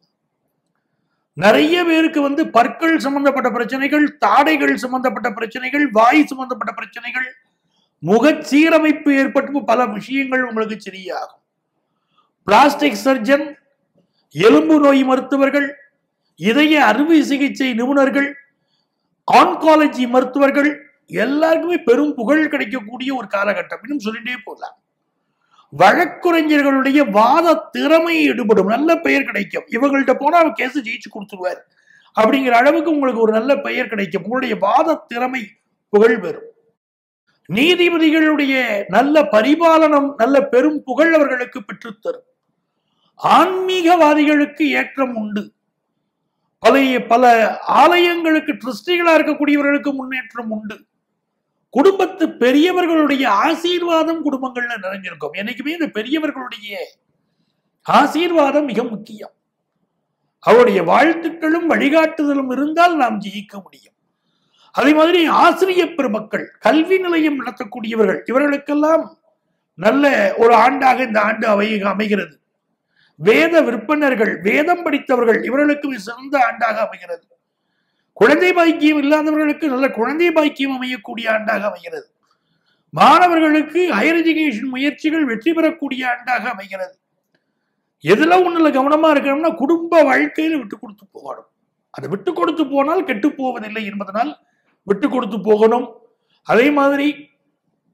நிறைய பேருக்கு வந்து பற்கள் சம்பந்தப்பட்ட பிரச்சனைகள் தாடைகள் சம்பந்தப்பட்ட பிரச்சனைகள் வாய் சம்பந்தப்பட்ட பிரச்சனைகள் முக சீரமைப்பு ஏற்பட்டு பல விஷயங்கள் உங்களுக்கு சரியாகும் பிளாஸ்டிக் சர்ஜன் எலும்பு நோய் மருத்துவர்கள் இதய அறுவை சிகிச்சை நிபுணர்கள் ஆன்காலஜி மருத்துவர்கள் எல்லாருக்குமே பெரும் புகழ் கிடைக்கக்கூடிய ஒரு காலகட்டம் இன்னும் சொல்லிட்டே போகலாம் வழக்குரைஞர்களுடைய வாத திறமை ஈடுபடும் நல்ல பெயர் கிடைக்கும் இவங்கள்ட்ட போனா அவர் கேஸ் ஜெயிச்சு கொடுத்துருவார் அப்படிங்கிற அளவுக்கு உங்களுக்கு ஒரு நல்ல பெயர் கிடைக்கும் உங்களுடைய வாத திறமை புகழ் பெறும் நீதிபதிகளுடைய நல்ல பரிபாலனம் நல்ல பெரும் புகழ் அவர்களுக்கு பெற்றுத்தரும் ஆன்மீகவாதிகளுக்கு ஏற்றம் உண்டு பழைய பல ஆலயங்களுக்கு ட்ரஸ்டிகளா இருக்கக்கூடியவர்களுக்கு முன்னேற்றம் உண்டு குடும்பத்து பெரியவர்களுடைய ஆசீர்வாதம் குடும்பங்கள்ல நிறைஞ்சிருக்கும் என்னைக்குமே இந்த பெரியவர்களுடைய ஆசீர்வாதம் மிக முக்கியம் அவருடைய வாழ்த்துக்களும் வழிகாட்டுதலும் இருந்தால் நாம் ஜெயிக்க முடியும் அதே மாதிரி ஆசிரியர் பெருமக்கள் கல்வி நிலையம் நடத்தக்கூடியவர்கள் இவர்களுக்கெல்லாம் நல்ல ஒரு ஆண்டாக இந்த ஆண்டு அவை அமைகிறது வேத விற்பனர்கள் வேதம் படித்தவர்கள் இவர்களுக்கு சிறந்த ஆண்டாக அமைகிறது குழந்தை பாக்கியம் இல்லாதவர்களுக்கு நல்ல குழந்தை பாக்கியம் அமையக்கூடிய ஆண்டாக அமைகிறது மாணவர்களுக்கு ஹையர் எஜுகேஷன் முயற்சிகள் வெற்றி பெறக்கூடிய ஆண்டாக அமைகிறது எதுல ஒண்ணுல கவனமா இருக்கணும்னா குடும்ப வாழ்க்கையில விட்டு கொடுத்து போகணும் அதை விட்டு கொடுத்து போனால் கெட்டு போவதில்லை என்பதனால் விட்டு கொடுத்து போகணும் அதே மாதிரி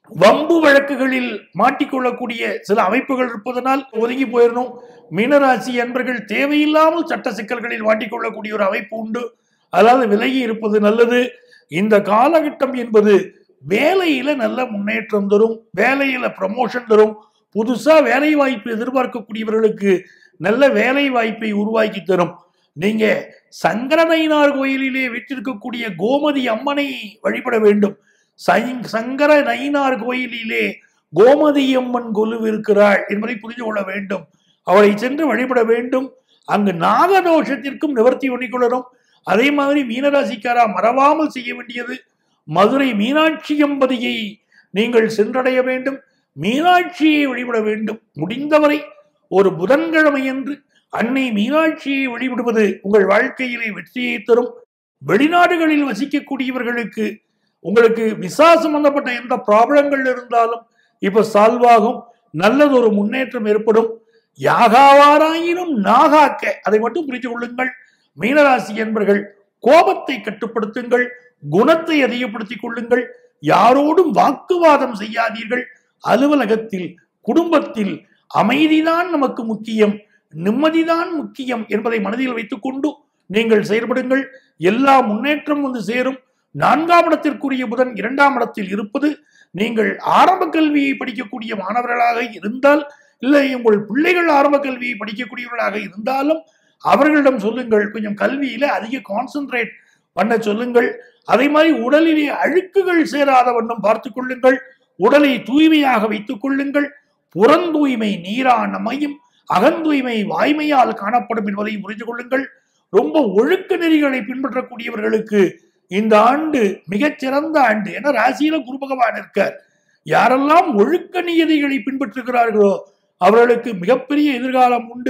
வம்பு வழக்குகளில் மாட்டிக்கொள்ளக்கூடிய சில அமைப்புகள் இருப்பதனால் ஒதுங்கி போயிடணும் மீனராசி என்பர்கள் தேவையில்லாமல் சட்ட சிக்கல்களில் மாட்டிக்கொள்ளக்கூடிய ஒரு அமைப்பு உண்டு அதாவது விலகி இருப்பது நல்லது இந்த காலகட்டம் என்பது வேலையில நல்ல முன்னேற்றம் தரும் வேலையில ப்ரமோஷன் தரும் புதுசா வேலை வாய்ப்பு எதிர்பார்க்கக்கூடியவர்களுக்கு நல்ல வேலை வாய்ப்பை உருவாக்கி தரும் நீங்க சங்கரனைனார் கோயிலிலே வீற்றிருக்கக்கூடிய கோமதி அம்மனை வழிபட வேண்டும் சை- சங்கர நயினார் கோயிலிலே கோமதி அம்மன் கொலுவிருக்கிறாள் என்பதை புரிந்து கொள்ள வேண்டும் அவளை சென்று வழிபட வேண்டும் அங்கு நாகதோஷத்திற்கும் நிவர்த்தி பண்ணிக்கொள்ளணும் அதே மாதிரி மீனராசிக்காரா மறவாமல் செய்ய வேண்டியது மதுரை மீனாட்சி எம்பதியை நீங்கள் சென்றடைய வேண்டும் மீனாட்சியை வழிபட வேண்டும் முடிந்தவரை ஒரு புதன்கிழமையன்று அன்னை மீனாட்சியை வழிபடுவது உங்கள் வாழ்க்கையிலே வெற்றியை தரும் வெளிநாடுகளில் வசிக்கக்கூடியவர்களுக்கு உங்களுக்கு விசா சம்பந்தப்பட்ட எந்த ப்ராப்ளங்கள் இருந்தாலும் இப்ப சால்வ் ஆகும் நல்லதொரு முன்னேற்றம் ஏற்படும் யாகாவாராயினும் நாகாக்க அதை மட்டும் புரிந்து கொள்ளுங்கள் மீனராசி என்பர்கள் கோபத்தை கட்டுப்படுத்துங்கள் குணத்தை அதிகப்படுத்திக் கொள்ளுங்கள் யாரோடும் வாக்குவாதம் செய்யாதீர்கள் அலுவலகத்தில் குடும்பத்தில் அமைதிதான் நமக்கு முக்கியம் நிம்மதிதான் முக்கியம் என்பதை மனதில் வைத்துக்கொண்டு நீங்கள் செயல்படுங்கள் எல்லா முன்னேற்றம் வந்து சேரும் நான்காம் இடத்திற்குரிய புதன் இரண்டாம் இடத்தில் இருப்பது நீங்கள் ஆரம்ப கல்வியை படிக்கக்கூடிய மாணவர்களாக இருந்தால் இல்லை உங்கள் பிள்ளைகள் ஆரம்ப கல்வியை படிக்கக்கூடியவர்களாக இருந்தாலும் அவர்களிடம் சொல்லுங்கள் கொஞ்சம் கல்வியில அதிக கான்சென்ட்ரேட் பண்ண சொல்லுங்கள் அதே மாதிரி உடலிலே அழுக்குகள் சேராத வண்ணம் பார்த்துக் கொள்ளுங்கள் உடலை தூய்மையாக வைத்துக் கொள்ளுங்கள் புறந்தூய்மை நீரானமையும் அகந்தூய்மை வாய்மையால் காணப்படும் என்பதை புரிந்து கொள்ளுங்கள் ரொம்ப ஒழுக்க நெறிகளை பின்பற்றக்கூடியவர்களுக்கு இந்த ஆண்டு மிகச்சிறந்த ஆண்டு என ராசியில குரு பகவான் இருக்கார் யாரெல்லாம் ஒழுக்க நியதிகளை பின்பற்றுகிறார்களோ அவர்களுக்கு மிகப்பெரிய எதிர்காலம் உண்டு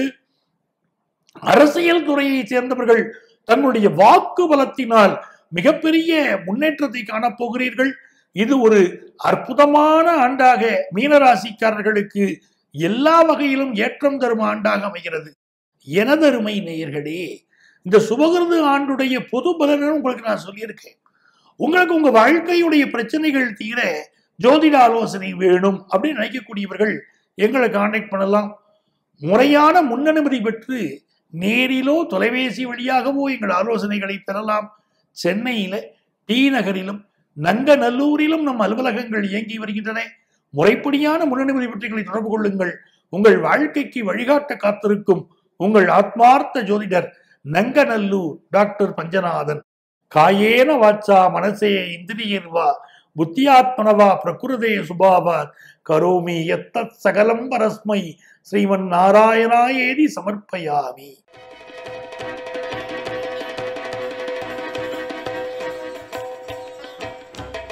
அரசியல் துறையை சேர்ந்தவர்கள் தங்களுடைய வாக்கு பலத்தினால் மிகப்பெரிய முன்னேற்றத்தை காணப்போகிறீர்கள் இது ஒரு அற்புதமான ஆண்டாக மீனராசிக்காரர்களுக்கு எல்லா வகையிலும் ஏற்றம் தரும் ஆண்டாக அமைகிறது எனதருமை நேயர்களே இந்த சுபகிருது ஆண்டுடைய பொது பலனை உங்களுக்கு நான் சொல்லியிருக்கேன் உங்களுக்கு உங்க வாழ்க்கையுடைய பிரச்சனைகள் தீர ஜோதிட ஆலோசனை வேணும் அப்படின்னு நினைக்கக்கூடியவர்கள் எங்களை கான்டாக்ட் பண்ணலாம் முறையான முன்னனுமதி பெற்று நேரிலோ தொலைபேசி வழியாகவோ எங்கள் ஆலோசனைகளை பெறலாம் சென்னையில டி நகரிலும் நங்கநல்லூரிலும் நம் அலுவலகங்கள் இயங்கி வருகின்றன முறைப்படியான முன்னனுமதி பெற்றுகளை தொடர்பு கொள்ளுங்கள் உங்கள் வாழ்க்கைக்கு வழிகாட்ட காத்திருக்கும் உங்கள் ஆத்மார்த்த ஜோதிடர் நங்கநல்லூர் டாக்டர் பஞ்சநாதன் காயேன வாச்சா மனசே இந்திரியர்வா புத்தியாத்மனவா பிரகிருதே சுபாவா கரோமி எத்தத் சகலம் பரஸ்மை ஸ்ரீமன் நாராயணாயேதி சமர்ப்பயாமி